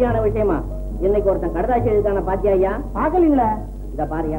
கல்யாண விஷயமா இன்னைக்கு ஒருத்தன் கடதாசி எழுதான பாத்தியா ஐயா பாக்கலீங்களா இந்த பாரியா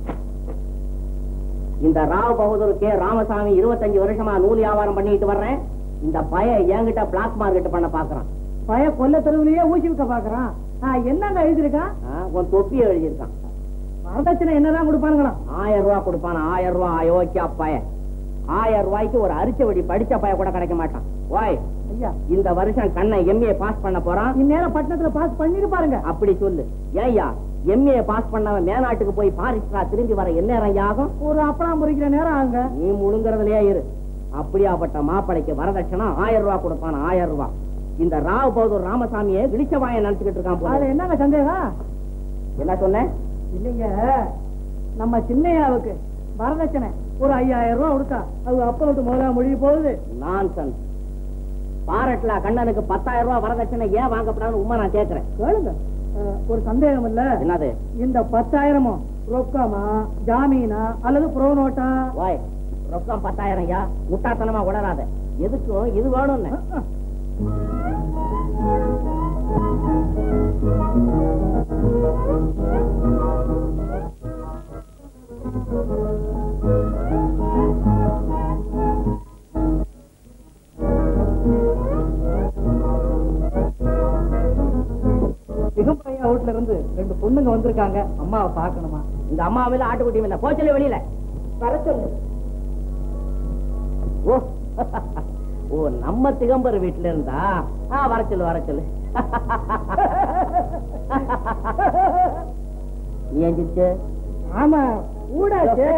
இந்த ராவ் பகதூர் கே ராமசாமி இருபத்தஞ்சு வருஷமா நூல் வியாபாரம் பண்ணிட்டு வர்றேன் இந்த பய என்கிட்ட பிளாக் மார்க்கெட் பண்ண பாக்குறான் பய கொல்ல தெருவுலயே ஊசி விற்க பாக்குறான் ஆ, என்னங்க எழுதிருக்கான் ஆ, உன் தொப்பியை எழுதியிருக்கான் வரதட்சணை என்னதான் கொடுப்பானுங்களாம் ஆயிரம் ரூபாய் கொடுப்பான் ஆயிரம் ரூபாய் அயோக்கியா பய ஆயிரம் ரூபாய்க்கு ஒரு அரிச்சவடி படிச்ச பய கூட கிடைக்க மாட்டான் ஓய் ஐயா இந்த வருஷம் கண்ணை எம்ஏ பாஸ் பண்ண போறான் இந்நேரம் பட்டணத்துல பாஸ் பண்ணிட்டு பாருங்க அப்படி சொல்லு ஏய்யா எம்ஏ பாஸ் பண்ணவன் மேநாட்டுக்கு போய் பாரிஸ்டரா திரும்பி வர என்ன நேரம் ஆகும் ஒரு அப்பளம் பொறிக்கிற நேரம் ஆகுங்க நீ முழுங்குறதுலயே இரு அப்படியாப்பட்ட மாப்பிளைக்கு வரதட்சணை ஆயிரம் ரூபாய் கொடுப்பான் ஆயிரம் ரூபாய் இந்த ராவ் பகதூர் ராமசாமியை விழிச்சவாய நினைச்சுக்கிட்டு இருக்கான் போல. அதுல என்னங்க சந்தேகம் என்ன சொன்ன இல்லைங்க நம்ம சின்னையாவுக்கு வரதட்சணை ஒரு ஐயாயிரம் ரூபாய் கொடுத்தா அது அப்பளத்து முதல்ல முடிய போகுது நான்சென்ஸ் பாரட்ல கண்ணனுக்கு பத்தாயிரம் ரூபாய் வரதட்சணை ஏன் வாங்கப்படாதுன்னு உண்மை நான் கேக்குறேன் கேளுங்க அஹ், ஒரு சந்தேகம் இல்ல என்னது இந்த பத்தாயிரமும் ரொக்கமா ஜாமீனா அல்லது ப்ரோ நோட்டா வாய் ரொக்கம் பத்தாயிரம் ஐயா முட்டாத்தனமா உளராத எதுக்கும் இது வேணும்னு சிகம்பையா வீட்டுல இருந்து ரெண்டு பொண்ணுங்க வந்திருக்காங்க அம்மாவை பார்க்கணுமா இந்த அம்மா மேல ஆட்டுக்குட்டி இல்ல போச்சல வெளியில வர சொல்லு ஓ ஓ நம்ம திகம்பர் வீட்டுல இருந்தா ஆ வர சொல்லு வர சொல்லு நீ ஏன் சிரிச்ச? ஆமா கூட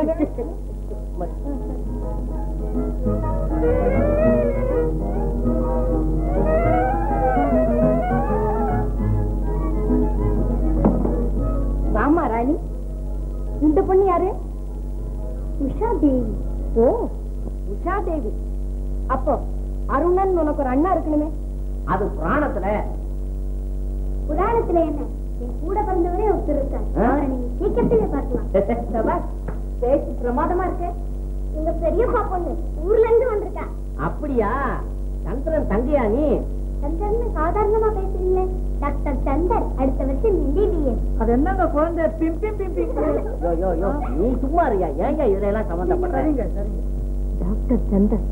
வாமா ராணி இந்த பொண்ணு யாரு உஷா தேவி ஓ உஷா தேவி அப்போ அருணன் உனக்கு ஒரு அண்ணா இருக்கணுமே அது புராணத்துல புராணத்துல என்ன என் கூட பிறந்தவரே ஒருத்தர் இருக்கார் ஆ? அவரை நீங்க சீக்கிரத்திலே பார்க்கலாம் பிரபாஸ் பேச்சு பிரமாதமா இருக்கு எங்க பெரியப்பா பொண்ணு ஊர்ல இருந்து வந்திருக்கா அப்படியா சந்திரன் தங்கையா நீ சந்தர்னு சாதாரணமா பேசுறீங்களே டாக்டர் சந்தர் அடுத்த வருஷம் எம்பிபிஎஸ் அது என்னங்க குழந்தை பிம் பிம் பிம் பிம் யோ யோ யோ நீ சும்மா இருயா ஏங்க இதுல எல்லாம் சம்பந்தப்படுற சரிங்க சரிங்க டாக்டர் சந்தர்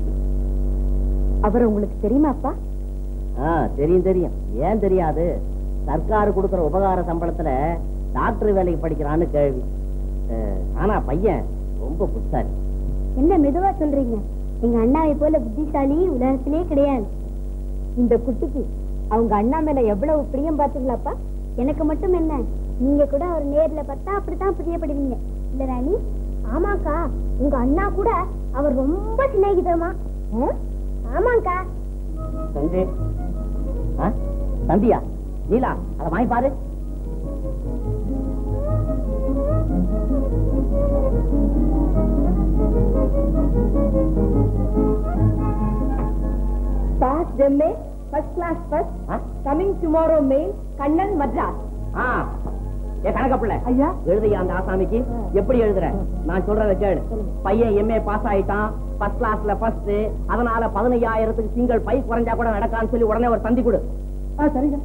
அவர் உங்களுக்கு தெரியுமாப்பா ஆ தெரியும் தெரியும் ஏன் தெரியாது சர்க்கார் கொடுக்கிற உபகார சம்பளத்துல டாக்டர் வேலைக்கு படிக்கிறான்னு கேள்வி அஹ், ஆனா பையன் ரொம்ப புத்தாரி என்ன மெதுவா சொல்றீங்க எங்க அண்ணாவை போல புத்திசாலி உலகத்திலே கிடையாது இந்த குட்டிக்கு அவங்க அண்ணா மேல எவ்வளவு பிரியம் பாத்தீங்களாப்பா எனக்கு மட்டும் என்ன நீங்க கூட அவர் நேர்ல பார்த்தா அப்படித்தான் பிரியப்படுவீங்க இல்ல ராணி ஆமாக்கா உங்க அண்ணா கூட அவர் ரொம்ப சிநேகிதமா ஆமாக்கா தந்தி ஆ? தந்தியா நீலா அதை வாங்கி பாரு பாஸ் ஜெம்மே ஃபர்ஸ்ட் கிளாஸ் ஃபர்ஸ்ட் ஆ? Coming tomorrow main Kannan Madras ஆ ஏ கணக்க பிள்ளை ஐயா எழுதியா அந்த ஆசாமிக்கு எப்படி எழுதுற நான் சொல்றத கேளு பையன் எம்ஏ பாஸ் ஆயிட்டான் ஃபர்ஸ்ட் கிளாஸ்ல ஃபர்ஸ்ட் அதனால பதினையாயிரத்துக்கு சிங்கிள் பை குறைஞ்சா கூட நடக்கான்னு சொல்லி உடனே ஒரு தந்தி கொடு ஆ சரிங்க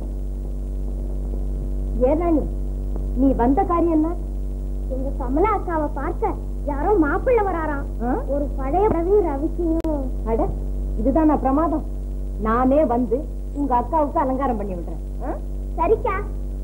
ஏனானி நீ வந்த காரியம் என்ன எங்க கமலா அக்காவை பார்க்க யாரோ மாப்பிள்ளை வராராம் ஆ? ஒரு பழைய ரவி ரவிக்கையும் அட இதுதான் பிரமாதம் நானே வந்து உங்க அக்காவுக்கு அலங்காரம் பண்ணி விடுறேன் ஆ? சரிக்கா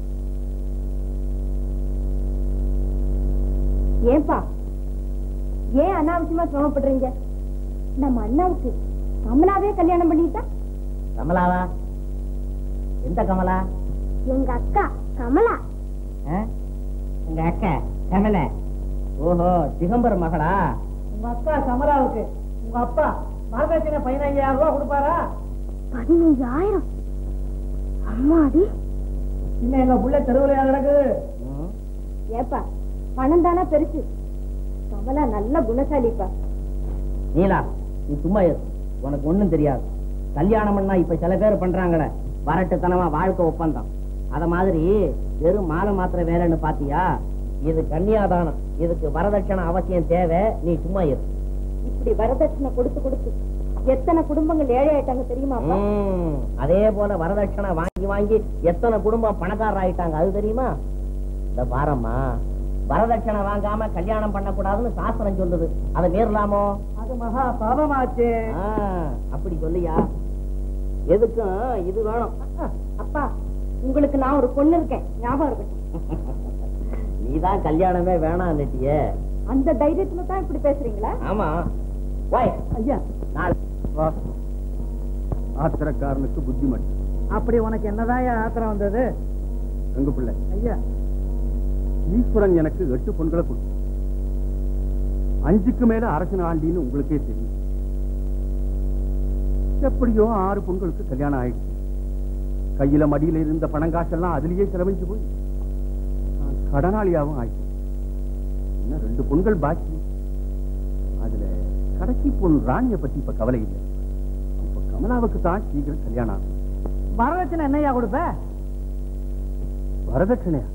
ஏன்பா ஏன் அனாவசியமா சிரமப்படுறீங்க நம்ம அண்ணாவுக்கு கமலாவே கல்யாணம் பண்ணிட்டா கமலாவா எந்த கமலா எங்க அக்கா கமலா ஆ? உங்க அக்கா கமல ஓஹோ திகம்பர் மகளா உங்க அக்கா கமலாவுக்கு உங்க அப்பா வரதட்சணை பதினஞ்சாயிரம் ரூபாய் கொடுப்பாரா பதினஞ்சாயிரம் அம்மாடி இன்னும் எங்க புள்ள தெருவுல நடக்குது ம். ஏப்பா பணம் தானா பெருசு கமலா நல்ல குணசாலிப்பா நீலா நீ சும்மா இரு உனக்கு ஒண்ணும் தெரியாது கல்யாணம் பண்ணா இப்ப சில பேர் பண்றாங்களே வரட்டுத்தனமா வாழ்க்கை ஒப்பந்தம் அத மாதிரி வெறும் மாலை மாத்திர வேலைன்னு பாத்தியா இது கன்னியாதானம் இதுக்கு வரதட்சணை அவசியம் தேவை நீ சும்மா இரு இப்படி வரதட்சணை கொடுத்து கொடுத்து எத்தனை குடும்பங்கள் ஏழை ஆயிட்டாங்க தெரியுமாப்பா ம், அதே போல வரதட்சணை வாங்கி வாங்கி எத்தனை குடும்பம் பணக்காரர் ஆயிட்டாங்க அது தெரியுமா இந்த பாரம்மா வரதட்சணை வாங்காம கல்யாணம் பண்ணக்கூடாதுன்னு சாஸ்திரம் சொல்லுது அதை மீறலாமோ அது மகா பாபமாச்சே ஆ, அப்படி சொல்லியா எதுக்கும் இது வேணும் அப்பா உங்களுக்கு நான் ஒரு பொண்ணு இருக்கேன் ஞாபகம் இருக்கட்டும் நீதான் கல்யாணமே வேணாம் நெட்டியே அந்த தைரியத்துல தான் இப்படி பேசுறீங்களா ஆமா வாய் ஐயா நாள் ஆத்திரக்காரனுக்கு புத்தி மட்டும் அப்படி உனக்கு என்னதான் ஆத்திரம் வந்தது எங்க பிள்ளை ஐயா ஈஸ்வரன் எனக்கு எட்டு பொண்களை கொடுத்து அஞ்சுக்கு மேல அரசன் ஆண்டின்னு உங்களுக்கே தெரியும் எப்படியோ ஆறு பொண்களுக்கு கல்யாணம் ஆயிடுச்சு கையில மடியில இருந்த பணம் காசெல்லாம் அதுலயே செலவழிச்சு போய் நான் கடனாளியாவும் ஆயிட்டேன் இன்னும் ரெண்டு பொண்கள் பாக்கி அதுல கடைசி பொண்ணு ராணிய பத்தி இப்ப கவலை இல்லை இப்ப கமலாவுக்கு தான் சீக்கிரம் கல்யாணம் ஆகும் வரதட்சணை என்னையா கொடுப்ப வரதட்சணையா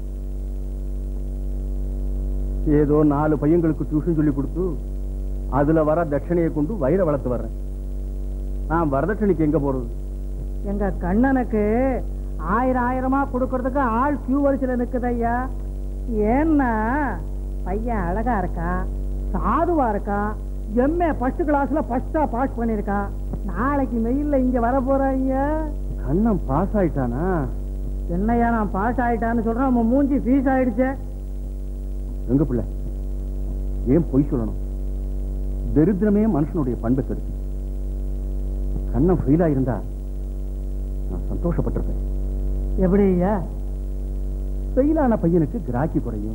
ஏதோ நாலு பையங்களுக்கு டியூஷன் சொல்லி கொடுத்து அதுல வர தட்சணையை கொண்டு வயிறை வளர்த்து வர்றேன் நான் வரதட்சணைக்கு எங்க போறது எங்க கண்ணனுக்கு ஆயிரம் ஆயிரமா கொடுக்கறதுக்கு ஆள் கியூ வரிசையில நிக்குது ஐயா ஏன்னா பையன் அழகா இருக்கான் சாதுவா இருக்கான் எம்ஏ ஃபர்ஸ்ட் கிளாஸ்ல ஃபர்ஸ்டா பாஸ் பண்ணிருக்கான் நாளைக்கு மெயில்ல இங்க வர போறேன் ஐயா கண்ணன் பாஸ் ஆயிட்டானா என்னையா நான் பாஸ் ஆயிட்டான்னு சொல்றேன் நம்ம மூஞ்சி ஃபீஸ் ஆயிடுச்சே எங்க பிள்ளை ஏன் பொய் சொல்லணும் தரித்திரமே மனுஷனுடைய பண்பை கெடுக்கும் கண்ணன் ஃபெயில் ஆயிருந்தா நான் சந்தோஷப்பட்டிருப்பேன் எப்படி ஐயா ஃபெயிலான பையனுக்கு கிராக்கி குறையும்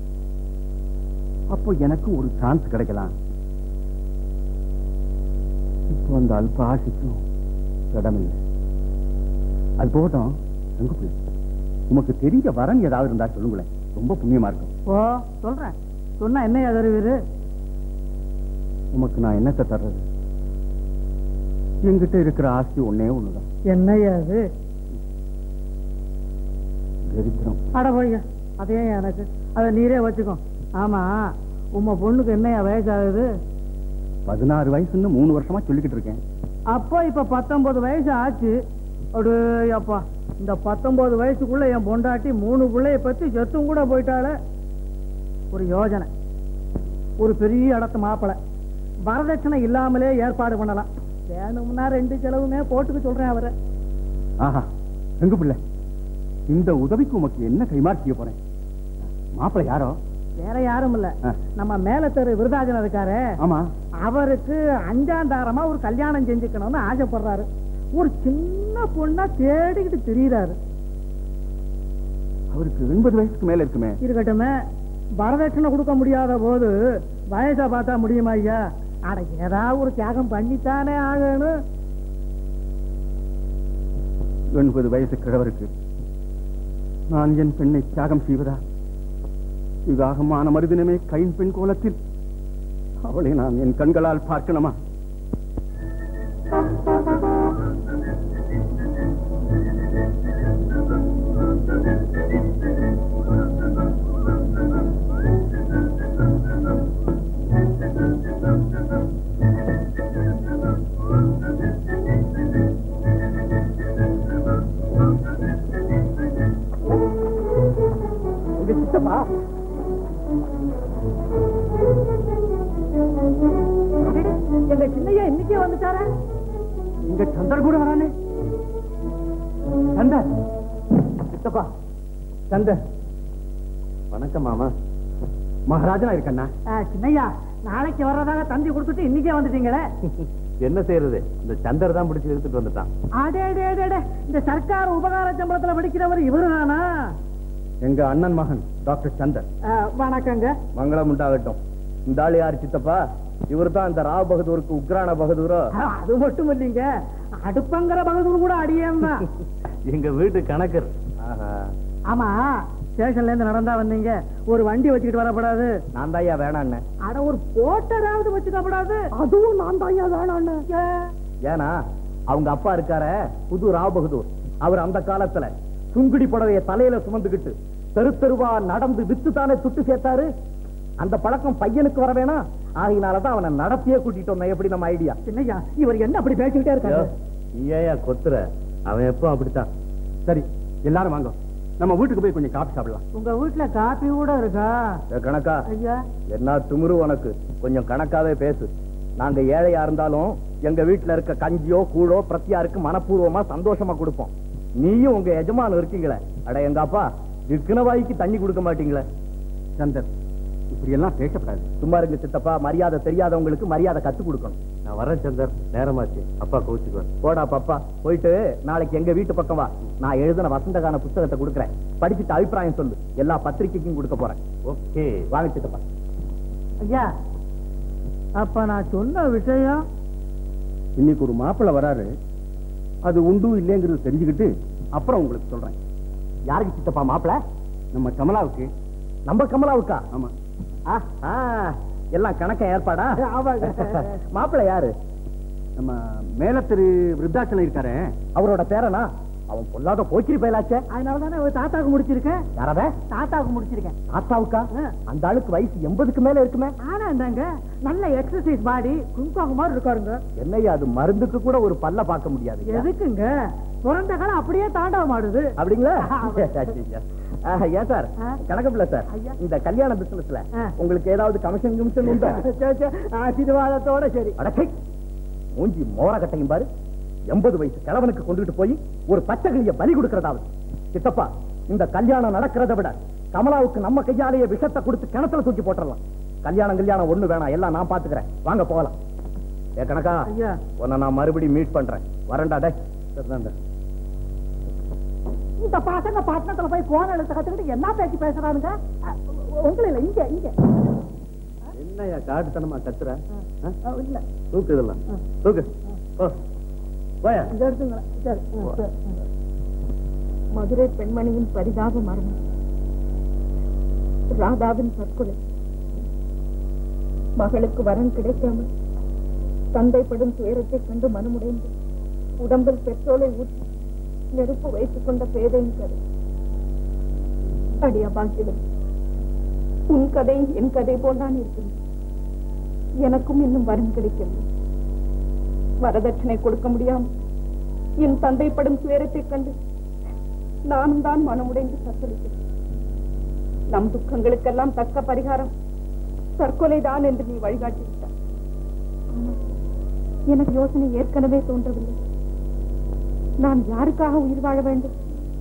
அப்போ எனக்கு ஒரு சான்ஸ் கிடைக்கலாம் இப்போ அந்த அல்ப ஆசைக்கும் இடமில்லை அது போகட்டும் எங்க பிள்ளை உமக்கு தெரிஞ்ச வரன் ஏதாவது இருந்தா சொல்லுங்களேன் ரொம்ப புண்ணியமா இருக்கும் ஓ சொல்றேன் சொன்னா என்னையா தருவீரு உமக்கு நான் என்னத்தை தர்றது என்கிட்ட இருக்கிற ஆஸ்தி ஒண்ணே ஒண்ணுதான் என்னையா அது தரித்திரம் அட போய்யா அதே எனக்கு அதை நீரே வச்சுக்கோ ஆமா உம்ம பொண்ணுக்கு என்னையா வயசாகுது பதினாறு வயசுன்னு மூணு வருஷமா சொல்லிக்கிட்டு இருக்கேன் அப்போ இப்ப பத்தொன்பது வயசு ஆச்சு அடு அப்பா இந்த பத்தொன்பது வயசுக்குள்ள என் பொண்டாட்டி மூணு பிள்ளைய பத்தி செத்தும் கூட போயிட்டாலே ஒரு யோஜனை ஒரு பெரிய இடத்து மாப்பிளை வரதட்சணை இல்லாமலே ஏற்பாடு பண்ணலாம் வேணும்னா ரெண்டு செலவுமே போட்டுக்க சொல்றேன் அவரை ஆஹா எங்க பிள்ளை இந்த உதவிக்கு உமக்கு என்ன கைமாற்றிக்க போறேன் மாப்பிள்ளை யாரோ வேற யாரும் இல்ல ஆ. நம்ம மேல தெரு விருதாஜன் இருக்காரு ஆமா அவருக்கு அஞ்சாந்தாரமா ஒரு கல்யாணம் செஞ்சுக்கணும்னு ஆசைப்படுறாரு ஒரு சின்ன பொண்ணா தேடிக்கிட்டு திரியிறாரு அவருக்கு எண்பது வயசுக்கு மேல இருக்குமே இருக்கட்டுமே வரதட்சணை கொடுக்க முடியாத போது வயசா பார்த்தா முடியுமா ஐயா அட ஏதாவது ஒரு தியாகம் பண்ணித்தானே ஆகணும் எண்பது வயசு கிழவருக்கு நான் என் பெண்ணை தியாகம் செய்வதா விவாகமான மறுதினமே கைன் பெண் கோலத்தில் அவளை நான் என் கண்களால் பார்க்கணுமா உங்க சித்தப்பா எங்க சின்னையா இன்னைக்கே வந்துட்டாரா இங்க சந்தர் கூட வரானே சந்தர் சித்தப்பா சந்தர் வணக்கம் மாமா மகாராஜனா இருக்கண்ணா ஆ, சின்னையா நாளைக்கு வர்றதாக தந்தி கொடுத்துட்டு இன்னைக்கே வந்துட்டீங்களே என்ன செய்யறது இந்த சந்தர் தான் பிடிச்சு எடுத்துட்டு வந்துட்டான் அடே அடே, அடே, அடே. இந்த சர்க்கார் உபகார சம்பளத்துல படிக்கிறவர் இவருதானா எங்க அண்ணன் மகன் டாக்டர் சந்தர் ஆ, வணக்கங்க மங்களம் உண்டாகட்டும் இந்த ஆள் யார் சித்தப்பா இவர் தான் இந்த ராவ் பகதூருக்கு உக்ரான பகதூரோ ஆ, அது மட்டும் இல்லைங்க அடுப்பங்கிற பகதூர் கூட அடியேன் தான் எங்க வீட்டு கணக்கர் ஆஹா ஆமா ஸ்டேஷன்ல இருந்து நடந்தா வந்தீங்க ஒரு வண்டி வச்சுக்கிட்டு வரப்படாது நான் தாயா வேணாண்ணே அட ஒரு போட்டராவது வச்சுக்கப்படாது அதுவும் நான் தாயா வேணான்னு ஏன்னா அவங்க அப்பா இருக்காரே புது ராவ் பகதூர் அவர் அந்த காலத்துல சுங்குடி புடவைய தலையில சுமந்துகிட்டு தெரு தெருவா நடந்து வித்து தானே துட்டு சேர்த்தாரு அந்த பழக்கம் பையனுக்கு வர வேணாம் ஆகையினாலதான் அவனை நடத்தியே கூட்டிட்டு வந்தேன் எப்படி நம்ம ஐடியா சின்னையா இவர் என்ன அப்படி பேசிக்கிட்டே இருக்காரு ஏயா கொத்துற அவன் எப்போ அப்படித்தான் சரி எல்லாரும் வாங்க நம்ம வீட்டுக்கு போய் கொஞ்சம் காப்பி சாப்பிடலாம் உங்க வீட்டுல காப்பி கூட இருக்கா கணக்கா ஐயா என்ன துமுரு உனக்கு கொஞ்சம் கணக்காவே பேசு நாங்க ஏழையா இருந்தாலும் எங்க வீட்டுல இருக்க கஞ்சியோ கூழோ பிரத்தியாருக்கு மனப்பூர்வமா சந்தோஷமா கொடுப்போம் நீயும் உங்க எஜமானம் இருக்கீங்களே அட எங்க அப்பா விற்கின வாய்க்கு தண்ணி கொடுக்க மாட்டீங்களே சந்தர் இப்படி எல்லாம் பேசப்படாது சும்மா இருங்க சித்தப்பா மரியாதை தெரியாதவங்களுக்கு மரியாதை கத்து கொடுக்கணும் நான் வரேன் சந்தர் நேரமாச்சு அப்பா கோச்சுக்குவேன் போடா பாப்பா போயிட்டு நாளைக்கு எங்க வீட்டு பக்கம் வா நான் எழுதின வசந்தகான புத்தகத்தை கொடுக்குறேன் படிச்சுட்டு அபிப்பிராயம் சொல்லு எல்லா பத்திரிக்கைக்கும் கொடுக்க போறேன் ஓகே வாங்க சித்தப்பா ஐயா அப்ப நான் சொன்ன விஷயம் இன்னைக்கு ஒரு மாப்பிள்ளை வராரு அது உண்டு இல்லைங்கிறது தெரிஞ்சுக்கிட்டு அப்புறம் உங்களுக்கு சொல்றேன் யாருக்கு சித்தப்பா மாப்பிள நம்ம கமலாவுக்கு நம்ம கமலாவுக்கா ஆமா ஆ, ஆ, எல்லாம் கணக்க ஏற்பாடா ஆமாங்க. மாப்பிள்ளை யாரு நம்ம மேல திரு விருத்தாச்சலம் இருக்காரே அவரோட பேரனா அவன் பொல்லாத போக்கிரி பயலாச்சே அதனால தானே ஒரு தாத்தாவுக்கு முடிச்சிருக்கேன் யாரவ தாத்தாவுக்கு முடிச்சிருக்கேன் தாத்தாவுக்கா ஆ. அந்த ஆளுக்கு வயசு எண்பதுக்கு மேல இருக்குமே ஆனா இந்தாங்க நல்ல எக்ஸசைஸ் பாடி குங்குமம் மாதிரி இருக்காருங்க என்னையா அது மருந்துக்கு கூட ஒரு பல்ல பார்க்க முடியாது எதுக்குங்க பிறந்த காலம் அப்படியே தாண்டவம் ஆடுது அப்படிங்களா ஆமா. ஆ, ஏன் சார் ஆ. கணக்கப்பில்ல சார் ஐயா. இந்த கல்யாண பிசினஸ்ல ஆ. உங்களுக்கு ஏதாவது கமிஷன் கமிஷன் உண்டா சரி, சரி. ஆசீர்வாதத்தோட சரி அடக்கை மூஞ்சி மோர கட்டையும் பாரு எண்பது வயசு கிழவனுக்கு கொண்டுட்டு போய் ஒரு பச்சைகளிய பலி கொடுக்கறதாவது சித்தப்பா இந்த கல்யாணம் நடக்கிறத விட கமலாவுக்கு நம்ம கையாலேயே விஷத்தை கொடுத்து கிணத்துல தூக்கி போட்டுறலாம் கல்யாணம் கல்யாணம் ஒண்ணு வேணாம் எல்லாம் நான் பாத்துக்கிறேன் வாங்க போகலாம் ஏ கணக்கா ஐயா. உன்னை நான் மறுபடியும் மீட் பண்றேன் வரேன்டா டே சரிதான்டா இந்த பசங்க பட்டணத்துல போய் கோண எழுத்த கத்துக்கிட்டு என்ன பேச்சு பேசுறானுங்க அ, உங்களை இல்ல இங்க இங்க என்னையா காட்டுத்தனமா கத்துற அ, இல்ல தூக்கு இதெல்லாம் ஆ. தூக்கு ஓ போயா இங்க எடுத்துங்களேன் சரி ஆ, சரி. மதுரை பெண்மணியின் பரிதாப மரணம் ராதாவின் தற்கொலை மகளுக்கு வரன் கிடைக்காமல் தந்தைப்படும் துயரத்தைக் கண்டு மனமுடைந்து உடம்பில் பெட்ரோலை ஊற்றி நெருப்பு வைத்துக் கொண்ட பேதையின் கதை அடியா பாக்கியம் உன் கதை என் கதை போல்தான் இருக்கிறது எனக்கும் இன்னும் வரன் கிடைக்கவில்லை வரதட்சணை கொடுக்க முடியாமல் என் தந்தைப்படும் துயரத்தைக் கண்டு நானும் தான் மனமுடைந்து தத்தளிக்கிறேன் நம் துக்கங்களுக்கெல்லாம் தக்க பரிகாரம் தற்கொலைதான் என்று நீ வழிகாட்டி விட்டாய் ஆனால் எனக்கு யோசனை ஏற்கனவே தோன்றவில்லை நான் யாருக்காக உயிர் வாழ வேண்டும்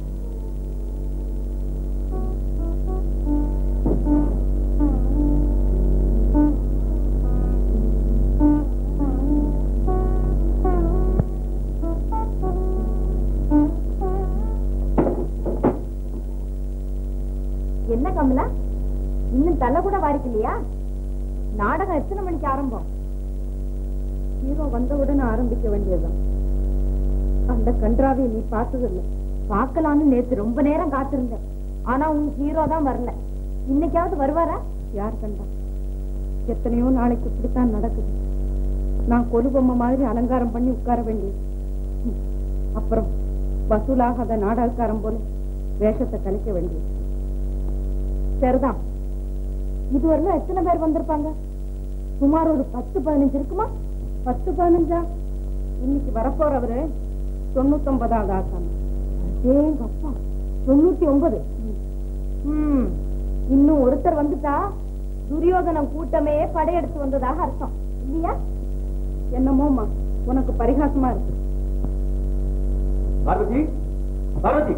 என்ன கமலா இன்னும் தலை கூட வாரிக்கலையா நாடகம் எத்தனை மணிக்கு ஆரம்பம் ஹீரோ வந்தவுடன் ஆரம்பிக்க வேண்டியதுதான் அந்த கன்றாவை நீ பார்த்ததில்லை பார்க்கலான்னு நேத்து ரொம்ப நேரம் காத்திருந்தேன் ஆனா உன் ஹீரோ தான் வரல இன்னைக்காவது வருவாரா யார் கண்டா எத்தனையோ நாளைக்கு இப்படித்தான் நடக்குது நான் கொலுபொம்மை மாதிரி அலங்காரம் பண்ணி உட்கார வேண்டியது ம். அப்புறம் வசூலாகாத நாடகக்காரன் போல வேஷத்தை கலைக்க வேண்டியது சரிதான் இதுவரையிலும் எத்தனை பேர் வந்திருப்பாங்க சுமார் ஒரு பத்து பதினஞ்சு இருக்குமா பத்து பதினஞ்சா இன்னைக்கு வரப்போறவரு தொண்ணூத்தி ஒன்பதாவது ஆசாமி ஏங்க அப்பா தொண்ணூத்தி ஒன்பது ம் இன்னும் ஒருத்தர் வந்துட்டா துரியோதனம் கூட்டமே படையெடுத்து வந்ததாக அர்த்தம் இல்லையா என்னமோமா உனக்கு பரிகாசமா இருக்கு பார்வதி பார்வதி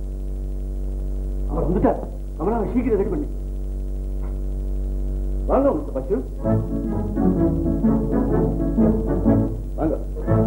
அவர் வந்துட்டார் கமலாவை சீக்கிரம் ரெடி பண்ணி வாங்க மிஸ்டர் பச்சு வாங்க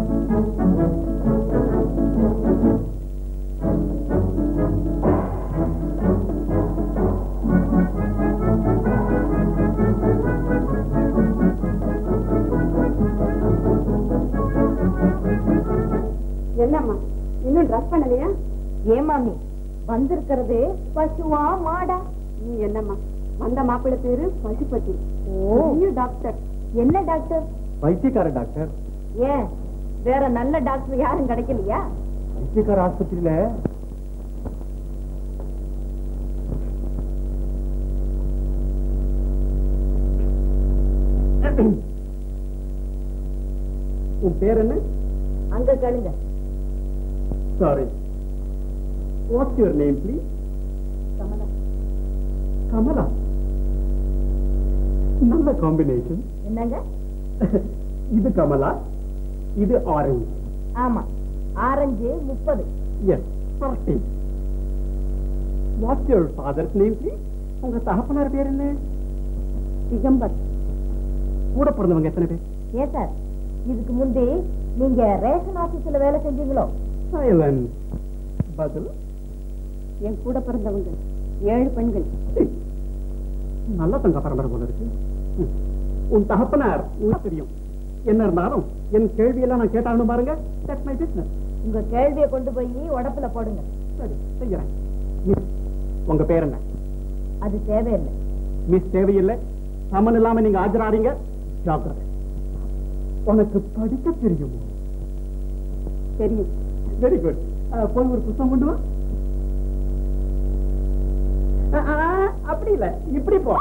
என்னம்மா இன்னும் ட்ரெஸ் பண்ணலையா ஏமாமி வந்திருக்கிறது பசுவா மாடா நீ என்னம்மா வந்த மாப்பிள்ளை பேரு பசுபதி ஓ டாக்டர் என்ன டாக்டர் பைத்தியக்கார டாக்டர் ஏன் வேற நல்ல டாக்டர் யாரும் கிடைக்கலையா பைத்தியக்கார ஆஸ்பத்திரியில உன் பேர் என்ன அங்க கேளுங்க sorry what's your name please Kamala Kamala நல்ல காம்பினேஷன் என்னங்க இது கமலா இது ஆரஞ்சு ஆமா ஆரஞ்சு முப்பது yes perfect what's your father's name please உங்க தகப்பனார் பேர் என்ன திகம்பர் கூட பிறந்தவங்க எத்தனை பேர் ஏன் சார் இதுக்கு முந்தி நீங்க ரேஷன் ஆபீஸ்ல வேலை செஞ்சீங்களோ சைலன் பதில் என் கூட பிறந்தவங்க ஏழு பெண்கள் நல்ல தங்க பரம்பரை போல இருக்கு ம். உன் தகப்பனார் உனக்கு தெரியும் என்ன இருந்தாலும் என் கேள்வியெல்லாம் நான் கேட்டாலும் பாருங்க தட்ஸ் மை பிசினஸ் உங்க கேள்வியை கொண்டு போய் உடப்புல போடுங்க சரி செய்யறேன் மிஸ் உங்க பேர் என்ன அது தேவையில்லை மிஸ் தேவையில்லை சமன் இல்லாம நீங்க ஆஜராறீங்க ஜாக்கிரதை உனக்கு படிக்க தெரியுமோ தெரியும் வெரி குட் போய் ஒரு புத்தகம் கொண்டு வா அஹ், அஹ், அப்படி இல்ல இப்படி போ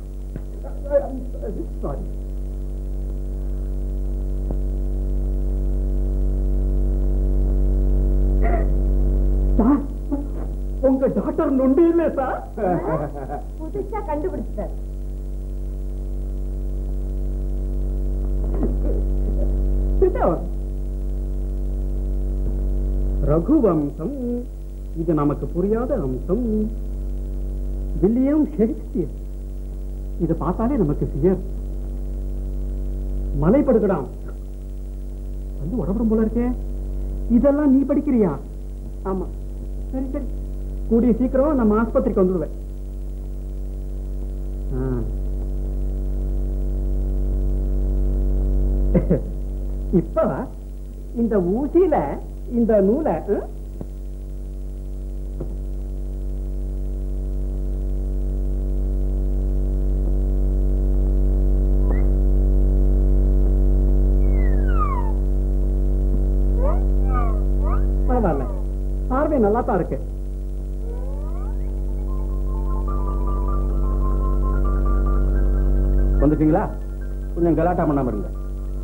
சாரி சார் உங்க டாக்டர் நொண்டி இல்ல சார் புதுசா கண்டுபிடிச்சிட்டாரு Sit down. ரகுவம்சம் இது நமக்கு புரியாத அம்சம் வில்லியம் ஷேக்ஸ்பியர் இத பார்த்தாலே நமக்கு ஃபியர் மலைப்படுகடாம் வந்து உடம்புறம் போல இருக்கே இதெல்லாம் நீ படிக்கிறியா ஆமா சரி சரி கூடிய சீக்கிரம் நம்ம ஆஸ்பத்திரிக்கு வந்துடுவேன் ஆ. இப்ப இந்த ஊசியில இந்த நூலை ம்? பரவாயில்ல பார்வை நல்லா தான் இருக்கு வந்துட்டீங்களா கொஞ்சம் கலாட்டா பண்ணாம இருங்க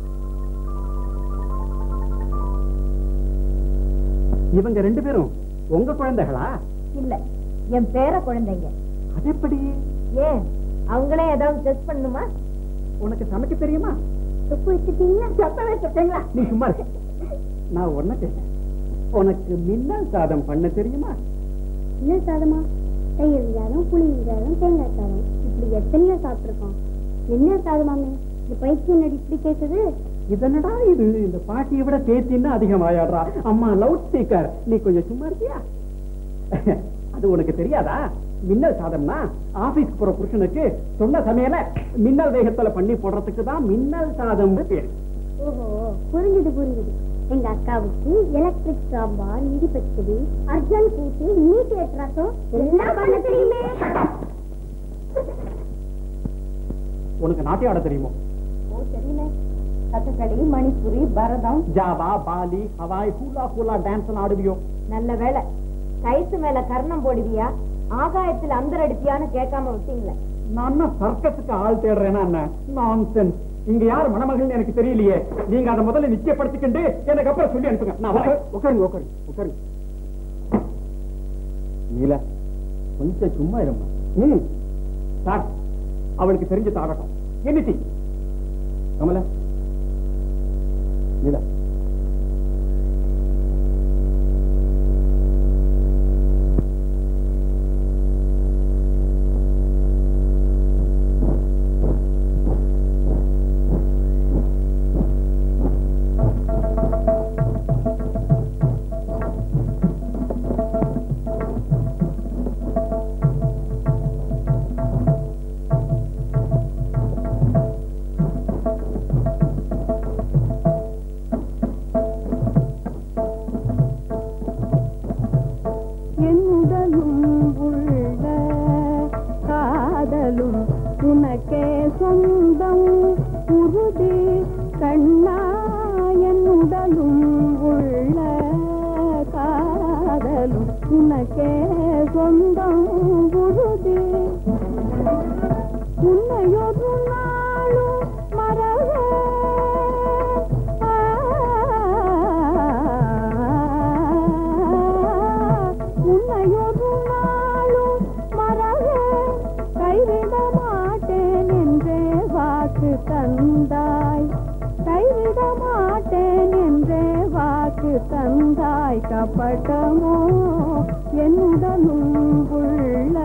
இவங்க ரெண்டு பேரும் உங்க குழந்தைகளா இல்ல என் பேர குழந்தைங்க அது எப்படி ஏன் அவங்களே ஏதாவது டெஸ்ட் பண்ணுமா உனக்கு சமைக்க தெரியுமா உப்பு வச்சுட்டீங்களா சத்தம் வச்சிருக்கீங்களா நீ சும்மா இருக்க நான் ஒன்ன கேட்டேன் உனக்கு மின்னல் சாதம் பண்ண தெரியுமா என்ன சாதமா தயிர் சாதம் புளி சாதம் தேங்காய் சாதம் இப்படி எத்தனையோ சாப்பிட்டுருக்கோம் என்ன சாதமாமே இந்த பைத்தியம் நடி இப்படி கேட்குது இதனடா இது இந்த பாட்டியை விட பேத்தின்னு அதிகம் வாயாடுறா அம்மா லவுட் ஸ்பீக்கர் நீ கொஞ்சம் சும்மா இருக்கியா அது உனக்கு தெரியாதா மின்னல் சாதம்னா ஆபீஸ்க்கு போற புருஷனுக்கு சொன்ன சமையல மின்னல் வேகத்துல பண்ணி போடுறதுக்கு தான் மின்னல் சாதம் பேரு ஓஹோ புரிஞ்சுது புரிஞ்சுது எங்க அக்காவுக்கு எலக்ட்ரிக் சாம்பார் இடி பச்சடி அர்ஜென்ட் கூட்டு நீட் ஏற்றாட்டம் எல்லாம் பண்ண தெரியுமே உனக்கு நாட்டியம் ஆட தெரியுமோ ஓ தெரியுமே Kathakali Manipuri Bharatam Java Bali Hawaii hula hula dance ஆடுவியோ நல்ல வேலை கைத்து மேல கர்ணம் போடுவியா ஆகாயத்துல அந்தர் அடிப்பியான்னு கேட்காம விட்டீங்களே நான் என்ன சர்க்கஸுக்கு ஆள் தேடுறேன்னா என்ன நான்சென்ஸ் இங்க யார் மணமகள்னு எனக்கு தெரியலையே நீங்க அதை முதல்ல நிச்சயப்படுத்திக்கிண்டு எனக்கு அப்புறம் சொல்லி அனுப்புங்க நான் வரேன் உட்காருங்க உட்காருங்க உட்காருங்க நீல கொஞ்சம் சும்மா இருமா ம் சார் அவளுக்கு தெரிஞ்சு தாகட்டும் என்னி கமல நீலா தந்தாய் கப்பட்டமோ என்னுடனும் உள்ள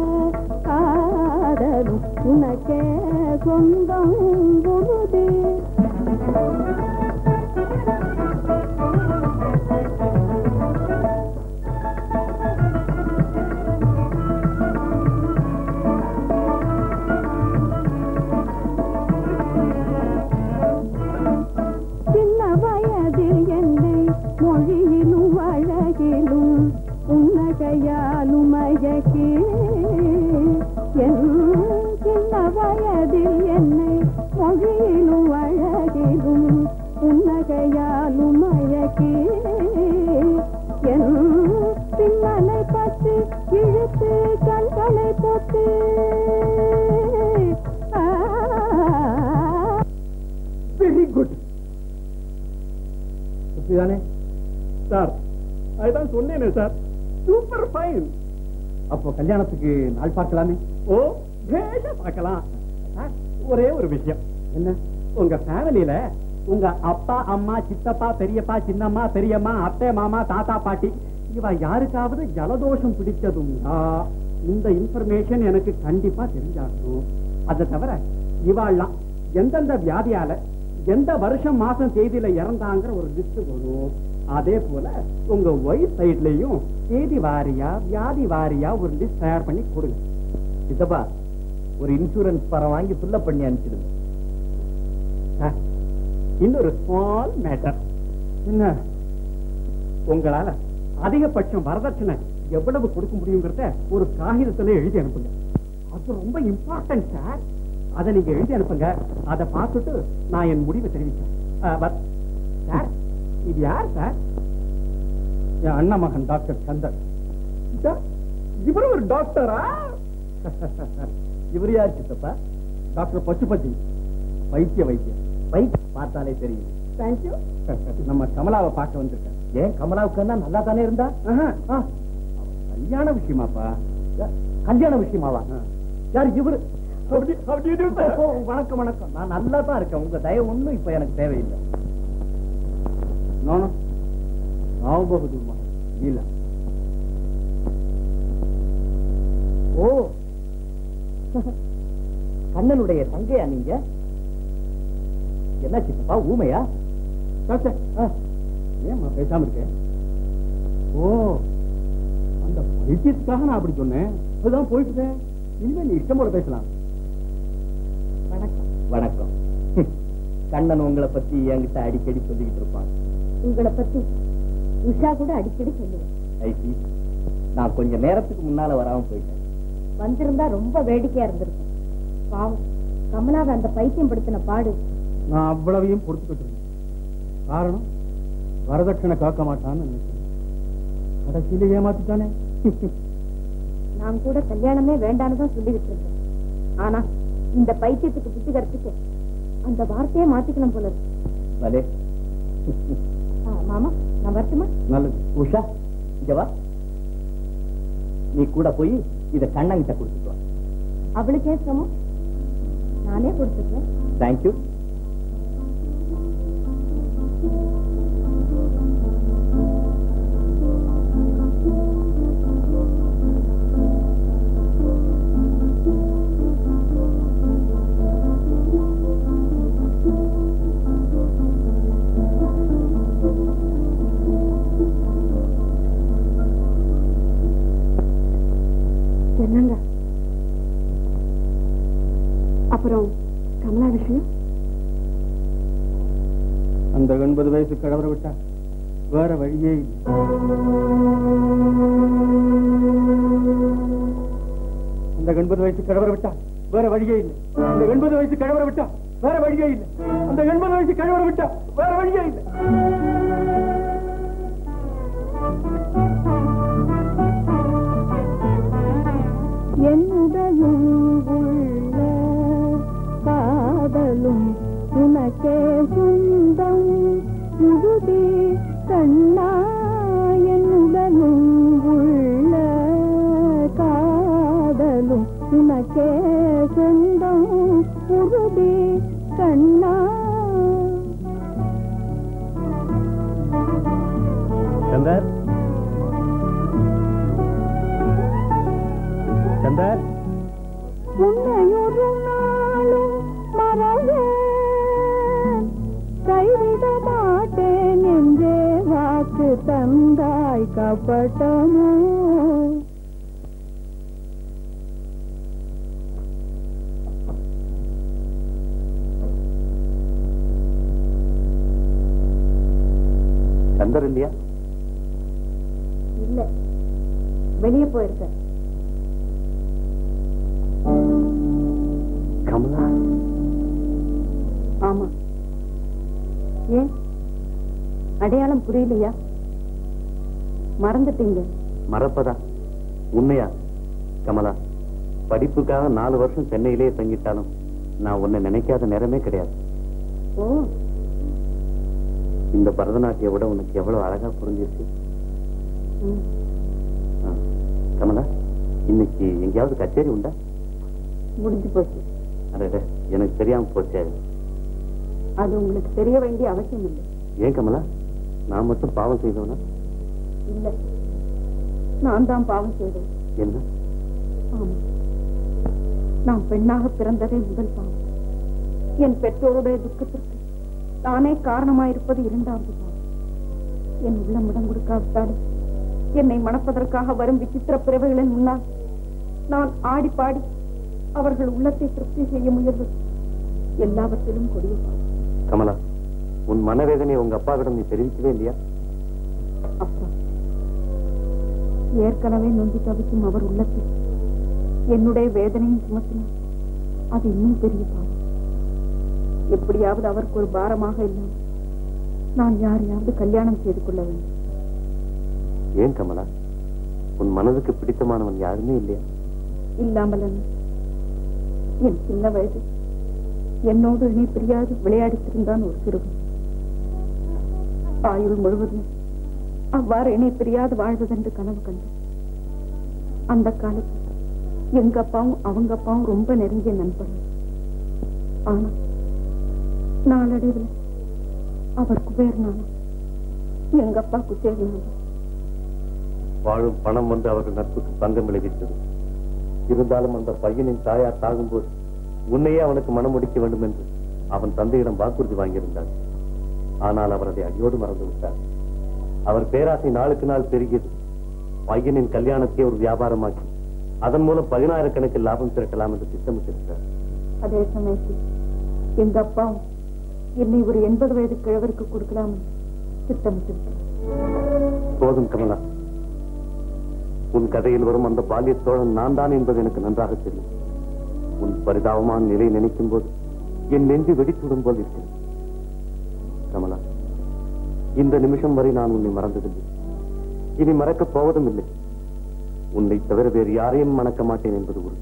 காதலும் உனக்கே சொந்தம் உறுதி சின்ன வயதில் என்னை மொழியிலும் அழகிலும் புன்னகையாலும் மயக்கி என் சின்ன வயதில் என்னை மொழியிலும் அழகிலும் புன்னகையாலும் மயக்கி என் பின்னலை பற்றி இழுத்து கண்களை போட்டு ஆ வெரி குட் தானே சார் அதுதான் சொன்னேனே சார் சூப்பர் ஃபைன் அப்போ கல்யாணத்துக்கு நாள் பார்க்கலாமே ஓ பேச பார்க்கலாம் சார், ஒரே ஒரு விஷயம் என்ன உங்க ஃபேமிலியில உங்க அப்பா அம்மா சித்தப்பா பெரியப்பா சின்னம்மா பெரியம்மா அத்தை மாமா தாத்தா பாட்டி இவ யாருக்காவது ஜலதோஷம் பிடிச்சதுண்டா இந்த இன்ஃபர்மேஷன் எனக்கு கண்டிப்பா தெரிஞ்சாகணும் அதை தவிர இவாள்லாம் எந்தெந்த வியாதியால எந்த வருஷம் மாசம் தேதியில இறந்தாங்கிற ஒரு லிஸ்ட் வரும் அதே போல உங்க ஒய்ஃப் சைட்லயும் தேதி வாரியா வியாதி வாரியா ஒரு லிஸ்ட் தயார் பண்ணி கொடுங்க சித்தப்பா ஒரு இன்சூரன்ஸ் பணம் வாங்கி ஃபில்லப் பண்ணி அனுப்பிச்சிடுங்க சார், இன்னொரு ஸ்மால் மேட்டர் என்ன உங்களால அதிகபட்சம் வரதட்சணை எவ்வளவு கொடுக்க முடியுங்கிறத ஒரு காகிதத்துல எழுதி அனுப்புங்க அது ரொம்ப இம்பார்ட்டன்ட் சார் அதை நீங்க எழுதி அனுப்புங்க அதை பார்த்துட்டு நான் என் முடிவை தெரிவிச்சேன் பட் சார் இது யார் சார் என் அண்ணா மகன் டாக்டர் சந்தர் இவரும் ஒரு டாக்டரா இவர் யார் சித்தப்பா டாக்டர் பச்சுபதி வைத்திய வைத்தியர் பைக் பார்த்தாலே தெரியுது தேங்க்யூ நம்ம கமலாவை பார்க்க வந்திருக்கேன் ஏன் கமலாவுக்கு நல்லா தானே இருந்தா ஆஹா, ஆ, கல்யாண விஷயமாப்பா கல்யாண விஷயமாவா ஆ. யார் இவரு How do- how do you do, sir? ஓ, வணக்கம் வணக்கம் நான் நல்லா தான் இருக்கேன் உங்க தயவு ஒண்ணும் இப்ப எனக்கு தேவையில்லை No, no. ராவ் பகதூர் மகன் லீலா ஓ கண்ணனுடைய தங்கையா நீங்க என்ன சித்தப்பா ஊமையா சார், சார், ஆ, ஏம்மா பேசாம இருக்கேன் ஓ அந்த பைத்தியத்துக்காக நான் அப்படி சொன்னேன் அதுதான் போயிட்டுதே இனிமே நீ இஷ்டம் போல பேசலாம் வணக்கம் வணக்கம் கண்ணன் உங்களை பத்தி என்கிட்ட அடிக்கடி சொல்லிக்கிட்டு இருப்பான் உங்களை பத்தி உஷா கூட அடிக்கடி சொல்லுவேன் ஐசி நான் கொஞ்ச நேரத்துக்கு முன்னால வராம போயிட்டேன் வந்திருந்தா ரொம்ப வேடிக்கையா இருந்திருக்கும் பாவம் கமலாவை அந்த பைத்தியம் படுத்தின பாடு நான் அவ்வளவையும் பொறுத்துக்கிட்டு இருந்தேன் காரணம் வரதட்சணை காக்க மாட்டான்னு நினைச்சேன் கடைசியில ஏமாத்திட்டானே நான் கூட கல்யாணமே வேண்டான்னு தான் சொல்லிக்கிட்டு இருந்தேன் ஆனா இந்த பைத்தியத்துக்கு புத்திகரத்துக்கு அந்த வார்த்தையே மாத்திக்கணும் போல இருக்கு பலே ஆ, மாமா நான் வரட்டுமா நல்லது உஷா இங்க வா நீ கூட போய் இத கண்ணங்கிட்ட கொடுத்துட்டு வா அவளுக்கே சிரமம் நானே கொடுத்துக்கிறேன் தேங்க்யூ என்னங்க அப்புறம் கமலா விஷயம் அந்த எண்பது வயசு கிழவரை விட்டா வேற வழியே இல்லை அந்த எண்பது வயசு கிழவரை விட்டா வேற வழியே இல்லை அந்த எண்பது வயசு கிழவரை விட்டா வேற வழியே இல்லை அந்த எண்பது வயசு கிழவரை விட்டா வேற வழியே இல்லை என்னுடனும் உள்ள காதலும் உனக்கே சொந்தம் முழுதி கண்ணா என்னுடனும் உள்ள காதலும் உனக்கே சொந்தம் முழுதி கண்ணா தந்தாய் கபட்டமோ சந்தர் இல்லையா இல்ல வெளியே போயிருக்க கமலா ஆமா ஏன் அடையாளம் புரியலையா மறந்துட்டீங்க மறப்பதா உண்மையா கமலா படிப்புக்காக நாலு வருஷம் சென்னையிலேயே தங்கிட்டாலும் நான் உன்னை நினைக்காத நேரமே கிடையாது ஓ இந்த பரதநாட்டிய விட உனக்கு எவ்வளவு அழகா புரிஞ்சிருச்சு ம். ஆ. கமலா இன்னைக்கு எங்கேயாவது கச்சேரி உண்டா முடிஞ்சு போச்சு அடடே எனக்கு தெரியாம போச்சே அது உங்களுக்கு தெரிய வேண்டிய அவசியம் இல்லை ஏன் கமலா நான் மட்டும் பாவம் செய்தவனா இல்ல நான் தான் பாவம் செய்தேன் என்ன ஆமா நான் பெண்ணாக பிறந்ததே முதல் பாவம் என் பெற்றோருடைய துக்கத்திற்கு தானே காரணமாயிருப்பது இரண்டாவது பாவம் என் உள்ளம் இடம் கொடுக்காவிட்டாலும் என்னை மணப்பதற்காக வரும் விசித்திர பிறவைகளின் முன்னால் நான் ஆடி பாடி அவர்கள் உள்ளத்தை திருப்தி செய்ய முயல்வது எல்லாவற்றிலும் கொடிய பாவம் கமலா உன் மனவேதனையை உங்க அப்பாவிடம் நீ தெரிவிக்கவே இல்லையா அப்பா ஏற்கனவே நொந்து தவிக்கும் அவர் உள்ளத்தில் என்னுடைய வேதனையும் சுமத்தினார் அது இன்னும் பெரிய பாவம் எப்படியாவது அவருக்கு ஒரு பாரமாக இல்லாமல் நான் யாரையாவது கல்யாணம் செய்து கொள்ள வேண்டும் ஏன் கமலா உன் மனதுக்கு பிடித்தமானவன் யாருமே இல்லையா இல்லாமல் என்ன? என் சின்ன வயது என்னோடு இனி பிரியாது விளையாடித்திருந்தான் ஒரு சிறுவன் ஆயுள் முழுவதும் அவ்வாறு இணை பிரியாது வாழ்வதென்று கனவு கண்டேன் அந்த காலத்தில் எங்க அப்பாவும் அவங்க அப்பாவும் ரொம்ப நெருங்கிய நண்பர்கள் ஆனா நாளடைவில் அவர் குபேர்னாலும் எங்க அப்பா குசேர்னாலும் வாழும் பணம் வந்து அவர்கள் நட்புக்கு பங்கம் விளைவித்தது இருந்தாலும் அந்த பையனின் தாயார் தாகும்போது உன்னையே அவனுக்கு மனம் முடிக்க வேண்டும் என்று அவன் தந்தையிடம் வாக்குறுதி வாங்கியிருந்தார் ஆனால் அவர் அதை அடியோடு மறந்து விட்டார் அவர் பேராசை நாளுக்கு நாள் பெருகியது பையனின் கல்யாணத்தை ஒரு வியாபாரமாக்கி அதன் மூலம் பதினாயிரக்கணக்கில் லாபம் திரட்டலாம் என்று திட்டமிட்டிருந்தார் அதே சமயத்தில் எங்க அப்பாவும் என்னை ஒரு எண்பது வயது கிழவருக்கு கொடுக்கலாம் என்று திட்டமிட்டிருக்கிறார் போதும் கமலா உன் கதையில் வரும் அந்த பால்ய தோழன் நான் தான் என்பது எனக்கு நன்றாக தெரியும் உன் பரிதாபமான நிலை நினைக்கும் போது என் நெஞ்சு வெடித்துடும் போல் இருக்கிறது கமலா இந்த நிமிஷம் வரை நான் உன்னை மறந்ததில்லை இனி மறக்கப் போவதும் இல்லை உன்னை தவிர வேறு யாரையும் மணக்க மாட்டேன் என்பது உறுதி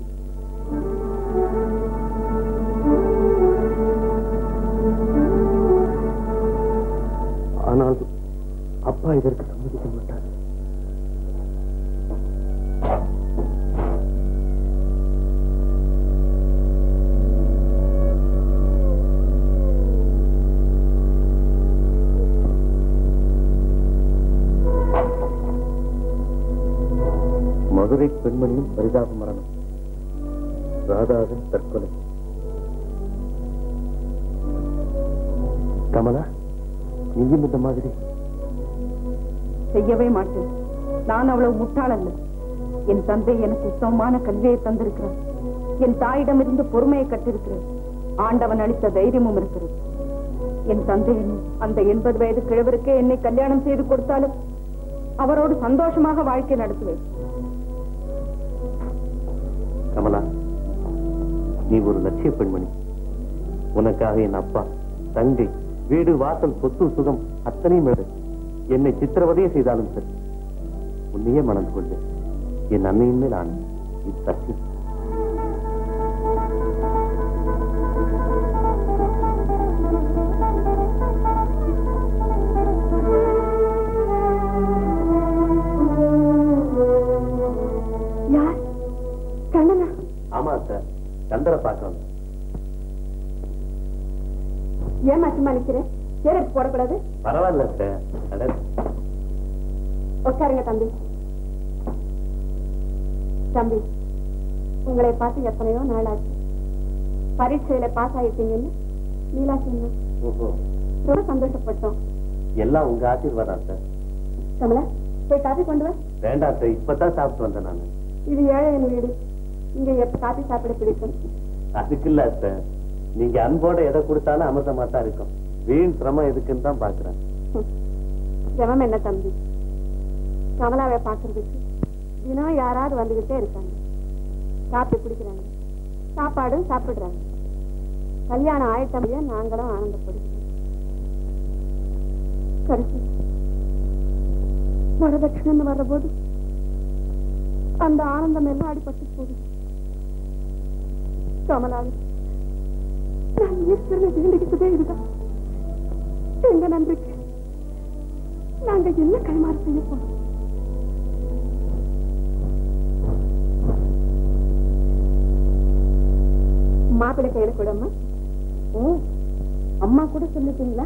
ஆனால் அப்பா இதற்கு சம்மதிக்க மாட்டார் மதுரை பெண்மணியும் பரிதாப மரணம் ராதாவின் தற்கொலை கமலா நீயும் இந்த மாதிரி செய்யவே மாட்டேன் நான் அவ்வளவு முட்டாள் அல்ல என் தந்தை எனக்கு உத்தமமான கல்வியை தந்திருக்கிறார் என் தாயிடமிருந்து பொறுமையை கற்றிருக்கிறேன் ஆண்டவன் அளித்த தைரியமும் இருக்கிறது என் தந்தை என்னை அந்த எண்பது வயது கிழவருக்கே என்னை கல்யாணம் செய்து கொடுத்தாலும் அவரோடு சந்தோஷமாக வாழ்க்கை நடத்துவேன் கமலா நீ ஒரு லட்சிய பெண்மணி உனக்காக என் அப்பா தங்கை வீடு வாசல் சொத்து சுகம் அத்தனையும் விட என்னை சித்திரவதையே செய்தாலும் சரி உன்னையே மணந்து கொள்வேன் என் அன்னையின் மேல் ஆணை இது சத்தியம் யார் கண்ணனா ஆமா சார் சந்திர பார்க்கணும் ஏமா சும்மா நிக்கிறேன் சேரட் போடக்கூடாது பரவாயில்ல சார் அட, உட்காருங்க தம்பி தம்பி உங்களை பார்த்து எத்தனையோ நாள் ஆச்சு பரீட்சையில பாஸ் ஆயிட்டீங்கன்னு நீலா சொன்னா ஓஹோ ரொம்ப சந்தோஷப்பட்டோம் எல்லாம் உங்க ஆசீர்வாதம் சார் கமலா போய் காஃபி கொண்டு வா வேண்டாம் அத்தை இப்பதான் சாப்பிட்டு வந்தேன் நான் இது ஏழையின் வீடு இங்க எப்ப காபி சாப்பிட பிடிக்கும் அதுக்கு இல்ல அத்தை நீங்க அன்போட எதை கொடுத்தாலும் அமிர்தமா தான் இருக்கும் வீண் சிரமம் எதுக்குன்னு தான் பாக்குறேன் ஜெபம் என்ன தம்பி கமலாவை பாக்குறதுக்கு தினம் யாராவது வந்துகிட்டே இருக்காங்க காப்பி குடிக்கிறாங்க சாப்பாடும் சாப்பிடுறாங்க கல்யாணம் ஆயிட்டமைய நாங்களும் ஆனந்தப்படுகிறோம் கடைசி வரதட்சணைன்னு வர்றபோது அந்த ஆனந்தம் எல்லாம் அடிபட்டு போகுது கமலாவி நான் ஈஸ்வரனை வேண்டிக்கிட்டதே இதுதான் எங்க நன்றிக்கு நாங்க என்ன கைமாறு செய்ய போறோம் மாப்பிள்ளை கையில கூடம்மா ஓ அம்மா கூட சொல்லிட்டீங்களா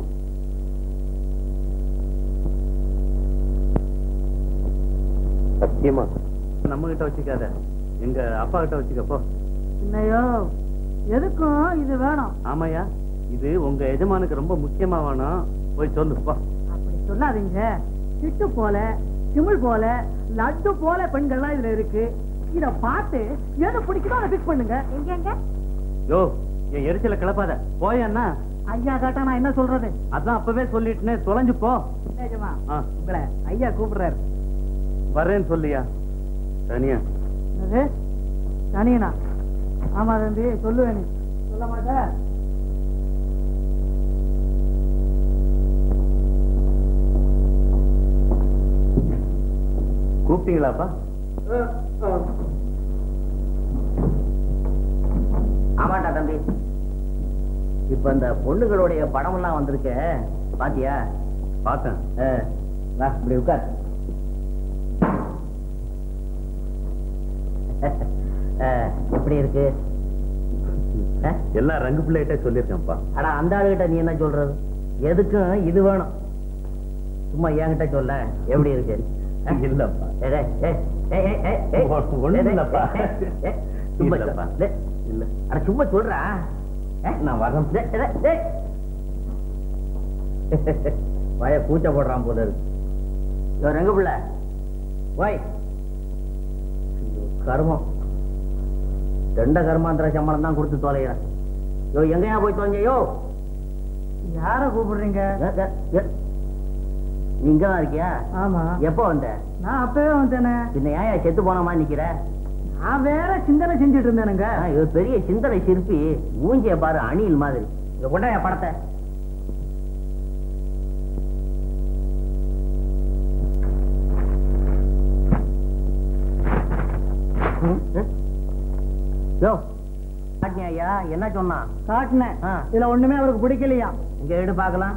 சத்தியமா நம்ம கிட்ட வச்சுக்காத எங்க அப்பா கிட்ட வச்சுக்கப்போ என்னையோ எதுக்கும் இது வேணும் ஆமாயா இது உங்க எஜமானுக்கு ரொம்ப முக்கியமா வேணும் போய் சொல்லு போ அப்படி சொல்லாதீங்க சிட்டு போல சிமிழ் போல லட்டு போல பெண்கள்லாம் இதுல இருக்கு இத பார்த்து எது பிடிக்குதோ அதை பிக் பண்ணுங்க எங்க யோ என் எரிச்சல கிளப்பாத போயண்ணா ஐயா கேட்டா நான் என்ன சொல்றது அதான் அப்பவே சொல்லிட்டுனே தொலைஞ்சு போ நிஜமா ஆ, உங்களை ஐயா கூப்பிடுறாரு வரேன்னு சொல்லியா தனியா என்னது தனியனா ஆமா தம்பி சொல்லுவேன் நீ சொல்ல மாட்டேன் கூப்பிட்டீங்களாப்பா ஆமாட்டா தம்பி இப்ப இந்த பொண்ணுகளுடைய படம் எல்லாம் வந்திருக்க பாத்தியா பார்த்தேன் ஆ, வா இப்படி உட்கார் ஆ, எப்படி இருக்கு ஆ? எல்லாம் ரங்கு பிள்ளைகிட்ட சொல்லியிருக்கேன்ப்பா அட அந்த ஆளுகிட்ட நீ என்ன சொல்றது எதுக்கும் இது வேணும் சும்மா என்கிட்ட சொல்ல எப்படி இருக்கு ஆ? இல்லப்பா ஏய், டேய், ஏய், ஏய், ஏய், ஏய், ஏய். ஒண்ணும் டேய், டேய், இல்லப்பா. ஏய், ஏய், சும்மா இல்லப்பா. சொல். டேய், இல்ல அட சும்மா சொல்றா ஏ, நான் வரேன் டேய், டேய், டேய். வாய கூச்ச போடுறான் போல இருக்கு யோ ரெங்க பிள்ளை ஓய் ஐயோ, கர்மம் ரெண்ட கர்மாந்திர சம்பளம் தான் கொடுத்து தொலைகிறேன் யோ எங்கயா போய் தொலைஞ்ச யோ யார கூப்பிடுறீங்க ஏ, ஏ, ஏ. நீ இங்கதான் இருக்கியா ஆமா எப்போ வந்த நான் அப்பவே வந்தேனே பின்ன ஏன் செத்து போன மாதிரி நிக்கிற நான் வேற சிந்தனை செஞ்சுட்டு இருந்தேனுங்க ஆ, இவர் பெரிய சிந்தனை சிற்பி மூஞ்சிய பாரு அணில் மாதிரி இங்க கொண்டாயா படத்தை ம், ம். யோ காட்டினியா ஐயா என்ன சொன்னான் காட்டினேன் ஆ. இதுல ஒண்ணுமே அவருக்கு பிடிக்கலையா இங்க எடு பார்க்கலாம்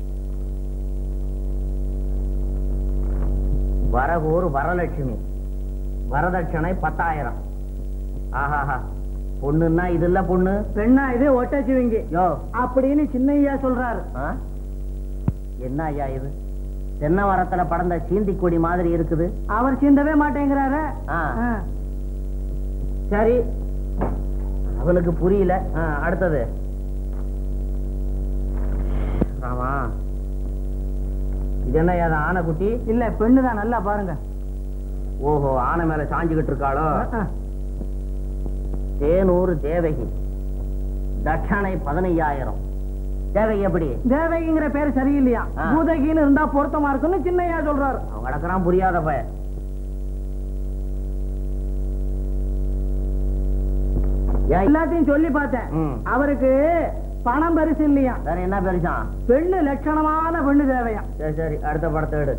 வரகூர் வரலட்சுமி வரதட்சணை பத்தாயிரம் ஆஹாஹா பொண்ணுன்னா இது இல்ல பொண்ணு பெண்ணா இது ஒட்டச்சுவிங்க யோ அப்படின்னு சின்னையா சொல்றாரு ஆ? என்ன ஐயா இது தென்னை மரத்துல படந்த சீந்தி கொடி மாதிரி இருக்குது அவர் சீந்தவே மாட்டேங்கிறாரு ஆ. ஆ. சரி அவனுக்கு புரியல ஆ, அடுத்தது ஆமா இது என்ன அது ஆனைக்குட்டி இல்ல பெண்ணுதான் நல்லா பாருங்க ஓஹோ ஆனை மேல சாஞ்சுகிட்டு இருக்காளோ ஆ. தேனூர் தேவகி தட்சணை பதினையாயிரம் தேவகி எப்படி தேவகிங்கிற பேர் சரியில்லையா ஆ. பூதகின்னு இருந்தா பொருத்தமா இருக்குன்னு சின்னையா சொல்றாரு அவன் கிடக்குறான் புரியாத பையன் ஏன் எல்லாத்தையும் சொல்லி பார்த்தேன் ம். அவருக்கு பணம் பெருசு இல்லையா வேற என்ன பெருசான் பெண்ணு லட்சணமான பெண்ணு தேவையா சரி சரி அடுத்த படத்தை எடு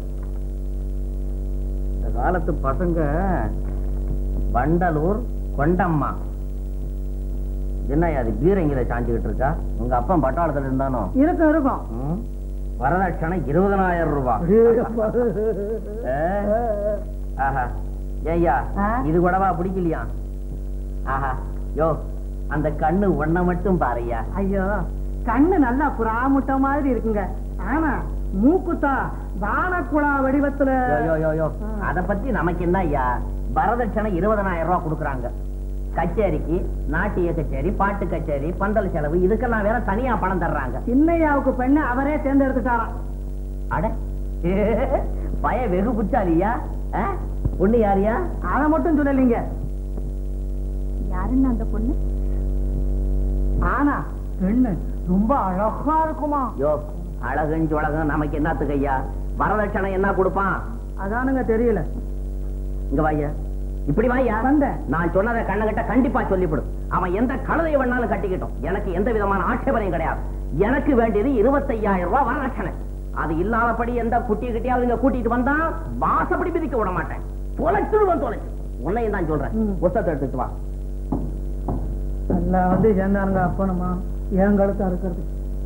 இந்த காலத்து பசங்க வண்டலூர் கொண்டம்மா என்ன அது பீரங்கில சாஞ்சுக்கிட்டு இருக்கா உங்க அப்பா பட்டாளத்துல இருந்தானோ இருக்கும் இருக்கும் ம்? வரதட்சணை இருபதனாயிரம் ரூபாய் ஏ? ஆஹா ஏய்யா ஆ? இது கூடவா பிடிக்கலையா ஆஹா யோ அந்த கண்ணு ஒன்ன மட்டும் பாருயா ஐயோ கண்ணு நல்லா புறாமுட்ட மாதிரி இருக்குங்க ஆனா மூக்குத்தா வானக்குழா வடிவத்துல யோ, யோ, யோ, யோ. ஆ. அத பத்தி நமக்கு என்ன ஐயா வரதட்சணை இருபதனாயிரம் ரூபாய் கொடுக்குறாங்க கச்சேரிக்கு நாட்டிய கச்சேரி பாட்டு கச்சேரி பந்தல் செலவு இதுக்கெல்லாம் வேற தனியா பணம் தர்றாங்க சின்னையாவுக்கு பெண்ணு அவரே தேர்ந்தெடுத்துட்டாராம் அட பய வெகு புச்சாலியா ஆ? பொண்ணு யாரியா அதை மட்டும் சொல்லலைங்க யாருன்னு அந்த பொண்ணு ஆனா பெண்ணு ரொம்ப அழகா இருக்குமா யோ அழகுன்னு சொழகம் நமக்கு என்னத்துக்கு ஐயா வரதட்சணை என்ன கொடுப்பான் அதானுங்க தெரியல இங்க வாய்யா இப்படி வாய்யா வந்தேன். நான் சொன்னதை கண்ணகிட்ட கண்டிப்பா சொல்லிவிடும் அவன் எந்த கழுதையை வேணாலும் கட்டிக்கிட்டோம் எனக்கு எந்த விதமான ஆட்சேபனையும் கிடையாது எனக்கு வேண்டியது இருபத்தையாயிரம் ரூபாய் வரதட்சணை அது இல்லாதபடி எந்த குட்டி கிட்டியாவது இங்க கூட்டிட்டு வந்தா வாசப்படி மிதிக்க விட மாட்டேன் தொலைச்சிடுவேன் தொலைச்சு உன்னையும் தான் சொல்றேன் ம். புத்தகத்தை எடுத்துட்டு வா எல்லாம் வந்து சேர்ந்தாருங்க அப்பனம்மா என் கழுத்தா இருக்கிறது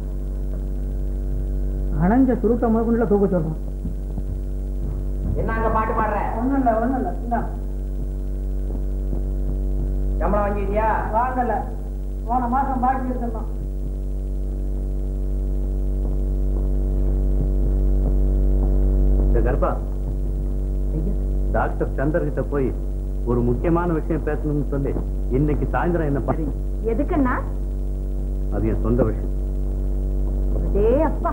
அணைஞ்ச சுருட்ட முதற்கொண்டுல தூக்க சொல்றோம் என்னங்க பாட்டு பாடுற ஒண்ணும் இல்ல ஒண்ணும் இல்ல இந்தா, சம்பளம் வாங்கிட்டியா வாங்கல போன மாசம் பாக்கி இருக்கணும் இந்த கர்ப்பா டாக்டர் சந்தர் கிட்ட போய் ஒரு முக்கியமான விஷயம் பேசணும்னு சொல்லி இன்னைக்கு சாயந்தரம் என்ன பண்ணி எதுக்குன்னா அது என் சொந்த விஷயம் அதே அப்பா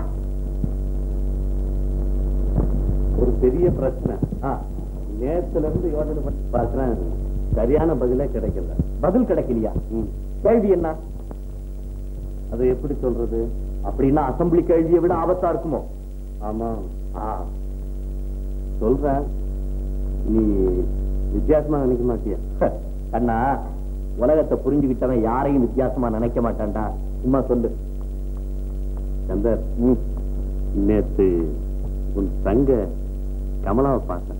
ஒரு பெரிய பிரச்சனை நேத்துல இருந்து யோசனை பண்ணி பார்க்கிறேன் சரியான பதிலே கிடைக்கல பதில் கிடைக்கலையா ம். கேள்வி என்ன அதை எப்படி சொல்றது அப்படின்னா அசம்பிளி கேள்வியை விட ஆபத்தா இருக்குமோ ஆமா ஆ, சொல்றேன் நீ வித்தியாசமா நினைக்க மாட்டியா ஹ, கண்ணா உலகத்தை புரிஞ்சுக்கிட்டவன் யாரையும் வித்தியாசமா நினைக்க மாட்டான்டா சும்மா சொல்லு சந்தர் ம். நேத்து உன் தங்க கமலாவை பார்த்தேன்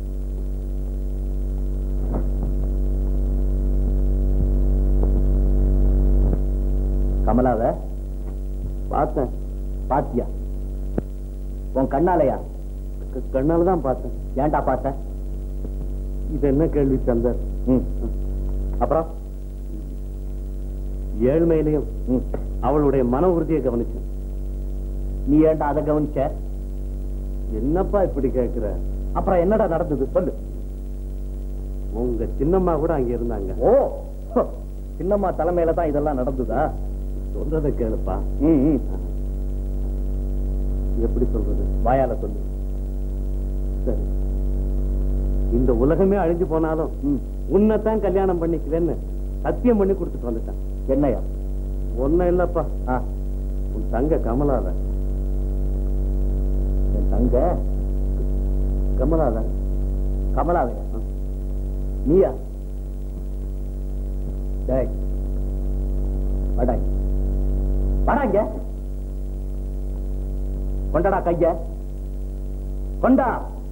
கமலாவ பார்த்தேன் பாத்தியா உன் கண்ணாலயா க- கண்ணால தான் பார்த்தேன் ஏன்டா பார்த்த இது என்ன கேள்வி சந்தர் ம். அப்புறம் ஏழ்மையிலையும் ம். அவளுடைய மன உறுதியை கவனிச்சேன் நீ ஏன்டா அதை கவனிச்ச என்னப்பா இப்படி கேக்குற அப்புறம் என்னடா நடந்தது சொல்லு உங்க சின்னம்மா கூட அங்க இருந்தாங்க ஓ ஹ, சின்னம்மா தலைமையில தான் இதெல்லாம் நடந்ததா சொல்றத கேளுப்பா ம், ம். எப்படி சொல்றது வாயால சொல்லு சரி இந்த உலகமே அழிஞ்சு போனாலும் ம். உன்னைத்தான் கல்யாணம் பண்ணிக்குவேன்னு சத்தியம் பண்ணி கொடுத்துட்டு வந்துட்டேன் என்னையா ஒன்னும் இல்லப்பா ஆ, உன் தங்க கமலால என் தங்க கமலால கமலாவையா நீயா டேய் வடாங்க வடாங்க கொண்டடா கைய கொண்டா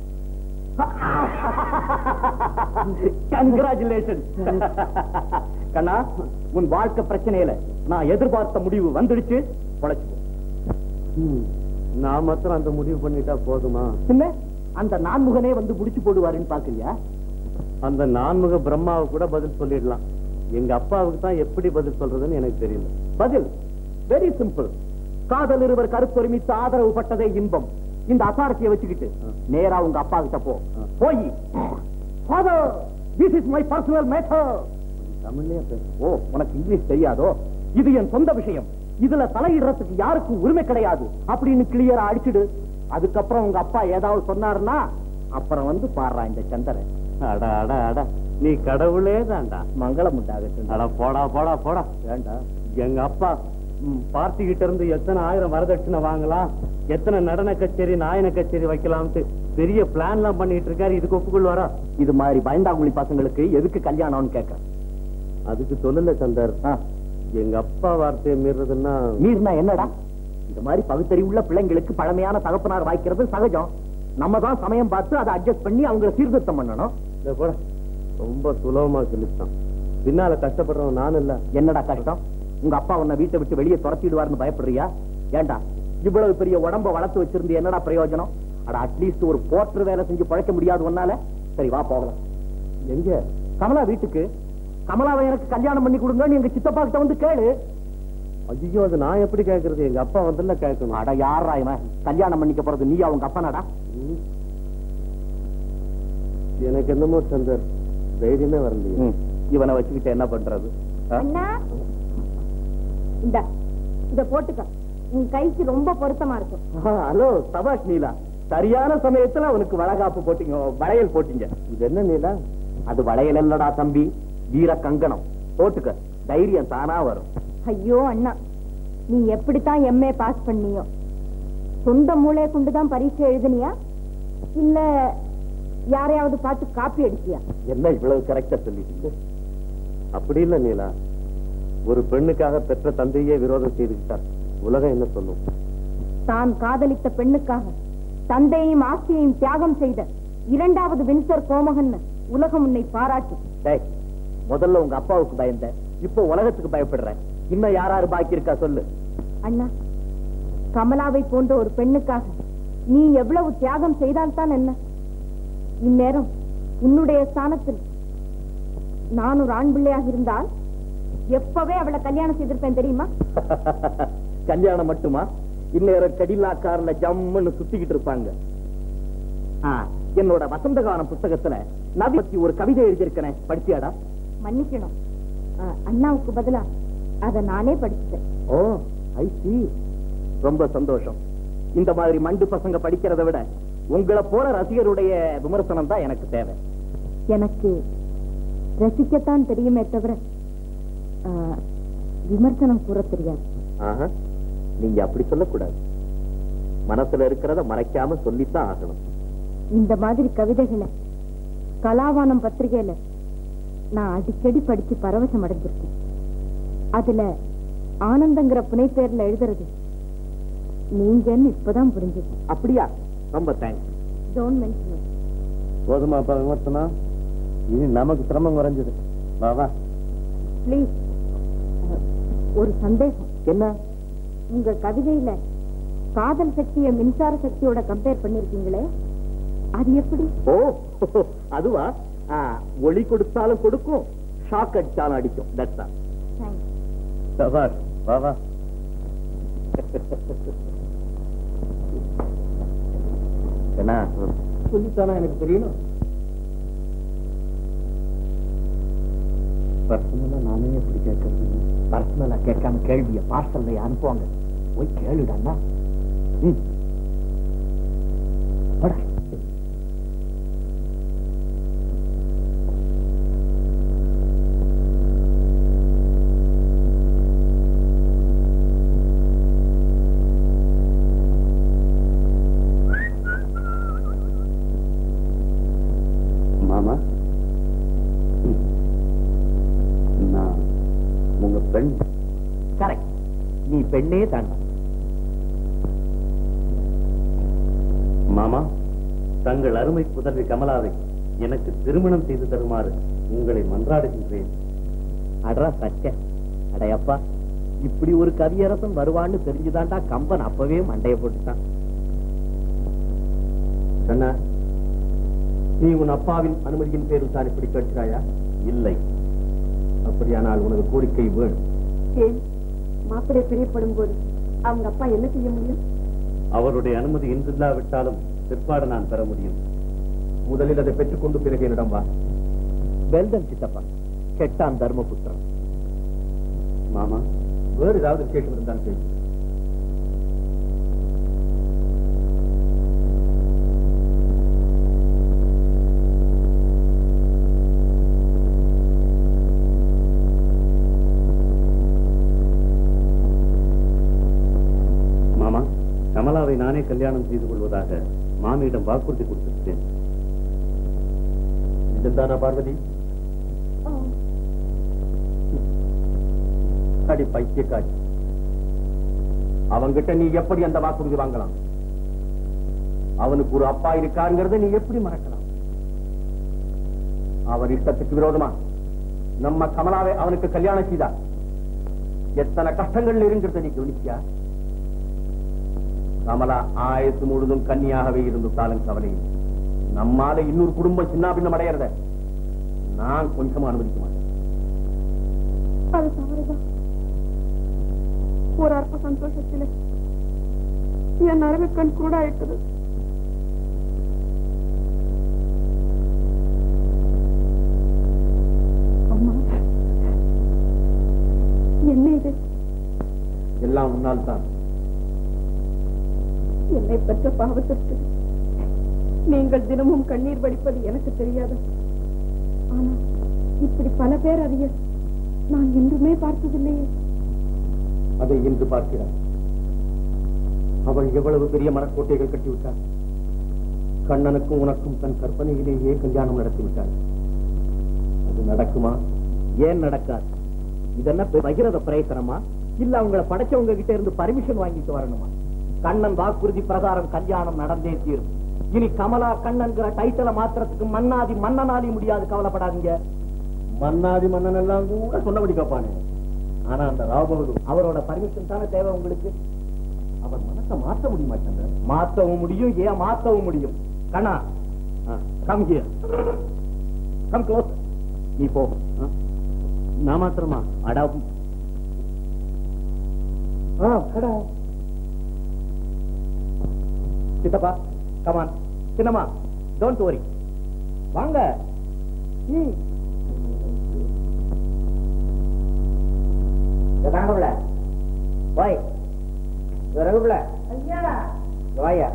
கங்க்ராச்சுலேஷன் கண்ணா உன் வாழ்க்கை பிரச்சனையில நான் எதிர்பார்த்த முடிவு வந்துடுச்சு பொழைச்சு ம். நான் மாத்திரம் அந்த முடிவு பண்ணிட்டா போதுமா என்ன அந்த நான்முகனே வந்து முடிச்சு போடுவாருன்னு பாக்குறியா அந்த நான்முக பிரம்மாவை கூட பதில் சொல்லிடலாம் எங்க அப்பாவுக்கு தான் எப்படி பதில் சொல்றதுன்னு எனக்கு தெரியல பதில் வெரி சிம்பிள் காதல் இருவர் கருத்தொருமித்து ஆதரவு பட்டதே இன்பம் இந்த அசாரத்திய வச்சுக்கிட்டு நேரா உங்க அப்பா கிட்ட போ போய் father this is my personal matter தமிழ்லயே பேச ஓ உனக்கு இங்கிலீஷ் தெரியாதோ இது என் சொந்த விஷயம் இதுல தலையிடுறதுக்கு யாருக்கும் உரிமை கிடையாது அப்படின்னு கிளியரா அடிச்சிடு அதுக்கப்புறம் உங்க அப்பா ஏதாவது சொன்னாருன்னா அப்புறம் வந்து பாடுறா இந்த சந்திரன் அட அட அட நீ கடவுளே தான்டா மங்களம் உண்டாகட்டும் அட போடா போடா போடா வேண்டாம் எங்க அப்பா ம், பார்ட்டி கிட்ட இருந்து எத்தனை ஆயிரம் வரதட்சணை வாங்கலாம் எத்தனை நடன கச்சேரி நாயன கச்சேரி வைக்கலாம்ட்டு பெரிய பிளான் எல்லாம் பண்ணிட்டு இருக்காரு இதுக்கு ஒப்புக்கொள்வாரா இது மாதிரி பயந்தாங்குழி பசங்களுக்கு எதுக்கு கல்யாணம்னு கேட்கறேன் அதுக்கு சொல்லல சந்தர் ஆ, எங்க அப்பா வார்த்தையை மீறதுன்னா மீறினா என்னடா இந்த மாதிரி பகுத்தறிவுள்ள பிள்ளைங்களுக்கு பழமையான தகப்பனார் வாய்க்கிறது சகஜம் நம்ம தான் சமயம் பார்த்து அதை அட்ஜஸ்ட் பண்ணி அவங்களை சீர்திருத்தம் பண்ணணும் இதோ போடா ரொம்ப சுலபமா சொல்லிட்டான் பின்னால கஷ்டப்படுறவன் நான் இல்ல என்னடா கஷ்டம் உங்க அப்பா உன்னை வீட்டை விட்டு வெளியே துரத்திடுவாருன்னு பயப்படுறியா ஏண்டா இவ்வளவு பெரிய உடம்ப வளர்த்து வச்சிருந்து என்னடா பிரயோஜனம் அட அட்லீஸ்ட் ஒரு போற்று வேலை செஞ்சு பழைக்க முடியாது ஒன்னால சரி வா போகலாம் எங்க கமலா வீட்டுக்கு கமலாவை எனக்கு கல்யாணம் பண்ணி கொடுங்கன்னு எங்க சித்தப்பா கிட்ட வந்து கேளு ஐயோ அது நான் எப்படி கேக்குறது எங்க அப்பா வந்துல கேட்கணும் அட யாரா இவன் கல்யாணம் பண்ணிக்க போறது நீ அவங்க அப்பனாடா ம். எனக்கு என்னமோ சந்தர் தைரியமே வரலையே ம், இவனை வச்சுக்கிட்டு என்ன பண்றது ஆ? அண்ணா இந்த இத போட்டுக்க உன் கைக்கு ரொம்ப பொருத்தமா இருக்கும் ஆ, ஹலோ சபாஷ் நீலா சரியான சமயத்துல அவனுக்கு வளகாப்பு போட்டீங்க வளையல் போட்டீங்க இது என்ன நீலா அது வளையல் இல்லடா தம்பி வீர கங்கணம் போட்டுக்க தைரியம் தானா வரும் ஐயோ அண்ணா நீ எப்படித்தான் எம்ஏ பாஸ் பண்ணியோ சொந்த மூளையை கொண்டுதான் பரீட்சை எழுதுனியா இல்ல யாரையாவது பார்த்து காப்பி அடிச்சியா என்ன இவ்வளவு கரெக்டா சொல்லிட்டீங்க அப்படி இல்ல நீலா ஒரு பெண்ணுக்காக பெற்ற தந்தையே விரோதம் செய்துவிட்டார் உலகம் என்ன சொல்லும் தான் காதலித்த பெண்ணுக்காக தந்தையையும் ஆஸ்தியையும் தியாகம் செய்த இரண்டாவது வின்சர் கோமகன் உலகம் உன்னை பாராட்டு டேய் முதல்ல உங்க அப்பாவுக்கு பயந்த இப்போ உலகத்துக்கு பயப்படுற இன்னும் யாராரு பாக்கி இருக்கா சொல்லு அண்ணா கமலாவை போன்ற ஒரு பெண்ணுக்காக நீ எவ்வளவு தியாகம் செய்தால்தான் என்ன இந்நேரம் உன்னுடைய ஸ்தானத்தில் நான் ஒரு ஆண் பிள்ளையாக இருந்தால் எப்பவே அவளை கல்யாணம் செய்திருப்பேன் தெரியுமா கல்யாணம் மட்டுமா இந்நேரம் கடிலா கார்ல ஜம்முன்னு சுத்திக்கிட்டு இருப்பாங்க ஆ, என்னோட வசந்த காலம் புத்தகத்துல நபி பத்தி ஒரு கவிதை எழுதியிருக்கிறேன் படிச்சியாடா மன்னிக்கணும் அஹ், அண்ணாவுக்கு பதிலா அத நானே படிச்சுட்டேன் ஓ ஐ சி ரொம்ப சந்தோஷம் இந்த மாதிரி மண்டு பசங்க படிக்கிறதை விட உங்களை போல ரசிகருடைய விமர்சனம் தான் எனக்கு தேவை எனக்கு ரசிக்கத்தான் தெரியுமே தவிர அஹ், விமர்சனம் கூற தெரியாது ஆஹா, நீங்க அப்படி சொல்லக்கூடாது மனசுல இருக்கிறத மறைக்காம சொல்லித்தான் ஆகணும் இந்த மாதிரி கவிதைகளை கலாவானம் பத்திரிகையில நான் அடிக்கடி படிச்சு பரவசம் அடைஞ்சிருக்கேன் அதுல ஆனந்தங்கிற புனைப்பெயர்ல எழுதுறது நீங்கன்னு இப்பதான் புரிஞ்சுது அப்படியா ரொம்ப தேங்க்ஸ் டோன்ட் மென்ஷன் போதுமாப்பா விமர்சனம் இனி நமக்கு சிரமம் குறைஞ்சது வா வா ப்ளீஸ் ஒரு சந்தேகம் என்ன உங்க கவிதையில காதல் சக்தியை மின்சார சக்தியோட கம்பேர் பண்ணிருக்கீங்களே அது எப்படி ஓ அதுவா ஆ, ஒளி கொடுத்தாலும் கொடுக்கும் ஷாக் அடிச்சாலும் அடிக்கும் தட்ஸ் ஆல் தேங்க்ஸ் சபாஷ் வா வா என்ன சொல்லித்தானா எனக்கு தெரியணும் பர்சனலா நானே எப்படி கேட்கறது பர்சனலா கேட்காம கேள்விய பார்சல்ல அனுப்புவாங்க போய் கேளுடாண்ணா ம் போடா. மாமா ம். நான் உங்க பெண் கரெக்ட் நீ பெண்ணே தாண்டா மாமா தங்கள் அருமை புதல்வி கமலாவை எனக்கு திருமணம் செய்து தருமாறு உங்களை மன்றாடுகின்றேன் அடரா சச்ச அடையப்பா இப்படி ஒரு கவியரசன் வருவான்னு தெரிஞ்சுதான்டா கம்பன் அப்பவே மண்டைய போட்டுட்டான் கண்ணா நீ உன் அப்பாவின் அனுமதியின் பேரில் தான் இப்படி கேட்கிறாயா இல்லை அப்படியானால் உனது கோரிக்கை வேணும் ஏன் மாப்பிள்ளை பிரியப்படும் போது அவங்க அப்பா என்ன செய்ய முடியும் அவருடைய அனுமதி இன்றில்லாவிட்டாலும் பிற்பாடு நான் பெற முடியும் முதலில் அதை பெற்றுக்கொண்டு பிறகு என்னிடம் வா வெல்டன் சித்தப்பா கெட்டான் தர்மபுத்திரன் மாமா வேறு ஏதாவது கேட்டு இருந்தால் கேள்வி மாமா கமலாவை நானே கல்யாணம் செய்து கொள்வதாக மாமியிடம் வாக்குறுதி கொடுத்திருக்கேன் இதுதானா பார்வதி அடி பைத்தியக்காரி அவங்கிட்ட நீ எப்படி அந்த வாக்குறுதி வாங்கலாம் அவனுக்கு ஒரு அப்பா இருக்காருங்கிறத நீ எப்படி மறக்கலாம் அவர் இஷ்டத்துக்கு விரோதமா நம்ம கமலாவை அவனுக்கு கல்யாணம் செய்தா எத்தனை கஷ்டங்கள் இருங்கிறத நீ கவனிச்சியா கமலா ஆயுசு முழுதும் கன்னியாகவே இருந்துட்டாலும் கவலை இல்லை. நம்மால இன்னொரு குடும்பம் சின்ன பின்னம் அடையறத நான் கொஞ்சமா அனுமதிக்க மாட்டேன் அது தவறுதான் ஒரு அற்ப சந்தோஷத்திலே என் அறிவு கண் குருடாயிட்டது அம்மா என்ன இது எல்லாம் முன்னால் தான் என்னை பெற்ற பாவத்திற்கு நீங்கள் தினமும் கண்ணீர் வடிப்பது எனக்கு தெரியாது ஆனா இப்படி பல பேர் அறிய நான் என்றுமே பார்த்ததில்லையே அதை இன்று பார்க்கிறார் அவள் எவ்வளவு பெரிய மனக்கோட்டைகள் கட்டிவிட்டாள் கண்ணனுக்கும் உனக்கும் தன் கற்பனையிலேயே கல்யாணம் நடத்தி விட்டாள் அது நடக்குமா ஏன் நடக்காது இதெல்லாம் பெ- பகிரத பிரயத்தனமா இல்ல அவங்கள படைச்சவங்க கிட்ட இருந்து பர்மிஷன் வாங்கிட்டு வரணுமா கண்ணன் வாக்குறுதி பிரகாரம் கல்யாணம் நடந்தே தீரும் இனி கமலா கண்ணன்கிற டைட்டில மாத்திரத்துக்கு மன்னாதி மன்னனாதி முடியாது கவலைப்படாதீங்க மன்னாதி மன்னன் எல்லாம் கூட சொன்னபடி கேட்பானே ஆனா அந்த ராபவரு அவரோட பர்மிஷன் தானே தேவை உங்களுக்கு அவர் மனசை மாத்த முடியுமா சந்திரன் மாத்தவும் முடியும் ஏன் மாத்தவும் முடியும் கண்ணா கம் ஹியர் கம் க்ளோஸ் நீ போ ஆ? நான் மாத்திரமா அடா ஆ கடா சித்தப்பா கமான் சின்னம்மா டோன்ட் வரி வாங்க ம் ரகுபுல போய் ரகுபுல வாயா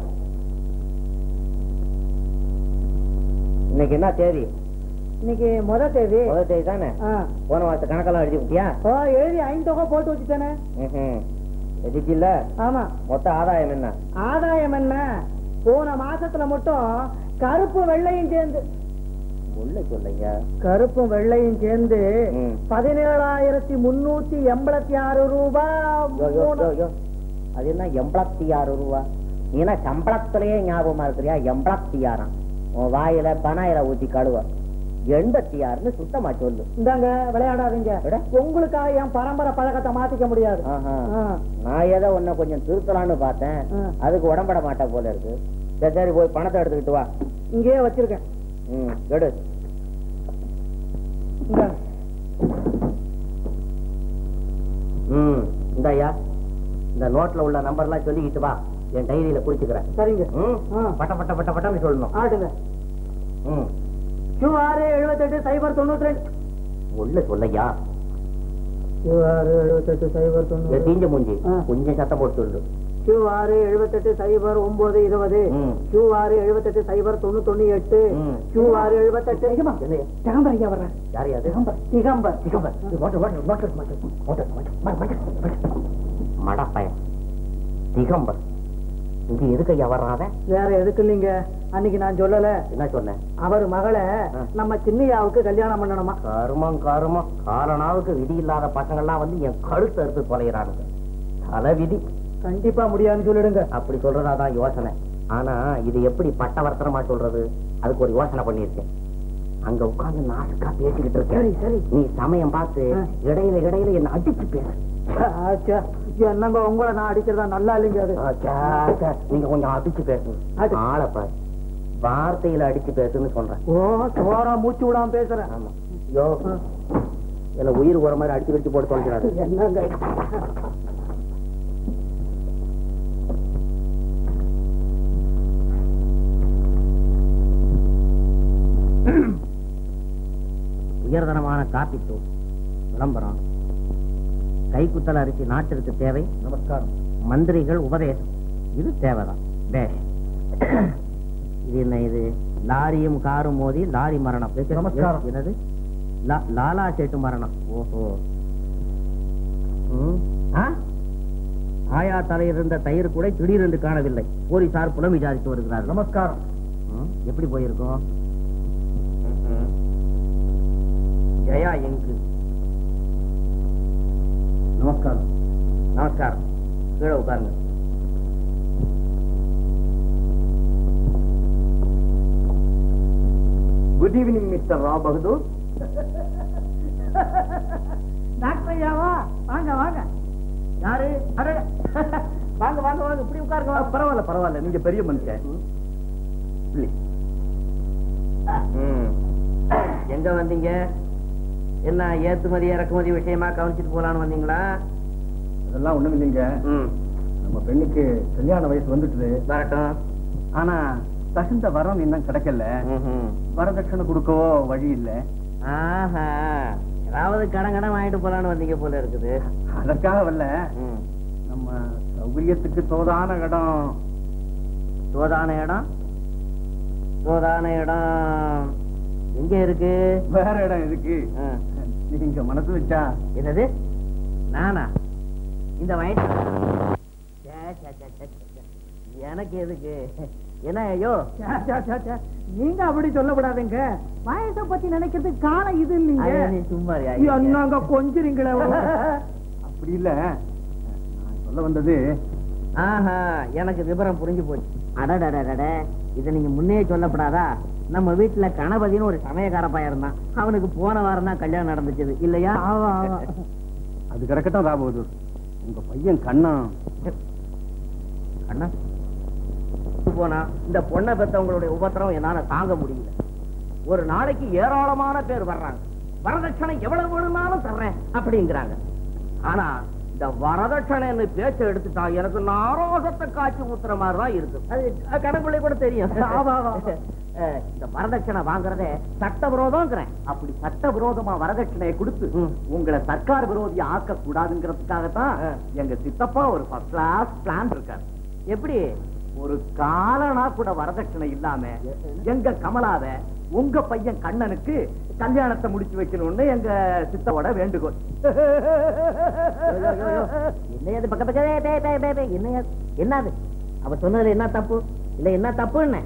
இன்னைக்கு என்ன தேதி இன்னைக்கு முத தேதி முதல் தேதி தானே ஆ. போன மாசம் கணக்கெல்லாம் எழுதி விட்டியா ஓ, எழுதி ஐந்து தொகை போட்டு வச்சுட்டானே எழுதிச்சில்ல ஆமா மொத்த ஆதாயம் என்ன ஆதாயம் என்ன போன மாசத்துல மட்டும் கருப்பு வெள்ளையும் சேர்ந்து உள்ள சொல்லையா கருப்பும் வெள்ளையும் சேர்ந்து ம். பதினேழாயிரத்தி முன்னூத்தி எண்பத்தி ஆறு யோ, யோ, யோ, ரூபாய் யோ. அது என்ன எண்பத்தி ஆறு ரூபா நீ என்ன சம்பளத்திலேயே ஞாபகமா இருக்கிறியா எண்பத்தி ஆறாம் உன் வாயில பனாயிர ஊத்தி கழுவ எண்பத்தி ஆறுன்னு சுத்தமா சொல்லு இந்தாங்க விளையாடாதீங்க விட? உங்களுக்காக என் பரம்பரை பழக்கத்தை மாத்திக்க முடியாது ஆஹா. ஆ. நான் ஏதோ உன்னை கொஞ்சம் திருத்தலான்னு பார்த்தேன் ஆ. அதுக்கு உடம்பட மாட்டா போல இருக்கு சரி சரி போய் பணத்தை எடுத்துக்கிட்டு வா இங்கேயே வச்சிருக்கேன் ம் எடு இந்தாங்க ம் இந்தாயா இந்த நோட்ல உள்ள நம்பர்லாம் சொல்லிக்கிட்டு வா என் டைரியில குறிச்சுக்கிறேன் சரிங்க ம் ஆ. பட்ட பட்ட பட்ட பட்டன்னு சொல்லணும் ஆடுங்க ம் கியூ ஆறு எழுபத்தெட்டு சைபர் தொண்ணூத்தி ரெண்டு உள்ள சொல்லையா கியூ ஆறு எழுபத்தெட்டு சைபர் என் தொண்ணூறு தீஞ்ச மூஞ்சி ஆ. கொஞ்சம் சத்தம் போட்டு சொல்லு கியூ ஆறு எழுபத்தெட்டு சைபர் ஒன்பது இருபது ம். கியூ ஆறு எழுபத்தெட்டு சைபர் தொண்ணூத்தொன்னு எட்டு ம். கியூ ஆறு எழுபத்தெட்டு என்னய்யா? திகம்பர் ஐயா வர்றேன் யார் யாரு Digambar Digambar. Water, water, water, water, water, water, water, water. மடப்பையன் திகம்பர் இங்க எதுக்கு ஐயா வர்றாத வேற எதுக்கு இல்லைங்க அன்னைக்கு நான் சொல்லல என்ன சொன்னேன் அவர் மகளை ஆ. நம்ம சின்னையாவுக்கு கல்யாணம் பண்ணணுமா கருமம் கருமம் காலனாவுக்கு விதி இல்லாத பசங்கள்லாம் வந்து என் கழுத்து அறுத்து தொலைகிறானுங்க தலை விதி கண்டிப்பா முடியாதுன்னு சொல்லிடுங்க அப்படி சொல்றதாதான் யோசனை ஆனா இது எப்படி பட்டவர்த்தனமா சொல்றது அதுக்கு ஒரு யோசனை பண்ணிருக்கேன் அங்க உட்கார்ந்து நாசுக்கா பேசிக்கிட்டு இருக்கேன் சரி, சரி. நீ சமயம் பார்த்து ஆ. இடையில இடையில என்ன அடிச்சு பேசு ஆச்சா, என்னங்க உங்களை நான் அடிக்கிறதா நல்லா இல்லைங்க அது ஆச்சா, ஆச்சா, நீங்க கொஞ்சம் அடிச்சு பேசுங்க அது- ஆளை பாரு வார்த்தையில அடிச்சு பேசுன்னு சொல்றேன் ஓ சோரா மூச்சு விடாம பேசுறேன் ஆமா யோ என்ன உயிர் ஒரு மாதிரி அடிச்சு கடிச்சு போட்டு தொலைக்கிறாரு என்னங்க உயர்தரமான காப்பி தூள் விளம்பரம் கைக்குத்தல் அரிசி நாட்டிற்கு தேவை நமஸ்காரம் மந்திரிகள் உபதேசம் இது தேவைதான் பேஷ் இது என்ன இது லாரியும் காரும் மோதி லாரி மரணம் எது- நமஸ்காரம். என்னது லா- லாலா சேட்டு மரணம் ஓஹோ ம். ஆ? ஆயா தலையில் இருந்த தயிர் கூட திடீரென்று காணவில்லை போலீசார் புலம் விசாரித்து வருகிறார்கள் நமஸ்காரம் ம், எப்படி போயிருக்கோம் ம்ம். ஜெயா எங்கு நமஸ்காரம் நமஸ்காரம் கீழே உட்காருங்க good evening mister Rao Bahadur doctor ஐயாவா வாங்க வாங்க யாரு அடே, வாங்க வாங்க வாங்க இப்படி உட்காருங்க வாங்க. பரவாயில்ல பரவாயில்ல நீங்க பெரிய மனுஷன் Please. ம். எங்க வந்தீங்க என்ன ஏற்றுமதி இறக்குமதி விஷயமா கவனிச்சிட்டு போலான்னு வந்தீங்களா அதெல்லாம் ஒண்ணும் இல்லைங்க ம் நம்ம பெண்ணுக்கு கல்யாண வயசு வந்துட்டுது வரட்டும் ஆனா தகுந்த வரம் இன்னும் கிடைக்கல ம்ஹும். வரதட்சணை கொடுக்கவோ வழி இல்ல ஆஹா ஏதாவது கடன் கடன் வாங்கிட்டு போலான்னு வந்தீங்க போல இருக்குது அதற்காக வரல ம். நம்ம சௌகரியத்துக்கு தோதான இடம் சோதான இடம் சோதான இடம் எங்க இருக்கு வேற இடம் இருக்கு ஆ. நீங்க மனசு வச்சா என்னது நானா இந்த வயசு சே, சே, சே, சே, சே, சே. எனக்கு எதுக்கு என்ன ஐயோ சே, சே, சே, சே. நீங்க அப்படி சொல்லக்கூடாதுங்க வயசை பத்தி நினைக்கிறது காலம் இது இல்லைங்க ஐயா, நீ சும்மா இரு, ஐயா. என்னங்க கொஞ்சிறீங்களே அப்படி இல்ல நான் சொல்ல வந்தது ஆஹா எனக்கு விவரம் புரிஞ்சு போச்சு அடடடடட இதை நீங்க முன்னே சொல்லப்படாதா நம்ம வீட்டுல கணபதினு ஒரு சமயக்கார பையன் இருந்தான் அவனுக்கு போன வாரம் தான் கல்யாணம் நடந்துச்சு இல்லையா ஆமா, ஆமா. அது கிடக்கட்டும் ராபோதூர் உங்க பையன் கண்ணா அண்ணா போனா இந்த பொண்ணை பெத்தவங்களுடைய உபத்திரம் என்னால தாங்க முடியல ஒரு நாளைக்கு ஏராளமான பேர் வர்றாங்க வரதட்சணை எவ்வளவு வேணும்னாலும் தர்றேன் அப்படிங்கிறாங்க ஆனா இந்த வரதட்சணைன்னு பேச்ச எடுத்துட்டா எனக்கு நாரோசத்தை காய்ச்சி ஊத்துற மாதிரி தான் இருக்கு அது கணக்குள்ளே கூட தெரியும் ஆமா, ஆமா. அஹ், இந்த வரதட்சணை வாங்குறதே சட்டவிரோதம்ங்கிறேன் அப்படி சட்ட விரோதமா வரதட்சணையை கொடுத்து ம். உங்களை சர்க்கார் விரோதியா ஆக்க கூடாதுங்கிறதுக்காகத்தான் ஆ. எங்க சித்தப்பா ஒரு ஃபர்ஸ்ட் கிளாஸ் பிளான் இருக்காரு எப்படி ஒரு காலனா கூட வரதட்சணை இல்லாம எங்க கமலாவ உங்க பையன் கண்ணனுக்கு கல்யாணத்தை முடிச்சு வைக்கணும்னு எங்க சித்தவோட வேண்டுகோள் என்னையாது பக்க பக்க டேய், டேய், டேய், டேய், டேய், என்னையாது என்னது அவ சொன்னதுல என்ன தப்பு இல்ல என்ன தப்பு என்ன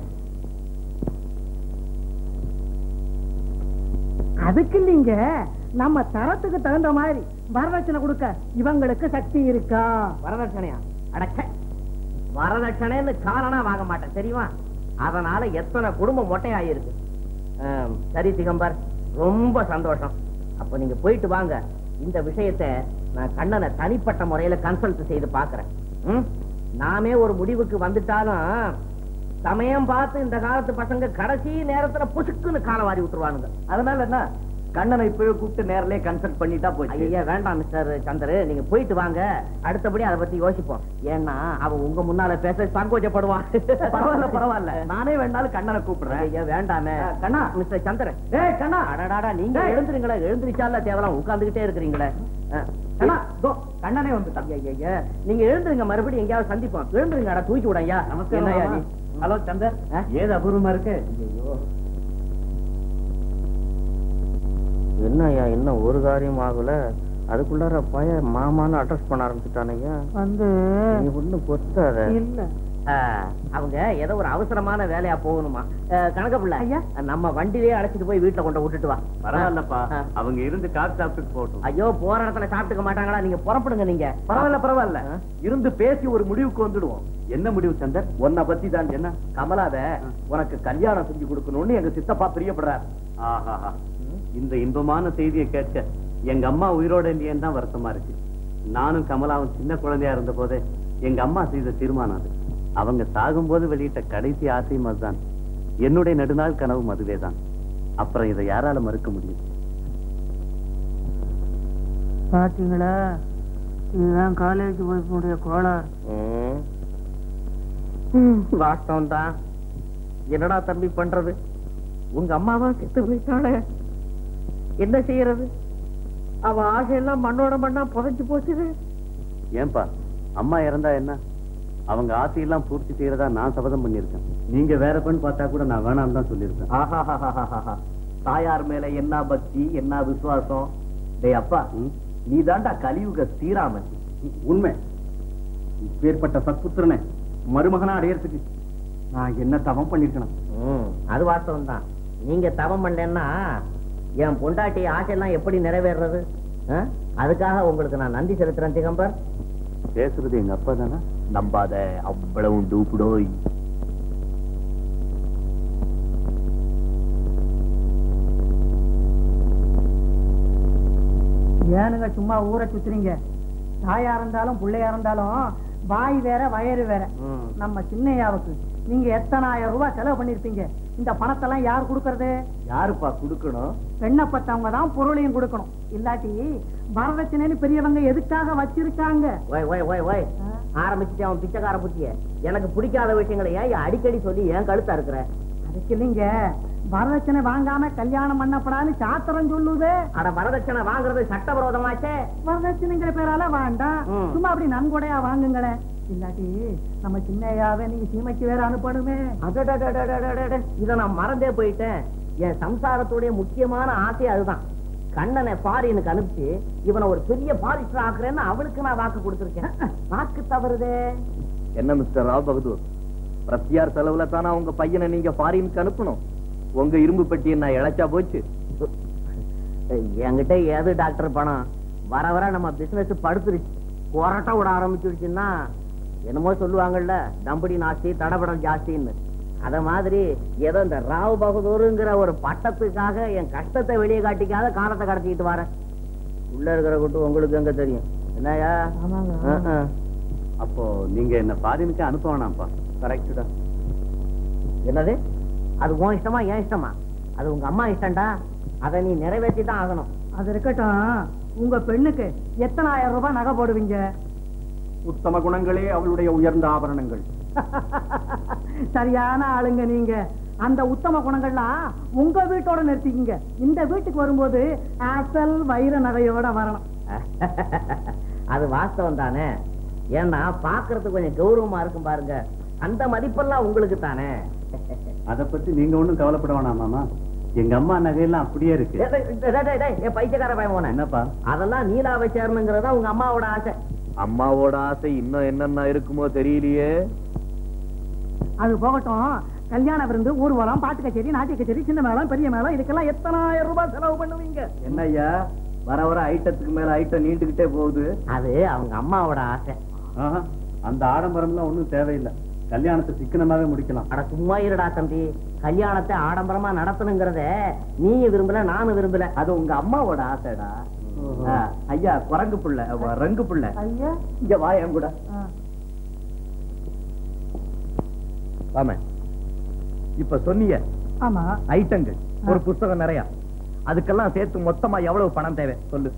அதுக்கு இல்லைங்க நம்ம தரத்துக்கு தகுந்த மாதிரி வரதட்சணை கொடுக்க இவங்களுக்கு சக்தி இருக்கா வரதட்சணையா அடக்க வரதட்சணைன்னு காரணா வாங்க மாட்டேன் தெரியுமா அதனால எத்தனை குடும்பம் மொட்டையாயிருக்கு ஆம், சரி திகம்பர் ரொம்ப சந்தோஷம் அப்ப நீங்க போயிட்டு வாங்க இந்த விஷயத்தை நான் கண்ணனை தனிப்பட்ட முறையில கன்சல்ட் செய்து பாக்குறேன் ம்? நாமே ஒரு முடிவுக்கு வந்துட்டாலும் சமயம் பார்த்து இந்த காலத்து பசங்க கடைசி நேரத்துல புசுக்குன்னு காலை வாரி விட்டுருவானுங்க அதனால என்ன கண்ணனை இப்பவே கூப்பிட்டு நேரிலே கன்சல்ட் பண்ணிட்டா போச்சு ஐயா வேண்டாம் மிஸ்டர் சந்திர நீங்க போயிட்டு வாங்க அடுத்தபடி அதை பத்தி யோசிப்போம் ஏன்னா அவன் உங்க முன்னால பேச சங்கோச்சப்படுவான் பரவாயில்ல பரவாயில்ல நானே வேணாலும் கண்ணனை கூப்பிடுறேன் ஐயா வேண்டாமே ஆ, கண்ணா. மிஸ்டர் சந்திரன் டேய் கண்ணா அடடாடா நீங்க டேய். எழுந்துருங்களே எழுந்திருச்சால தேவலாம் உட்கார்ந்துகிட்டே இருக்கிறீங்களே ஆ. கண்ணா தோ கண்ணனே வந்துட்டான் ஐயா, ஐயா, நீங்க எழுந்துருங்க மறுபடியும் எங்கேயாவது சந்திப்போம் எழுந்துருங்க அட தூக்கி விடையா என்னய்யா நீ ஹலோ சந்தர் ஆ? ஏது அபூர்வமா இருக்கு ஐயோ என்னய்யா இன்னும் ஒரு காரியம் ஆகல அதுக்குள்ளார பய மாமான்னு அட்ரஸ் பண்ண ஆரம்பிச்சுட்டானையா வந்து நீ ஒண்ணும் பொத்தாத இல்ல அவங்க ஏதோ ஒரு அவசரமான வேலையா போகணுமா கணக்க பிள்ளை ஐயா. நம்ம வண்டியிலேயே அழைச்சிட்டு போய் வீட்டுல கொண்டு விட்டுட்டு வா பரவாயில்லப்பா ஆ. அவங்க இருந்து காசு சாப்பிட்டு போட்டும் ஐயோ போற இடத்துல சாப்பிட்டுக்க மாட்டாங்களா நீங்க புறப்படுங்க நீங்க பரவாயில்ல பரவாயில்ல ஆ? இருந்து பேசி ஒரு முடிவுக்கு வந்துடுவோம் என்ன முடிவு சந்தர் உன்னை பத்தி தான் என்ன கமலாத உனக்கு கல்யாணம் செஞ்சு கொடுக்கணும்னு எங்க சித்தப்பா பிரியப்படுறார் ஆஹாஹா இந்த இன்பமான செய்தியை கேட்க எங்க அம்மா உயிரோட இல்லையேன்னு தான் வருத்தமா இருக்கு நானும் கமலாவும் சின்ன குழந்தையா இருந்த போதே எங்க அம்மா செய்த தீர்மானம் அது அவங்க சாகும்போது வெளியிட்ட கடைசி ஆசையும் அதுதான் என்னுடைய நெடுநாள் கனவும் அதுவேதான் அப்புறம் இதை யாரால மறுக்க முடியும் பாத்தீங்களா இதுதான் காலேஜ் போய்ப்புடைய கோளாறு வாஸ்தவம் தான் என்னடா தம்பி பண்றது உங்க அம்மாவா செத்து போயிட்டாளே என்ன செய்யறது அவ ஆசையெல்லாம் மண்ணோட மண்ணா புதைச்சு போச்சுது ஏன்பா அம்மா இறந்தா என்ன அவங்க ஆசையெல்லாம் பூர்த்தி செய்யறதா நான் சபதம் பண்ணியிருக்கேன் நீங்க வேற பெண் பார்த்தா கூட நான் வேணாம் தான் சொல்லியிருக்கேன் ஆஹாஹாஹாஹா. தாயார் மேல என்ன பக்தி என்ன விசுவாசம் டேய் அப்பா ம். நீ தாண்டா கலியுக ஸ்ரீராமன் உண்மை இப்பேற்பட்ட சத்புத்திரனை மருமகனா அடையறதுக்கு நான் என்ன தவம் பண்ணிருக்கணும் ம், அது வாஸ்தவம் தான் நீங்க தவம் பண்ணலன்னா என் பொண்டாட்டி ஆசையெல்லாம் எப்படி நிறைவேறது ஆ? அதுக்காக உங்களுக்கு நான் நன்றி செலுத்துறேன் திகம்பர் பேசுறது எங்க அப்பா தானே நம்பாத அவ்வளவு டூப்புடோய் ஏனுங்க சும்மா ஊரை சுத்துறீங்க தாயா இருந்தாலும் பிள்ளையா இருந்தாலும் வாய் வேற வயறு வேற ம். நம்ம சின்னையாவுக்கு நீங்க எத்தனாயிரம் ரூபாய் செலவு பண்ணிருப்பீங்க இந்த பணத்தெல்லாம் யார் கொடுக்கறது யாருப்பா குடுக்கணும் பெண்ணப்பட்டவங்க தான் பொருளையும் கொடுக்கணும் இல்லாட்டி வரதட்சணைன்னு பெரியவங்க எதுக்காக வச்சிருக்காங்க ஓய் ஓய் ஓய் ஓய் ஆ? ஆரம்பிச்சுட்டு அவன் பிச்சைக்கார புத்திய எனக்கு பிடிக்காத விஷயங்களை ஏன் அடிக்கடி சொல்லி ஏன் கழுத்தா இருக்கிற அதுக்கு இல்லைங்க வரதட்சணை வாங்காம கல்யாணம் பண்ணப்படான்னு சாத்திரம் சொல்லுது அட வரதட்சணை வாங்குறது சட்டவிரோதமாச்சே வரதட்சணைங்கிற பேரால வேண்டாம் ம். சும்மா அப்படி நன்கொடையா வாங்குங்களேன் இல்லாட்டி நம்ம சின்னையாவே நீங்க சீமைக்கு வேற அனுப்பணுமே அடடடடடடடட. இத நான் மறந்தே போயிட்டேன் என் சம்சாரத்துடைய முக்கியமான ஆசை அதுதான் கண்ணனை ஃபாரினுக்கு அனுப்பிச்சு இவனை ஒரு பெரிய பாரிஸ்டர் ஆக்குறேன்னு அவளுக்கு நான் வாக்கு கொடுத்திருக்கேன் வாக்கு தவறுதே என்ன மிஸ்டர் ராவ் பகதூர் பிரத்தியார் செலவுல தானே உங்க பையனை நீங்க ஃபாரினுக்கு அனுப்பணும் உங்க இரும்பு பெட்டியை நான் இழைச்சா போச்சு என்கிட்ட ஏது டாக்டர் பணம் வர வர நம்ம பிசினஸ் படுத்துருச்சு கொரட்டை விட ஆரம்பிச்சுடுச்சுன்னா என்னமோ சொல்லுவாங்கல்ல தம்படி நாஸ்தி தடபடம் ஜாஸ்தின்னு அத மாதிரி ஏதோ இந்த ராவ் பகதூருங்கிற ஒரு பட்டத்துக்காக என் கஷ்டத்தை வெளியே காட்டிக்காத காலத்தை கடத்திக்கிட்டு வரேன் உள்ள இருக்கிற கூட்டு உங்களுக்கு எங்க தெரியும் என்னயா ஆ, ஆ. அப்போ நீங்க என்ன ஃபாரினுக்கு அனுப்ப வேணாம்ப்பா கரெக்டுடா என்னது அது உன் இஷ்டமா என் இஷ்டமா அது உங்க அம்மா இஷ்டம்டா அதை நீ நிறைவேற்றி தான் ஆகணும் அது இருக்கட்டும் உங்க பெண்ணுக்கு எத்தனாயிரம் ரூபாய் நகை போடுவீங்க உத்தம குணங்களே அவளுடைய உயர்ந்த ஆபரணங்கள் சரியான ஆளுங்க நீங்க அந்த உத்தம குணங்கள்லாம் உங்க வீட்டோட நிறுத்திக்கிங்க இந்த வீட்டுக்கு வரும்போது அசல் வைர நகையோட வரணும் அது வாஸ்தவம் தானே ஏன்னா பாக்குறதுக்கு கொஞ்சம் கௌரவமா இருக்கும் பாருங்க அந்த மதிப்பெல்லாம் உங்களுக்கு தானே அத பத்தி நீங்க ஒண்ணும் கவலைப்பட வேணாம் மாமா எங்க அம்மா நகையெல்லாம் அப்படியே இருக்கு டேய், டேய், டேய், டேய், டேய், என் பைத்தியக்கார பையன் போனேன் என்னப்பா அதெல்லாம் நீலாவை சேரணுங்கிறதா உங்க அம்மாவோட ஆசை அம்மாவோட ஆசை இன்னும் என்னென்ன இருக்குமோ தெரியலையே அது போகட்டும் கல்யாண விருந்து ஊர்வலம் பாட்டு கச்சேரி நாட்டிய கச்சேரி சின்ன மேளம் பெரிய மேளம் இதுக்கெல்லாம் எத்தனாயிரம் ரூபாய் செலவு பண்ணுவீங்க என்னய்யா வர வர ஐட்டத்துக்கு மேல ஐட்டம் நீண்டுகிட்டே போகுது அது அவங்க அம்மாவோட ஆசை ஆஹா, அந்த ஆடம்பரம்லாம் ஒண்ணும் தேவையில்லை கல்யாணத்தை சிக்கனமாவே முடிக்கலாம் அட சும்மா இருடா தம்பி கல்யாணத்தை ஆடம்பரமா நடத்தணுங்கிறத நீயும் விரும்பல நானும் விரும்பல அது உங்க அம்மாவோட ஆசைடா ஆ, ஐயா குரங்கு புள்ள அவ ரங்கு புள்ள ஐயா இங்க வா என் கூட ஆ. வாம இப்ப சொன்னீங்க ஆமா ஐட்டங்கள் ஒரு புஸ்தகம் நிறைய அதுக்கெல்லாம் சேர்த்து மொத்தமா எவ்வளவு பணம் தேவை சொல்லு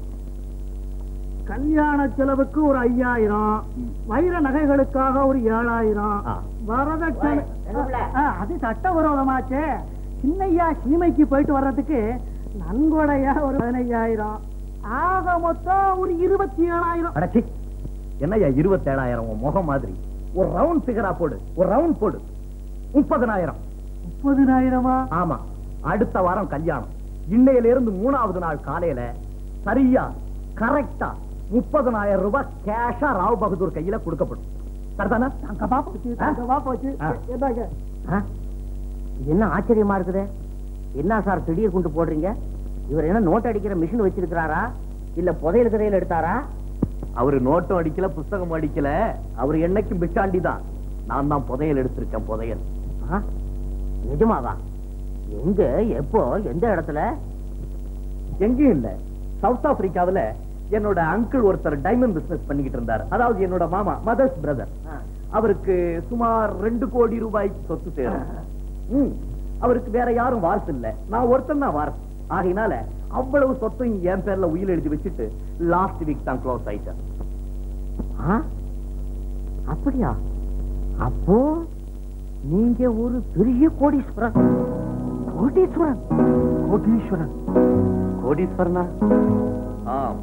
கல்யாண செலவுக்கு ஒரு ஐயாயிரம் வைர நகைகளுக்காக ஒரு ஏழாயிரம் ஆ. வரதட்சணை ஓய், என்னப்புல? ஆ, அது சட்டவிரோதமாச்சே சின்னையா சீமைக்கு போயிட்டு வர்றதுக்கு நன்கொடையா ஒரு பதினையாயிரம் ஆக மொத்தம் ஒரு இருபத்தி ஏழாயிரம் அடச்சி என்னய்யா இருபத்தேழாயிரம் உன் முகம் மாதிரி ஒரு ரவுண்ட் பிகரா போடு ஒரு ரவுண்ட் போடு முப்பதனாயிரம் முப்பதினாயிரமா ஆமா அடுத்த வாரம் கல்யாணம் இன்னையில இருந்து மூணாவது நாள் காலையில சரியா கரெக்டா முப்பதனாயிரம் ரூபாய் கேஷா ராவ் பகதூர் கையில கொடுக்கப்படும் சரிதானா தங்கப்பா போச்சு தங்கப்பா போச்சு ஆ. என்னங்க ஆ? இது என்ன ஆச்சரியமா இருக்குது என்ன சார் திடீர் கொண்டு போடுறீங்க இவர் என்ன நோட் அடிக்கிற மிஷின் வச்சிருக்கிறாரா இல்ல புதையல் கதையில் எடுத்தாரா அவரு நோட்டும் அடிக்கல புஸ்தகம் அடிக்கல அவர் என்னைக்கும் பிச்சாண்டி தான் நான் தான் புதையல் எடுத்திருக்கேன் புதையல் ஆ? நிஜமாவா எங்க எப்போ எந்த இடத்துல எங்கேயும் இல்ல சவுத் ஆப்பிரிக்காவுல என்னோட அங்கிள் ஒருத்தர் டைமண்ட் பிசினஸ் பண்ணிக்கிட்டு இருந்தார் அதாவது என்னோட மாமா மதர்ஸ் பிரதர் ஆ. அவருக்கு சுமார் ரெண்டு கோடி ரூபாய் சொத்து சேரும் ம். அவருக்கு வேற யாரும் வாரிசு இல்ல நான் ஒருத்தன் தான் வாரிசு ஆகையினால அவ்வளவு சொத்தையும் என் பேர்ல உயில் எழுதி வச்சுட்டு லாஸ்ட் வீக் தான் க்ளோஸ் ஆயிட்டேன் ஆ? அப்படியா அப்போ நீங்க ஒரு பெரிய கோடீஸ்வரன் கோடீஸ்வரன் கோடீஸ்வரன் கோடீஸ்வரனா ஆம்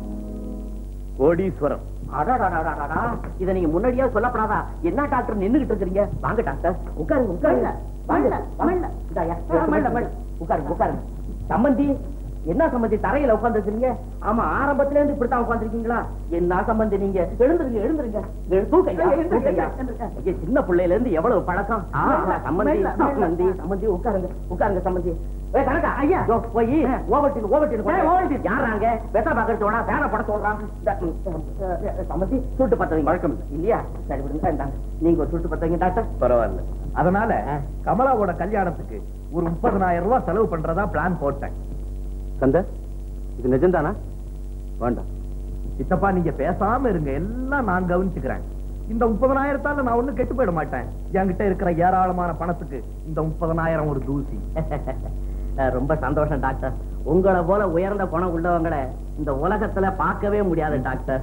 கோடீஸ்வரன் அடடடடடடா. இத நீங்க முன்னாடியே சொல்லப்படாதா என்ன டாக்டர் நின்னுகிட்டு இருக்கீங்க வாங்க டாக்டர் உட்காருங்க உட்காருங்க வாங்க வாங்க இந்தாயா, மெல்ல, மெல்ல. உட்காருங்க உட்காருங்க சம்பந்தி என்ன சம்பந்தி தரையில உட்கார்ந்துருக்கீங்க ஆமா ஆரம்பத்துல இருந்து இப்படித்தான் உட்கார்ந்துருக்கீங்களா என்ன சம்பந்தி நீங்க எழுந்துருங்க எழுந்துருங்க எழு- தூக்கையா, தூக்கையா. ஐயா, சின்ன பிள்ளையில இருந்து எவ்வளவு பழக்கம் ஆ, ஆ, சம்பந்தி சம்பந்தி சம்பந்தி உட்காருங்க உட்காருங்க சம்பந்தி ஏய், கணக்கா ஐயா இதோ போய் ஓவர்டீன் ஓவர்டீன் யாராங்க வெத்தா பாக்கறது வேணா வேற பட சொல்றாங்க இந்த, ம், ம், அஹ், சம்பந்தி சுட்டு பத்தவங்க வழக்கம் இல்லையா சரி விடுங்க இந்தாங்க நீங்க ஒரு சுட்டு பத்தவங்க டாக்டர் பரவாயில்ல அதனால ஆ. கமலாவோட கல்யாணத்துக்கு ஒரு முப்பதனாயிரம் ரூபாய் செலவு பண்றதா பிளான் போட்டேன் கந்த இது நிஜம்தானா வேண்டாம் சித்தப்பா நீங்க பேசாம இருங்க எல்லாம் நான் கவனிச்சுக்கிறேன் இந்த முப்பதனாயிரத்தால நான் ஒண்ணும் கெட்டு போயிட மாட்டேன் என்கிட்ட இருக்கிற ஏராளமான பணத்துக்கு இந்த முப்பதனாயிரம் ஒரு தூசி அஹ், ரொம்ப சந்தோஷம் டாக்டர் உங்களை போல உயர்ந்த குணம் உள்ளவங்களை இந்த உலகத்துல பார்க்கவே முடியாது டாக்டர்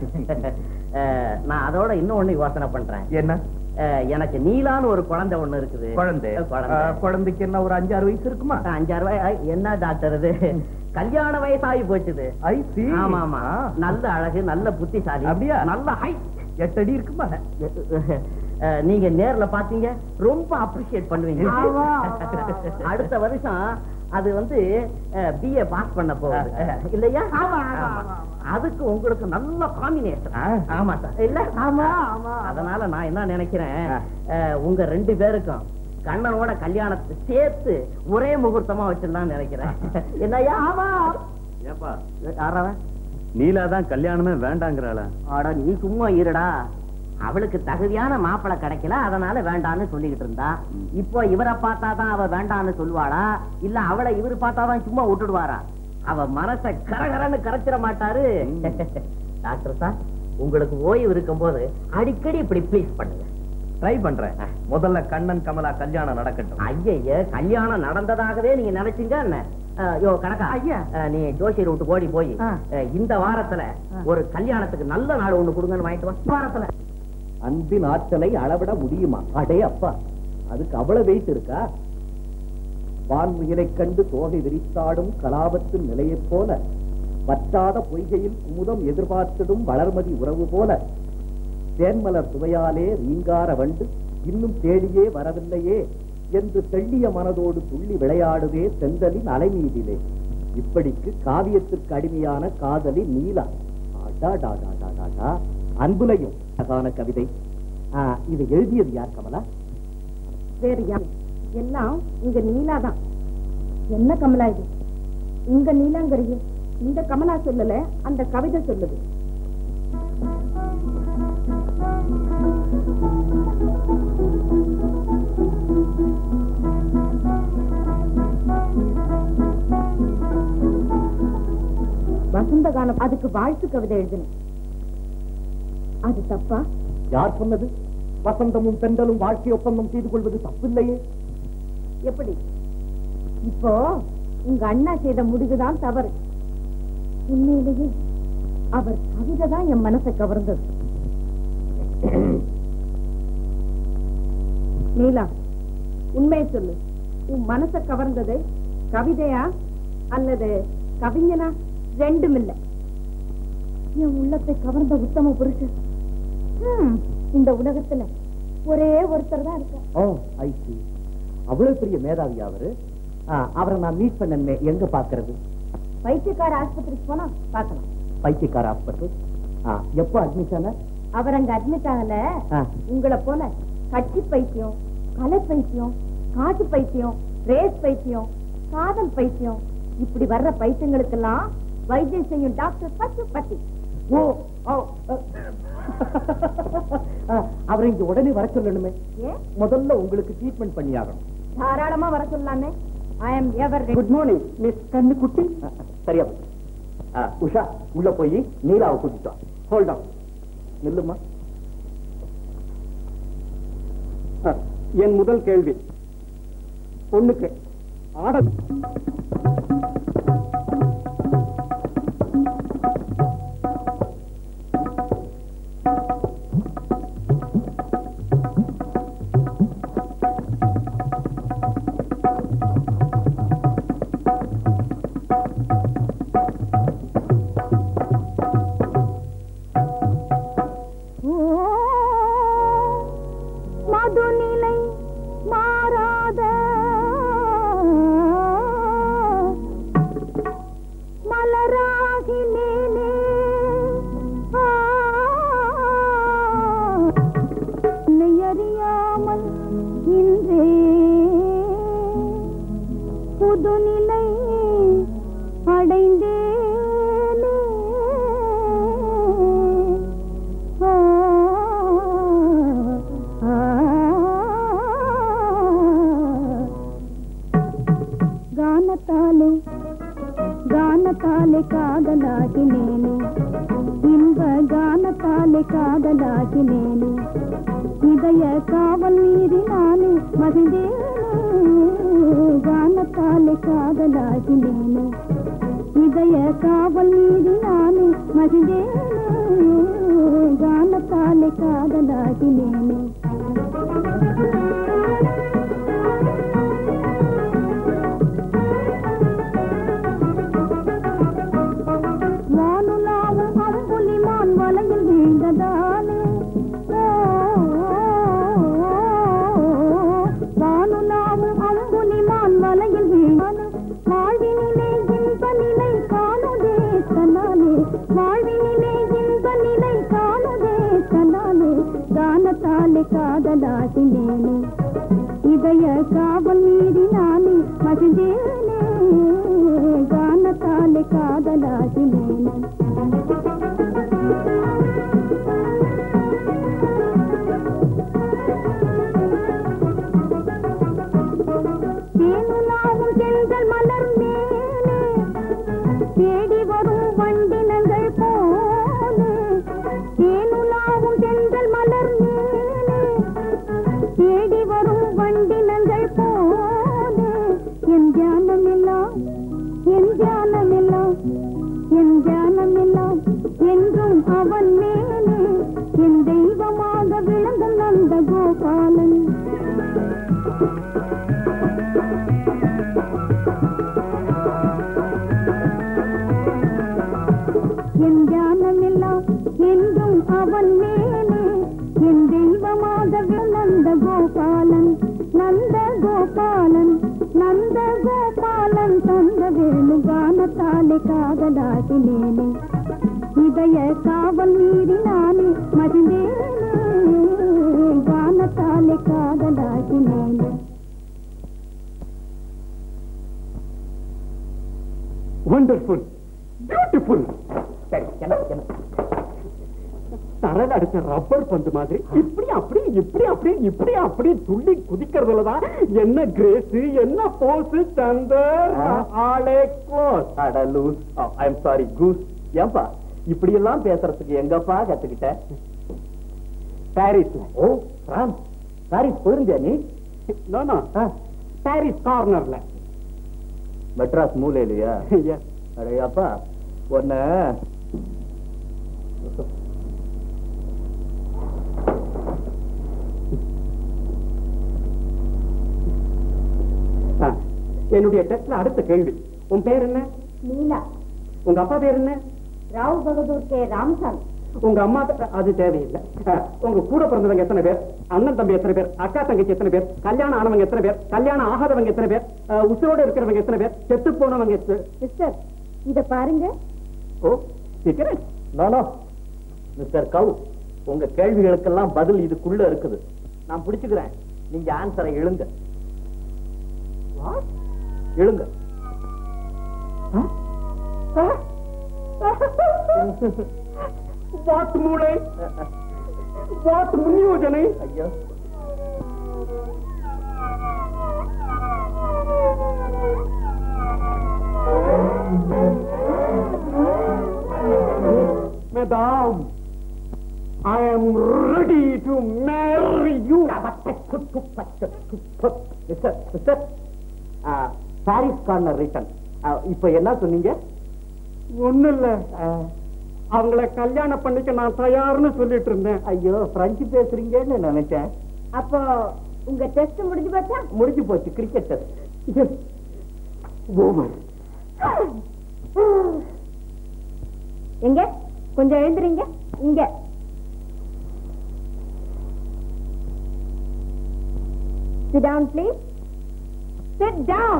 அஹ், நான் அதோட இன்னும் ஒண்ணு யோசனை பண்றேன் என்ன அஹ், எனக்கு நீலான்னு ஒரு குழந்தை ஒண்ணு இருக்குது குழந்தை அஹ், குழந்தை ஆ, குழந்தைக்கு என்ன ஒரு அஞ்சாறு வயசு இருக்குமா அஞ்சாறு ரூபாய் என்ன டாக்டர் இது கல்யாண வயசாகி போச்சுது ஐ see. ஆமா ஆமா ஆ. நல்ல அழகு நல்ல புத்திசாலி அப்படியா? நல்ல ஹைட் எட்டு அடி இருக்குமா அஹ், நீங்க நேர்ல பாத்தீங்க ரொம்ப அப்ரிஷியேட் பண்ணுவீங்க ஆமா. அடுத்த வருஷம் அது வந்து பிஏ பாஸ் பண்ண போகுது இல்லையா ஆமா, ஆமா, ஆமா. அதுக்கு உங்களுக்கு நல்ல காம்பினேஷன் ஆமா சார் இல்ல ஆமா ஆமா அதனால நான் என்ன நினைக்கிறேன் அஹ், உங்க ரெண்டு பேருக்கும் கண்ணனோட கல்யாணத்தை சேர்த்து ஒரே முகூர்த்தமா வச்சிடலாம்னு நினைக்கிறேன் என்னய்யா ஆமா ஏப்பா யாராவன் நீலா தான் கல்யாணமே வேண்டாங்கிறாள ஆடா நீ சும்மா இருடா அவளுக்கு தகுதியான மாப்பிளை கிடைக்கல அதனால வேண்டான்னு சொல்லிக்கிட்டு இருந்தா இப்போ இவரை பார்த்தாதான் அவ வேண்டான்னு சொல்லுவாளா இல்ல அவளை இவரு பார்த்தாதான் சும்மா விட்டுடுவாரா அவ மனச கரகரன்னு கரைச்சிட மாட்டாரு டாக்டர் சார் உங்களுக்கு ஓய்வு இருக்கும்போது அடிக்கடி இப்படி ப்ளீஸ் பண்ணுங்க ட்ரை பண்றேன் முதல்ல கண்ணன் கமலா கல்யாணம் நடக்கட்டும் ஐய கல்யாணம் நடந்ததாகவே நீங்க நினைச்சீங்க என்ன அஹ், யோ கணக்கா ஐயா. அஹ், நீ ஜோசியர் விட்டு ஓடி போய் ஆ. அஹ், இந்த வாரத்துல ஒரு கல்யாணத்துக்கு நல்ல நாள் ஒண்ணு கொடுங்கன்னு வாங்கிட்டு வா வாரத்துல அன்பின் ஆற்றலை அளவிட முடியுமா அடே அப்பா அதுக்கு அவ்வளவு வெயிட் இருக்கா வான்முயலைக் கண்டு தோகை விரித்தாடும் கலாபத்தின் நிலையைப் போல வற்றாத பொய்கையில் குமுதம் எதிர்பார்த்திடும் வளர்மதி உறவு போல தேன்மலர் சுவையாலே ரீங்கார வண்டு இன்னும் தேடியே வரவில்லையே என்று தெள்ளிய மனதோடு துள்ளி விளையாடுதே செந்தலின் அலைமீதிலே இப்படிக்கு காவியத்திற்கு அடிமையான காதலி நீலா அடாடாடாடாடாடா. அன்புலையும் அழகான கவிதை ஆ, இதை எழுதியது யார் கமலா வேறு யார் எல்லாம் இங்க நீலா தான் என்ன கமலா இது இங்க நீலாங்கரிய இந்த கமலா சொல்லல அந்த கவிதை சொல்லுது வசந்த காலம் அதுக்கு வாழ்த்து கவிதை எழுதினேன் அது தப்பா யார் சொன்னது வசந்தமும் பெண்டலும் வாழ்க்கை ஒப்பந்தம் செய்து கொள்வது தப்பில்லையே எப்படி இப்போ உங்க அண்ணா செய்த முடிவுதான் தவறு உண்மையிலேயே அவர் கவிதை தான் என் மனசை கவர்ந்தது நீலா உண்மையை சொல்லு உன் மனசை கவர்ந்தது கவிதையா அல்லது கவிஞனா ரெண்டும் இல்ல என் உள்ளத்தை கவர்ந்த உத்தம புருஷன் ஹம், இந்த உலகத்துல ஒரே ஒருத்தர் தான் இருக்கார் ஓ ஐ see அவ்வளவு பெரிய மேதாவி அவரு ஆ, அவரை நான் மீட் பண்ணணுமே எங்க பாக்குறது பைத்தியக்கார ஆஸ்பத்திரிக்கு போனா பார்க்கலாம் பைத்தியக்கார ஹாஸ்பிட்டல் எப்போ அட்மிஷன் அவர் அங்க அட்மிட் ஆகல உங்களை போல கட்சி பைத்தியம் கலை பைத்தியம் காட்டு பைத்தியம் ரேஸ் பைத்தியம் காதல் பைத்தியம் இப்படி வர்ற பைத்தியங்களுக்கெல்லாம் வைத்தியம் செய்யும் டாக்டர் பத்து பத்தி ஓ ஓ, அ. ஆ, அவரை இங்க உடனே வர சொல்லணுமே ஏன் முதல்ல உங்களுக்கு ட்ரீட்மெண்ட் பண்ணியாகணும் தாராளமா வர சொல்லலாமே I am ever good morning miss கண்ணுக்குட்டி சரியா போச்சு. ஆ, உஷா உள்ள போய் நீலாவை கூட்டிட்டு வா ஹோல்ட் ஆன் நில்லுமா என் முதல் கேள்வி பொண்ணுக்கு ஆட மதுநிலை மாறாத மலராகினேனே ஆ, உன்னை அறியாமல் இன்றே புதுநிலை அடைந்தேனே ஆ, ஆ, గానతాలే గానతాలే కాదలాగి నేను ఇన్వ గానతాలే కాదలాగి నేను இதய காவல் மீறி நானே மகிழ்ந்தேனே கானத்தாலே காதலாகி நேனே இதய காவல் மீறி நானே மகிழ்ந்தேனே கானத்தாலே காதலாகி நேனே வானுலாவும் அம்புலிமான் வலையில் வீழ்ந்ததாலே காவல் மீறி நானே மகிழ்ந்தேனே கானத்தாலே காதலாகினேனே தேனுலாவும் செங்கல் மலர் மேலே தேடி வரும் வண்டினங்கள் போலே தேனுலாவும் செங்கல் மலர் மேலே தேடி வரும் வண்டினங்கள் போலே என் தியானமெல்லாம் என் தியானமெல்லாம் என் தியானமெல்லாம் என்றும் அவன் மேலே என் தெய்வமாக விளங்கும் நந்த கோபாலன் என் தியானமெல்லாம் என்றும் அவன் மேலே என் தெய்வமாக நந்த கோபாலன் நந்த கோபாலன் நந்த கோபாலன் தந்த வேணு கானத்தாலே காதலாகினேனே இதய காவல் மீறி நானே மகிழ்ந்தேனே கானத்தாலே காதலாகினேனே வண்டர்ஃபுல் பியூட்டிஃபுல் சரி எனக்கு என்ன தரல அடிச்ச ரப்பர் பந்து மாதிரி இப்படி அப்படி இப்படி அப்படி இப்படி அப்படி துள்ளி குதிக்கிறதுல தான் என்ன கிரேஸ் என்ன போஸ் சந்தர் ஆளே க்ளோஸ் அட loose I am sorry goose ஏன்பா இப்படி எல்லாம் பேசுறதுக்கு எங்கப்பா கத்துக்கிட்ட பாரிஸ்ல ஓ பிரான்ஸ் பாரிஸ் போயிருந்தியா நீ நானா பாரிஸ் கார்னர்ல மெட்ராஸ் மூலையிலையா அடே அப்பா ஒன்ன என்னுடைய டெஸ்ட்ல அடுத்த கேள்வி உன் பேர் என்ன நீலா உங்க அப்பா பேர் என்ன ராவ் பகதூர் கே ராமசாமி உங்க அம்மா த- அது தேவையில்லை அஹ், உங்க கூட பிறந்தவங்க எத்தனை பேர் அண்ணன் தம்பி எத்தனை பேர் அக்கா தங்கச்சி எத்தனை பேர் கல்யாணம் ஆனவங்க எத்தனை பேர் கல்யாணம் ஆகாதவங்க எத்தனை பேர் அஹ், உசுரோட இருக்கிறவங்க எத்தனை பேர் செத்து போனவங்க எத்தனை சிஸ்டர் இத பாருங்க ஓ சீக்கிரம் நானோ மிஸ்டர் கவு உங்க கேள்விகளுக்கெல்லாம் பதில் இதுக்குள்ள இருக்குது நான் பிடிச்சுக்கிறேன் நீங்க ஆன்சரை எழுங்க எழுங்க வாட் மூளை வாட் முன்யோஜனை ஐயோ Madame, I am ready to marry you. Mister mister Paris corner return இப்ப என்ன சொன்னீங்க ஒண்ணு இல்ல அவங்கள கல்யாணம் பண்ணிக்க நான் தயார்னு சொல்லிட்டு இருந்தேன் ஐயோ பிரெஞ்சு பேசுறீங்கன்னு நினைச்சேன் அப்போ உங்க டெஸ்ட் முடிஞ்சு பார்த்தா முடிஞ்சு போச்சு கிரிக்கெட் ஓவர் எங்க கொஞ்சம் எழுந்துறீங்க இங்க Sit down, please. Sit down.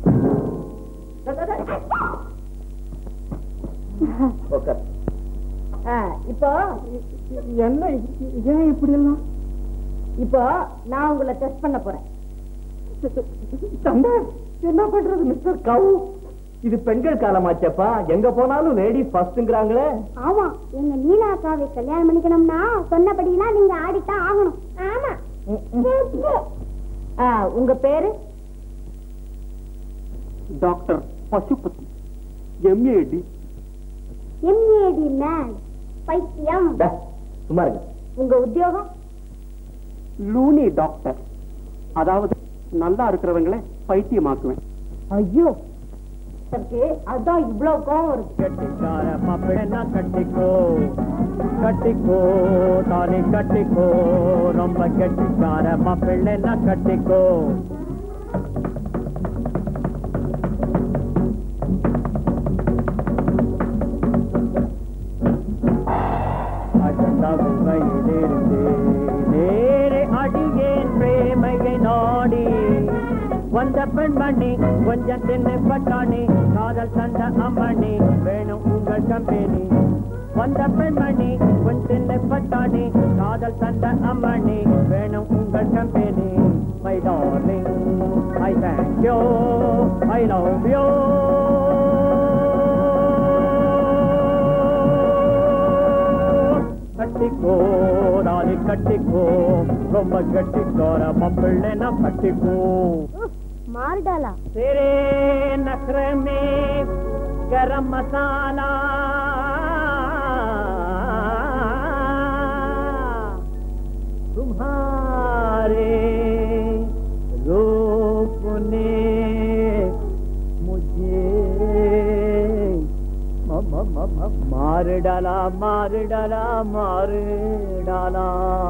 Okay ஆ, இப்போ என்ன ஏன் இப்படி எல்லாம் இப்போ நான் உங்களை டெஸ்ட் பண்ண போறேன் சந்தர் என்ன பண்றது மிஸ்டர் கவு இது பெண்கள் காலமாச்சப்பா எங்க போனாலும் லேடிஸ் ஃபர்ஸ்ட்ங்கறாங்களே ஆமா எங்க நீலா அக்காவை கல்யாணம் பண்ணிக்கணும்னா சொன்னபடியெல்லாம் நீங்க ஆடித்தான் ஆகணும் ஆமா ஆ, உங்க பேரு doctor Pasupathi M A D M A D man பைத்தியம் சும்மா இருங்க உங்க உத்தியோகம் லூனி டாக்டர் அதாவது நல்லா இருக்கிறவங்கள பைத்தியமாக்குவேன் ஐயோ சரி அதான் இவ்வளவு கோவம் இருக்கு கட்டிக்கார மாப்பிள்ளை கட்டிக்கோ கட்டிக்கோ தானே கட்டிக்கோ ரொம்ப கெட்டிக்கார மாப்பிள்ளை கட்டிக்கோ அஜந்தாவுகையிலிருந்து நேரே அடியேன் பிரேமையை நாடி வந்த பெண்மணி கொஞ்சம் தின்னு பட்டாணி காதல் சண்ட அம்மணி வேணும் உங்கள் கம்பெனி வந்த பெண்மணி கொஞ்சம் தின்னு பட்டாணி காதல் சண்ட அம்மணி வேணும் உங்கள் company my darling. I thank you. I love you. கட்டிக்கோ நாளை கட்டிக்கோ ரொம்ப கட்டிக்கோர மப்பிள்ளை கட்டிக்கோ மாறுடாலா तेरे नखरे में गरम मसाला तुम्हारे रूप ने मुझे म- म- म- म- मार डाला मार डाला मार डाला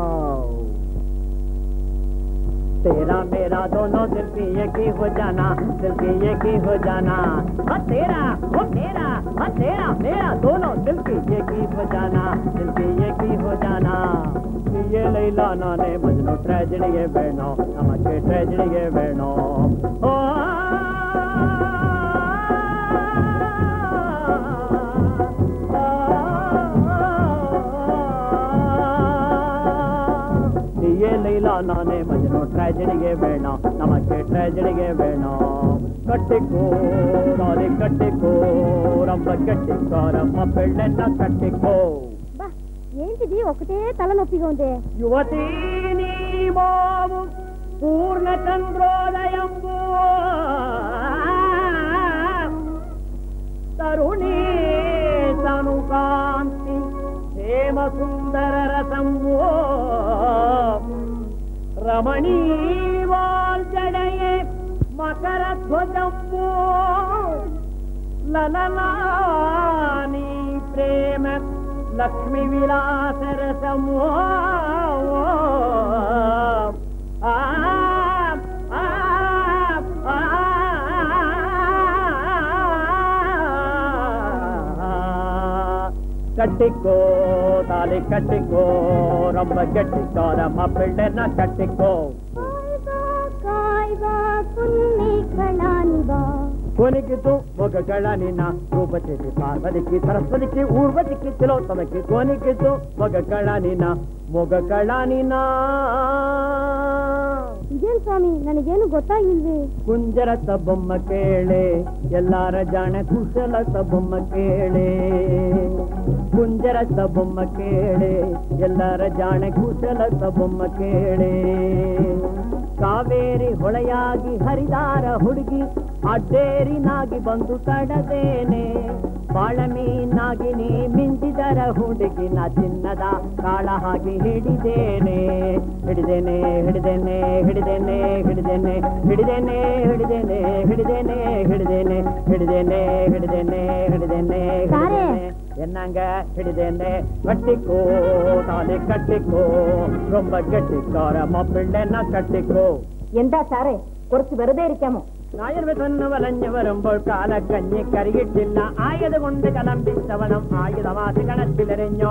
तेरा मेरा दोनों दिल की एक ही हो जाना दिल की एक ही हो जाना हाँ तेरा वो मेरा हाँ तेरा मेरा दोनों दिल की एक ही हो जाना दिल की एक ही हो जाना ये लैला नाने मजनू ट्रेजेडी ಬೇಣೋ ನಮಗೆ ಟ್ರೆಜಡಿಗೆ ಬೇಣೋ ಓ ये ಲೈಲಾ ನಾನೇ ಮಜನು ಟ್ರಾಜಡಿಗೆ ಬೇಡ ನಮಗೆ ಟ್ರಾಜಡಿಗೆ ಬೇಡ ಕಟ್ಟಿಕೋ ನಾಳೆ ಕಟ್ಟಿಕೋ ರಂಬ ಕಟ್ಟಿಕೋ ರಮ್ಮ ಬೆಳ್ಳೆನ್ನ ಕಟ್ಟಿಕೋ బా ఏంటిది ఒకటే తలనొప్పిగా ఉంది యువతీ నీ మోము పూర్ణ చంద్రోదయంబు తరుణీ తను కాంతి హేమ సుందర రసంబు రమణీ వాల్జడయే మకర ధ్వజంబు లలలాని ప్రేమ లక్ష్మి విలాస రసము ఆ, ఆ, ఆ, కట్టికో తాలి కట్టికో రమ్మ గట్టికో రమ్మ పిల్లన కట్టికో కాయ్వా కున్ని కళానివా కొనికితు మొగಗಳ ನಿನ್ನ ರೂಪತಿಗೆ ಪಾರ್ವತಿಗೆ ಸರಸ್ವತಿಗೆ ಊರ್ವತಿಗೆ ತಿಲೋತ್ತಮಕ್ಕೆ ಕೊನಿಕಿತು ಮೊಗಗಳ ನಿನ್ನ ಮೊಗಗಳ ನಿನ್ನ ಇದೇನ್ ಸ್ವಾಮಿ ನನಗೇನು ಗೊತ್ತಾಗಿಲ್ವೇ ಕುಂಜರತ ಬೊಮ್ಮ ಕೇಳೆ ಎಲ್ಲಾರ ಜಾಣ ಕುಶಲತ ಬೊಮ್ಮ ಕೇಳೆ ಕುಂಜರತ ಬೊಮ್ಮ ಕೇಳೆ ಎಲ್ಲಾರ ಜಾಣ ಕುಶಲತ ಬೊಮ್ಮ ಕೇಳೆ ಕಾವೇರಿ ಹೊಳೆಯಾಗಿ ಹರಿದಾರ ಹುಡುಗಿ ಅಡ್ಡೇರಿನಾಗಿ ಬಂದು ತಡದೇನೆ ಬಾಳ ಮೀನಾಗಿ ನೀ ಮಿಂಚಿದರ ಹುಡುಗಿನ ಚಿನ್ನದ ಕಾಳ ಹಾಗೆ ಹಿಡಿದೇನೆ ಹಿಡಿದೇನೆ ಹಿಡಿದೇನೆ ಹಿಡಿದೇನೆ ಹಿಡಿದೇನೆ ಹಿಡಿದೇನೆ ಹಿಡಿದೇನೆ ಹಿಡಿದೇನೆ ಹಿಡಿದೇನೆ ಹಿಡಿದೇನೆ ಹಿಡಿದೇನೆ ಹಿಡಿದೇನೆ ಸಾರೇ. என்னங்க ಹಿಡಿದೇನೆ ಕಟ್ಟಿಕೋ ತಾಲಿ ಕಟ್ಟಿಕೋ ரொம்ப கெட்டிக்கார மாப்பிள்ளை கட்டிக்கோ എന്താ സാറേ കുറച്ച് വെറുതെ ഇരിക്കാമോ നായർവെന്ന് വലഞ്ഞു വരുമ്പോൾ കാലക്കഞ്ഞി കരിയിട്ടില്ല ആയത് കൊണ്ട് കലമ്പിച്ചവണം ആയുധമാസി കണത്തിലെറിഞ്ഞോ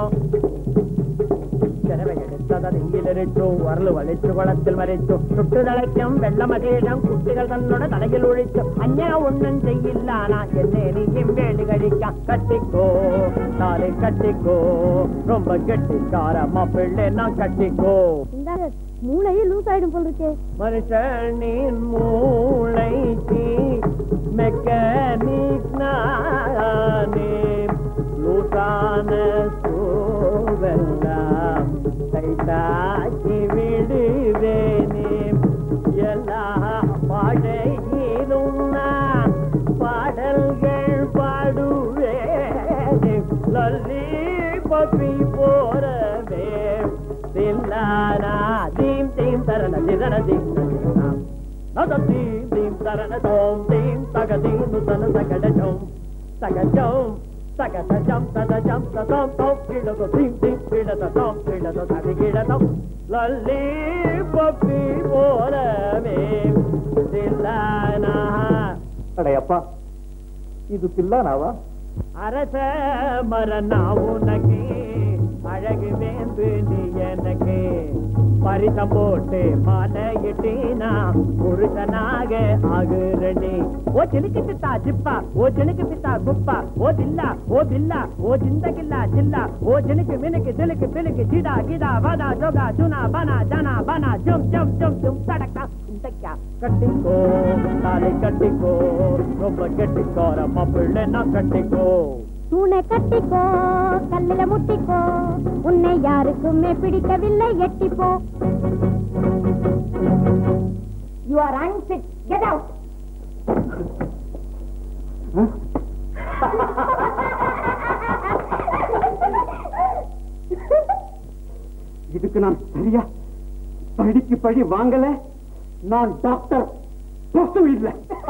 ചെലവയെടുത്തതിയിലിട്ടു വറല് വലിച്ചു കുളത്തിൽ മരിച്ചു ചുട്ടുതളയ്ക്കും വെള്ളമതീഴം കുട്ടികൾ തന്നോട് തലയിൽ ഒഴിച്ചു അഞ്ഞ ഒന്നും ചെയ്യില്ലാന എന്നെ നീയും വേണ്ടി കഴിക്കാം കട്ടിക്കോ താലെ കട്ടിക്കോ ரொம்ப கெட்டிக்கார மாப்பிள்ளை நான் கட்டிக்கோ இந்தாங்க மூளையே லூஸ் ஆயிடும் போல் இருக்கே மனுஷனின் மூளைக்கு மெக்கானிக் நானே லூசான சோவெல்லாம் கைதாக்கி விடுவேனே எல்லா பாடையிலும் நான் பாடல்கள் பாடுவேனே லல்லி பப்பி போறவே தில்லானா தீம் தீம் தரண திரண தீம் தரணம் நத தீம் தீம் தரண தோம் தீம் தக தீம் நுதன சகட ஜோம் சக ஜோம் சக சஜம் சத ஜம் சதம் தோம் கிடத தீம் தீம் கிடத தோம் கிடத ததி கிடதம் லல்லி பப்பி போலவே தில்லானா அடையப்பா இது தில்லானாவா அரச மரணா உனக்கு அழகு வேந்து நீ எனக்கு பரிசம் போட்டு மாலையிட்டீனா புருஷனாக ஆகுறடி ஓ சிலுக்கு பித்தா ஜிப்பா ஓ சினுக்கு பித்தா குப்பா ஓ தில்லா ஓ தில்லா ஓ ஜிந்தகில்லா ஜில்லா ஓ ஜினுக்கு மினுக்கு திலுக்கு பிலுக்கு ஜிடா கிடா வதா ஜோகா ஜுனா பனா ஜனா பனா ஜும் ஜும் ஜும் ஜும் தடக்கா கட்டிக்கா கட்டிக்கோ தாலி கட்டிக்கோ ரொம்ப கெட்டிக்கோர மாப்பிள்ளை நான் கட்டிக்கோ தூணை கட்டிக்கோ கல்லுல முட்டிக்கோ உன்னை யாருக்குமே பிடிக்கவில்லை எட்டிப்போ you are unfit get out இதுக்கு நான் சரியா படிக்கு பழி வாங்கல நான் டாக்டர் பசு இல்ல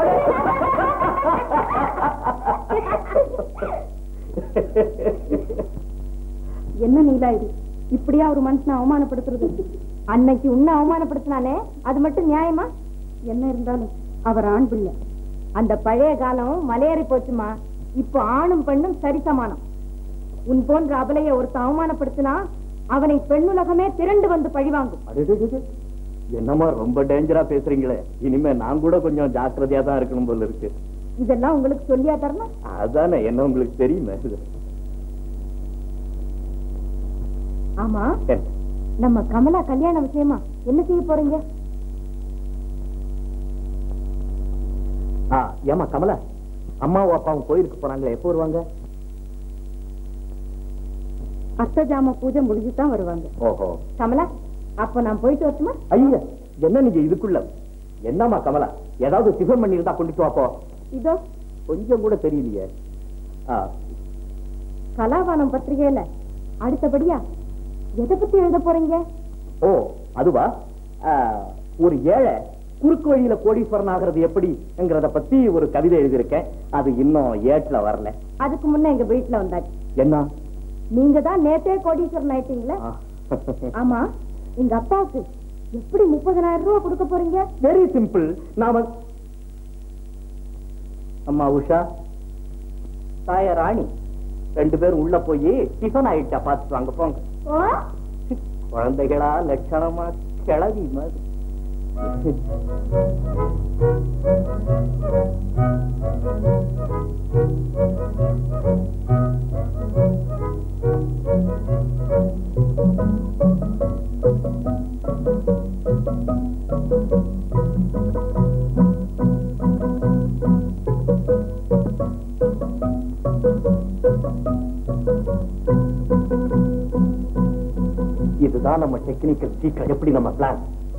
என்ன நீலா இது இப்படியா ஒரு மனுஷனை அவமானப்படுத்துறது அன்னைக்கு உன்னை அவமானப்படுத்தினானே அது மட்டும் நியாயமா என்ன இருந்தாலும் அவர் ஆண் பிள்ளை அந்த பழைய காலம் மலையேறி போச்சுமா இப்போ ஆணும் பெண்ணும் சரிசமானம் உன் போன்ற அபலைய ஒருத்தன் அவமானப்படுத்தினா அவனை பெண்ணுலகமே திரண்டு வந்து பழிவாங்கும் அடடடட. என்னம்மா ரொம்ப டேஞ்சரா பேசுறீங்களே இனிமே நான் கூட கொஞ்சம் ஜாக்கிரதையா தான் இருக்கணும் போல இருக்கு இதெல்லாம் உங்களுக்கு சொல்லியா தரணும் அதானே என்ன உங்களுக்கு தெரியுமே ஆமா நம்ம கமலா கல்யாண விஷயமா என்ன செய்ய போறீங்க ஆ, ஏம்மா கமலா அம்மாவும் அப்பாவும் கோயிலுக்கு போறாங்களே எப்போ வருவாங்க அத்தை ஜாம பூஜை முடிஞ்சுதான் வருவாங்க ஓஹோ கமலா அப்ப நான் போயிட்டு வரட்டுமா ஐயா என்ன நீங்க இதுக்குள்ள என்னம்மா கமலா ஏதாவது டிஃபன் பண்ணி இருந்தா கொண்டுட்டு வாப்போ இதோ கொஞ்சம் கூட தெரியலையே ஆ, கலாபானம் பத்திரிகையில அடுத்தபடியா எதை பத்தி எழுத போறீங்க ஓ அதுவா ஆ, ஒரு ஏழை குறுக்கு வழியில கோடீஸ்வரன் ஆகிறது எப்படிங்கிறத பத்தி ஒரு கவிதை எழுதியிருக்கேன் அது இன்னும் ஏட்ல வரல அதுக்கு முன்ன எங்க வீட்டுல வந்தாச்சு என்ன நீங்க தான் நேத்தே கோடீஸ்வரன் ஆயிட்டீங்களே ஆ. ஆமா எங்க அப்பாவுக்கு எப்படி முப்பதனாயிரம் ரூபாய் கொடுக்க போறீங்க வெரி சிம்பிள் நாம அம்மா உஷா தாய ராணி ரெண்டு பேரும் உள்ள போய் டிஃபன் ஆயிட்டா பார்த்துட்டு வாங்க போங்க ஓ குழந்தைகளா லட்சணமா கிளவி மாதிரி இதுதான் நம்ம டெக்னிக்கல் சீக்கிரம் எப்படி நம்ம பிளான்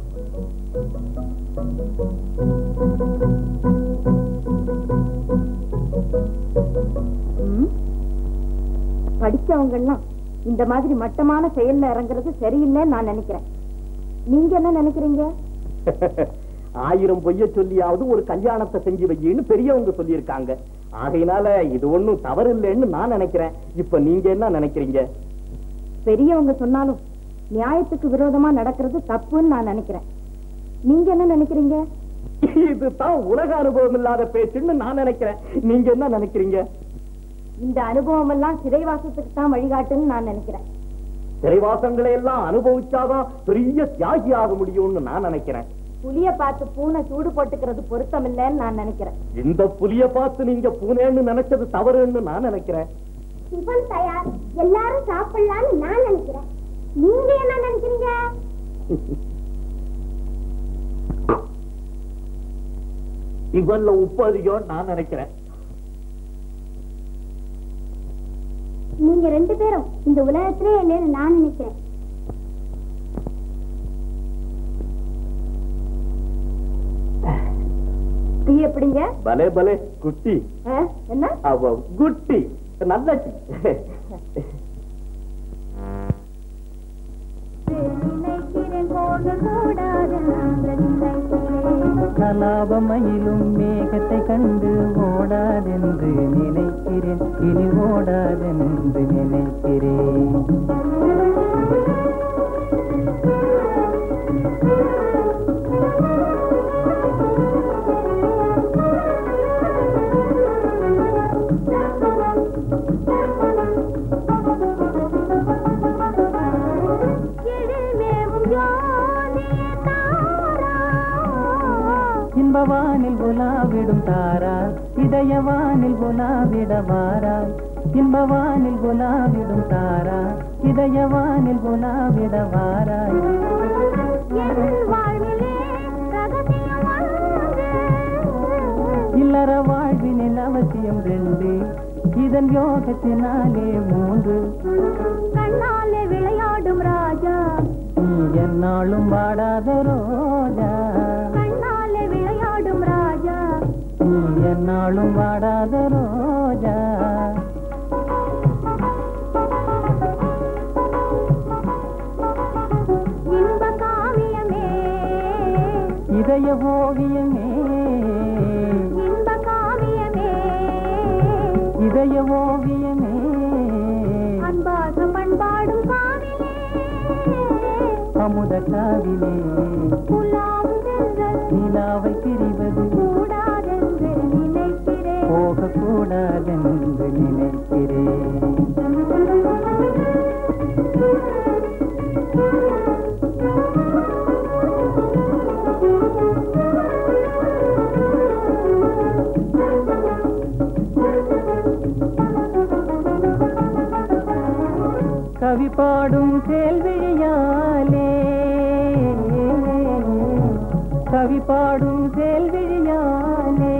ம். படிச்சவங்க எல்லாம் இந்த மாதிரி மட்டமான செயல்ல இறங்குறது சரியில்லைன்னு நான் நினைக்கிறேன் நீங்க என்ன நினைக்கிறீங்க ஆயிரம் பொய்ய சொல்லியாவது ஒரு கல்யாணத்தை செஞ்சு வையின்னு பெரியவங்க சொல்லியிருக்காங்க ஆகையினால இது ஒண்ணும் தவறு இல்லைன்னு நான் நினைக்கிறேன் இப்ப நீங்க என்ன நினைக்கிறீங்க பெரியவங்க சொன்னாலும் நியாயத்துக்கு விரோதமா நடக்கிறது தப்புன்னு நான் நினைக்கிறேன் நீங்க என்ன நினைக்கிறீங்க இதுதான் உலக அனுபவம் இல்லாத பேச்சுன்னு நான் நினைக்கிறேன் நீங்க என்ன நினைக்கிறீங்க இந்த அனுபவம் எல்லாம் சிறைவாசத்துக்கு தான் வழிகாட்டுன்னு நான் நினைக்கிறேன் சிறைவாசங்களை எல்லாம் அனுபவிச்சாதான் பெரிய தியாகி ஆக முடியும்னு நான் நினைக்கிறேன் புலிய பார்த்து பூனை சூடு போட்டுக்கிறது பொருத்தம் இல்லைன்னு நான் நினைக்கிறேன் இந்த புலிய பார்த்து நீங்க பூனேன்னு நினைச்சது தவறுன்னு நான் நினைக்கிறேன் டிஃபன் தயார் எல்லாரும் சாப்பிடலாம்னு நான் நினைக்கிறேன் நீங்க என்ன நினைக்கிறீங்க இவன்ல உப்பு அதிகம் நான் நினைக்கிறேன் நீங்க ரெண்டு பேரும் இந்த உலகத்திலே இல்லைன்னு நான் நினைக்கிறேன் டீ எப்படிங்க பலே பலே குட்டி ஆ, என்ன அவ குட்டி நல்ல டீ நினைக்கிறேன் போக கூடாது கலாபமயிலும் மேகத்தை கண்டு ஓடாதென்று நினைக்கிறேன் இனி ஓடாதென்று நினைக்கிறேன் இன்பவானில் உலாவிடும் தாராய் இதயவானில் உலாவிட வாராய் இன்பவானில் உலாவிடும் தாராய் இதயவானில் உலாவிட வாராய் வாழ்விலே ரகசியமா இல்லற வாழ்வினில் அவசியம் ரெண்டு இதன் யோகத்தினாலே மூன்று கண்ணாலே விளையாடும் ராஜா நீ என்னாலும் வாடாத ரோஜா கண்ணாலே விளையாடும் ராஜா நீ என்னாலும் வாடாத ரோஜா இன்ப காவியமே இதய ஓவியமே இன்ப காவியமே இதய ஓவியமே அன்பாக பண்பாடும் காவிலே அமுத காவிலே புலாம் சென்றல் நிலாவை பிரிவது கூடாதென்று நினைக்கிறேன் போகக்கூடாதென்று நினைக்கிறேன் கவி பாடும் கேள்விழியாலே கவி பாடும் கேள்விழியாலே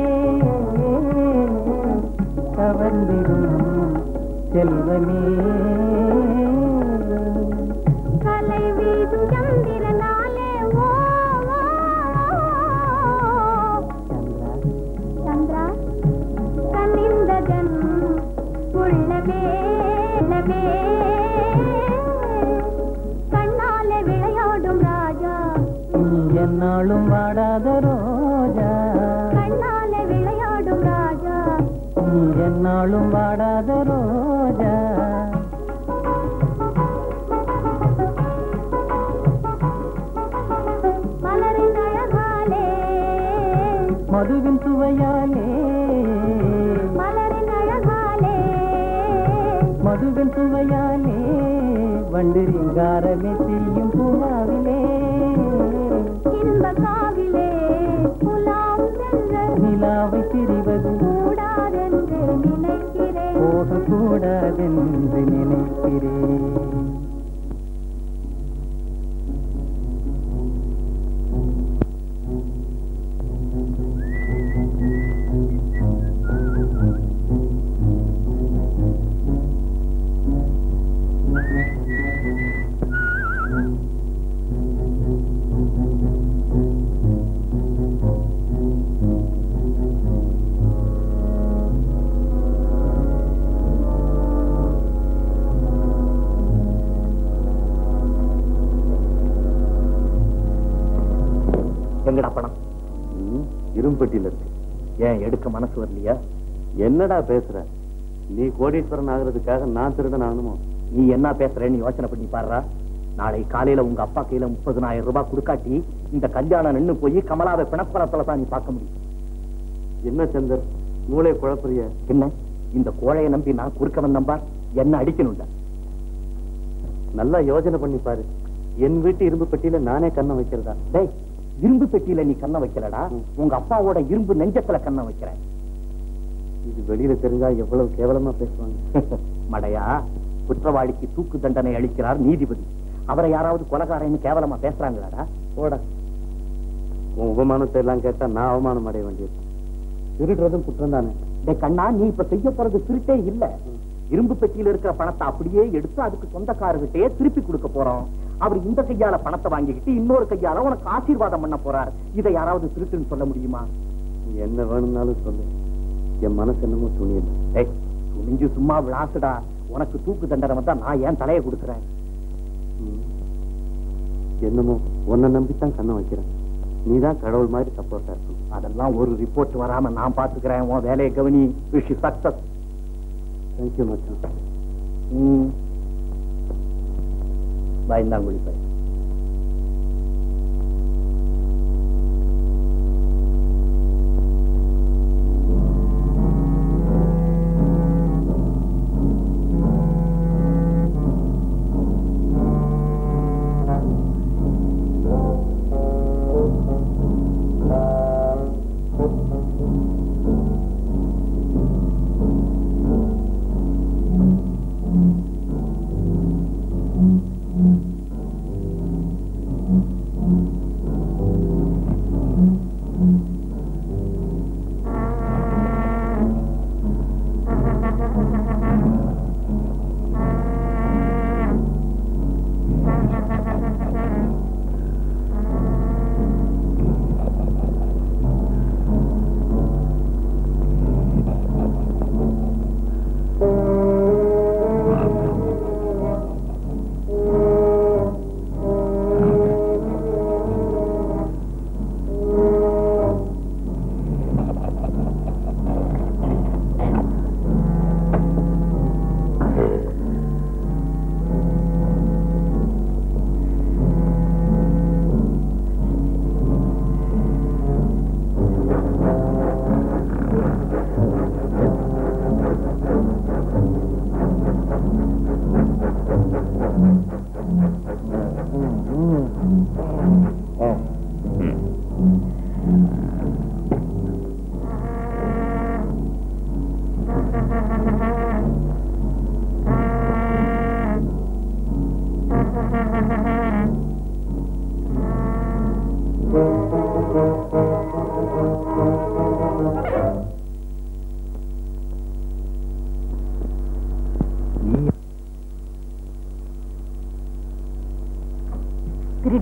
கவர்ந்திடும் செல்வமே கலை வீசும் சந்திரனாலே ஓ ஓ, ஓ. சந்திரா கனிந்ததன் உள்ளமே உள்ளமே. கண்ணாலே விளையாடும் ராஜா நீ என்னாலும் வாடாத ரோஜா கண்ணாலே விளையாடும் ராஜா நீ என்னாலும் வாடாத ரோஜா மலரின் அழகாலே மதுவின் சுவையாலே மலரின் அழகாலே மதுவின் சுவையாலே வண்டிரிங்காரமே செய்யும் பூவாவிலே இன்ப காவிலே புலாம் சென்ற நிலாவை பிரிவது கூடாதென்று நினைக்கிறேன் போகக்கூடாதென்று நினைக்கிறேன் எங்கடா பணம் இரும்பட்டியில இருக்கு ஏன் எடுக்க மனசு வரலையா என்னடா பேசுற நீ கோடீஸ்வரன் ஆகுறதுக்காக நான் திருடன் ஆகணுமோ நீ என்ன பேசுறேன்னு யோசனை பண்ணி பாருடா நாளை காலையில உங்க அப்பா கையில முப்பதுனாயிரம் ரூபாய் கொடுக்காட்டி இந்த கல்யாணம் நின்னு போய் கமலாவை பிணப்பரத்துல தான் நீ பார்க்க முடியும் என்ன சந்தர் மூளை குழப்பறிய என்ன இந்த கோழையை நம்பி நான் குறுக்க வந்தம்பா என்ன அடிக்கணும்டா நல்லா யோசனை பண்ணி பாரு என் வீட்டு இரும்பு பெட்டியில நானே கண்ணை வைக்கிறதா டேய் இரும்பு பெட்டியில நீ கண்ணை வைக்கலடா உங்க அப்பாவோட இரும்பு நெஞ்சத்துல கண்ணை வைக்கிற இது வெளியில தெரிஞ்சா எவ்வளவு கேவலமா பேசுவாங்க மடையா குற்றவாளிக்கு தூக்கு தண்டனை அளிக்கிறார் நீதிபதி அவரை யாராவது கொலகாரன்னு கேவலமா பேசுறாங்களாடா போட உன் உபமானத்தை எல்லாம் கேட்டா நான் அவமானம் அடைய வேண்டியது திருடுறதும் குற்றம் தானே டேய் கண்ணா நீ இப்ப செய்ய போறது திருட்டே இல்ல இரும்பு பெட்டியில இருக்கிற பணத்தை அப்படியே எடுத்து அதுக்கு சொந்தக்காரர்கிட்டயே திருப்பி கொடுக்க போறோம் அவர் இந்த கையால பணத்தை வாங்கிக்கிட்டு இன்னொரு கையால உனக்கு ஆசீர்வாதம் பண்ண போறார் இதை யாராவது திருட்டுன்னு சொல்ல முடியுமா நீ என்ன வேணும்னாலும் சொல்லு என் மனசு என்னமோ துணியல டேய் துணிஞ்சு சும்மா விளாசுடா உனக்கு தூக்கு தண்டனை வந்தா நான் ஏன் தலையை கொடுக்குறேன் என்னமோ உன்னை நம்பித்தான் கண்ணை வைக்கிறேன் நீதான் கடவுள் மாதிரி சப்போர்ட்டா இருக்கணும் அதெல்லாம் ஒரு ரிப்போர்ட் வராம நான் பாத்துக்கிறேன் உன் வேலையை கவனி விஷ் சக்சஸ் தேங்க்யூ மச்சான் பயந்தாங்குழி பை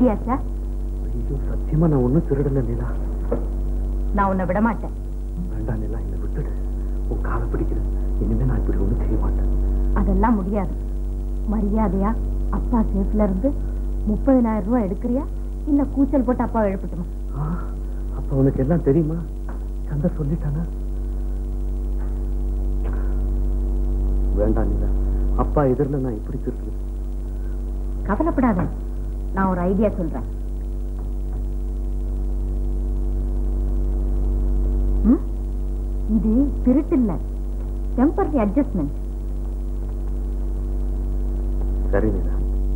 திருடியாச்சா ஐயோ சத்தியமா நான் ஒண்ணும் திருடல நிலா நான் உன்னை விட மாட்டேன் வேண்டாம் நிலா என்னை விட்டுடு உன் காலை பிடிக்கிறேன் இனிமே நான் இப்படி ஒண்ணும் செய்ய மாட்டேன் அதெல்லாம் முடியாது மரியாதையா அப்பா சேஃப்ல இருந்து முப்பதினாயிரம் ரூபாய் எடுக்கிறியா இல்ல கூச்சல் போட்டு அப்பா எழுப்பட்டுமா ஆ, அப்ப உனக்கு எல்லாம் தெரியுமா சந்த சொல்லிட்டானா வேண்டாம் நிலா அப்பா எதிரில் நான் இப்படி திருடுறது கவலைப்படாத நான் ஒரு ஐடியா சொல்றேன் ம்? இது திருட்டு இல்ல டெம்பரரி அட்ஜஸ்ட்மெண்ட் சரி நிலா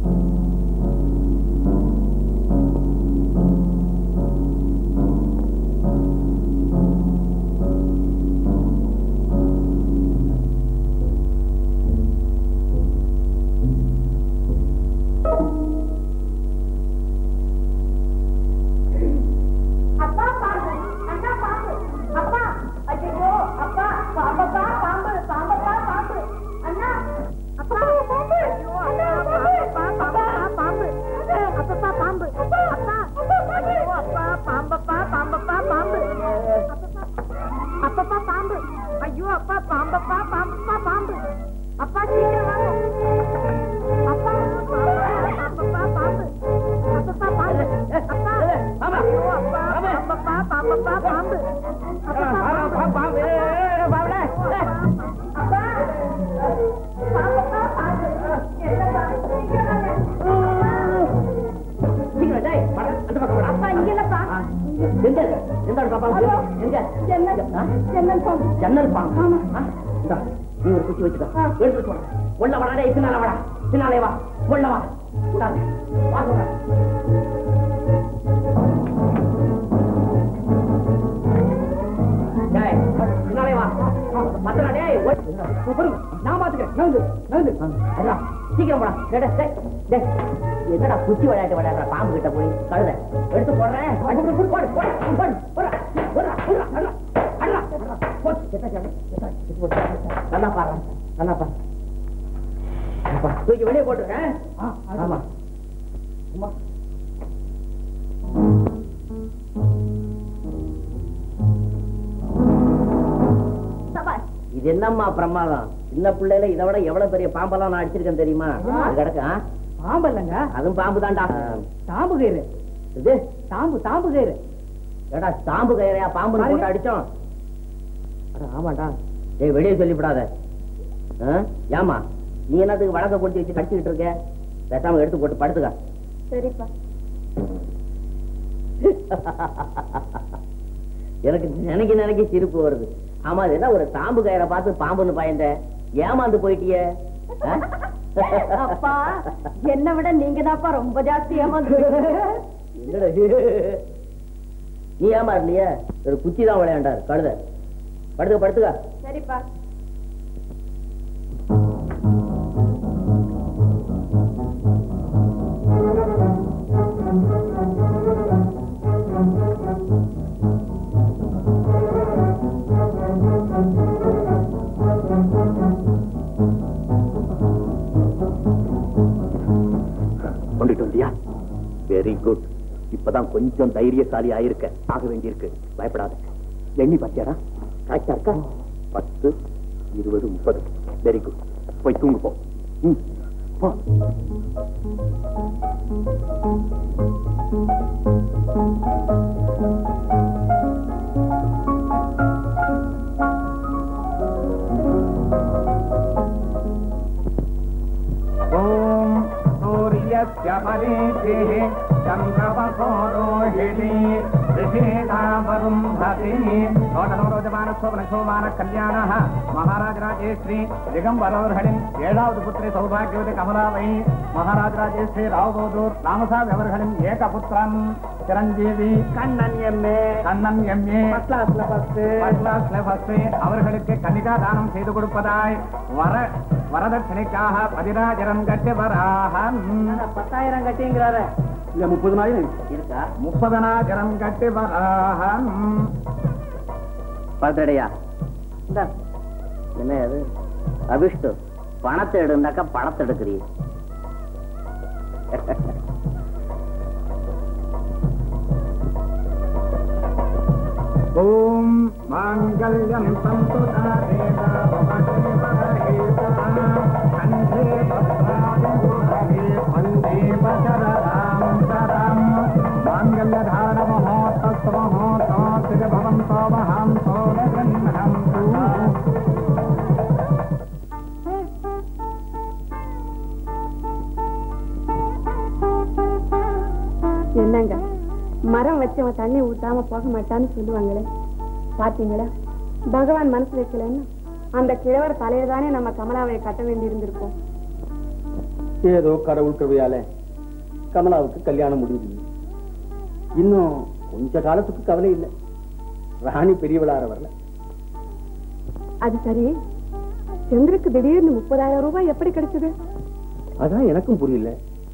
அப்பா பாம்பு அண்ணா பாம்பு அப்பா ஐயோ அப்பா பாம்பப்பா பாம்பு பாம்பப்பா பாம்பு அண்ணா அப்பா பாம்பு ஐயோ அண்ணா பாம்பப்பா பாம்பு அப்பப்பா பாம்பு அப்பா ஐயோ அப்பா பாம்பப்பா பாம்பப்பா பாம்பு அப்பப்பா பாம்பு ஐயோ அப்பா பாம்பப்பா பாம்பப்பா பாம்பு அப்பா சீக்கிரம் வாங்க அப்பா பாம்பப்பா பாம்பு அப்பப்பா பாம்பு அப்பா ஐயோ அப்பா பாம்பப்பா பாம்பப்பா பாம்பு அப்பப்பா பாம்பு அப்பா பாம்பப்பா பாம்பு என்ன பாம்பு சீக்கிரம் வாங்க. அப்பா இங்க இல்லப்பா எங்க எந்த பாப்பா எங்க ஜன்னல் ஜன்னல் பாம்பு ஜன்னல் பாம்பு ஆ, இந்தா, நீ ஒரு குச்சி வச்சுக்க எடுத்துட்டு வா உள்ள வாடா பின்னால வாடா பின்னாலே வா உள்ள வா கூடாது வா சொல்றேன் டேய், பின்னாலே வா மத்தடா டேய் ஓ- பொறு, நான் பாத்துக்கிறேன் நகந்து நகந்து அண்ணா, சீக்கிரம் போடா டேய், டேய், டேய், டேய். என்னடா குச்சி விளையாட்டு விளையாடுற பாம்பு கிட்ட போய் கழுத எடுத்து போடுறேன் அடி, போடு, போடு, போடு, போடு, போடு, போடு, போடுறா, போடுறா, அண்ணா, அண்ணா, அண்ணா, போடு, எத்தாச்சு, அண்ணா, எத்தாச்சு, எடுத்து போடு. நல்லா பாரு நல்லா பாரு அப்பா, தூக்கி வெளியே போட்டுருக்கேன் ஆமா அம்மா சபாஷ் இது என்னம்மா பிரமாதம் சின்ன பிள்ளையில இதை விட எவ்வளவு பெரிய பாம்பெல்லாம் நான் அடிச்சிருக்கேன் தெரியுமா அது கிடக்கு ஆ? பாம்பு இல்லைங்க அதுவும் பாம்பு தான்டா தாம்பு கயிறு இது தாம்பு தாம்பு கயிறு ஏடா தாம்பு கயிறையா பாம்பு போட்டு பாருங்க. அடிச்சோம் அட, ஆமாடா டேய் வெளியே சொல்லிவிடாத ஆ? ஏம்மா நீ என்னத்துக்கு வழக்க கொண்டு வச்சு கடிச்சுக்கிட்டு இருக்க பேசாம எடுத்து போட்டு படுத்துக்க சரிப்பா எனக்கு நினைக்க நினைக்க சிரிப்பு வருது ஆமா அது என்ன ஒரு தாம்பு கயிறை பார்த்து பாம்புன்னு பயந்த ஏமாந்து போயிட்டியே ஆ? அப்பா என்னை விட நீங்க தான்ப்பா ரொம்ப ஜாஸ்தி ஏமாந்து என்னடா இது? நீ ஏமாறலையே ஒரு குச்சி தான் விளையாண்டாரு கழுத படுத்துக்க படுத்துக்க சரிப்பா கொண்டுட்டு வந்தியா வெரி குட் இப்பதான் கொஞ்சம் தைரியசாலி ஆயிருக்க ஆக வேண்டியிருக்கு பயப்படாத எண்ணி பாத்தியாடா கரெக்டா இருக்கா பத்து இருபது முப்பது வெரி குட் போய் தூங்கு போ ம், போ ॐ सूर्यस्य परीतिः चन्द्रवसो रोहिणी ऋषेदावरुन्धति नोटनो रोजमानशोभनशोभान कल्याणः महाराजराजेश्री दिगम्बरवर्हणिम् ஏழாவது புத்திரி சௌபாகியவதி கமலாவை மகாராஜராஜேஸ்வரி ராவபோதூர் ராமசாமி அவர்களின் ஏகபுத்திரன் சிரஞ்சீவி கண்ணன் எம்ஏ கண்ணன் எம்ஏ கிளாஸ்ல ஃபர்ஸ்ட் அவர்களுக்கு கன்னிகா தானம் செய்து கொடுப்பதாய் வர வரதட்சணைக்காக பதிராஜரம் கட்டுவராக பத்தாயிரம் கட்டிங்கிறாரு இல்ல முப்பதுனாயிரம் இருக்கா முப்பதனாயிரம் கட்டுவராக பத்தடையா என்ன அது அபிஷ்டு பணத்தை எடுந்தாக்கா பணத்தை எடுக்கிறீ ॐ माङ्गल्यं सन्तु कण्ठे भद्रादिगुणवे वन्दे वचररां तरम् माङ्गल्यधारणमहोत्तस्वमहोत्तास्य भवन्तो महान्तो न गृह्णन्तु என்னங்க மரம் வச்சவன் தண்ணி ஊத்தாம போக மாட்டான்னு சொல்லுவாங்களே பாத்தீங்களா பகவான் மனசு வைக்கலன்னா அந்த கிழவர் தலையில தானே நம்ம கமலாவை கட்ட வேண்டி இருந்திருக்கோம் ஏதோ கடவுள் கிருபையால கமலாவுக்கு கல்யாணம் முடிஞ்சது இன்னும் கொஞ்ச காலத்துக்கு கவலை இல்லை ராணி பெரியவளார வரல அது சரி சந்திரக்கு திடீர்னு முப்பதாயிரம் ரூபாய் எப்படி கிடைச்சது அதான் எனக்கும் புரியல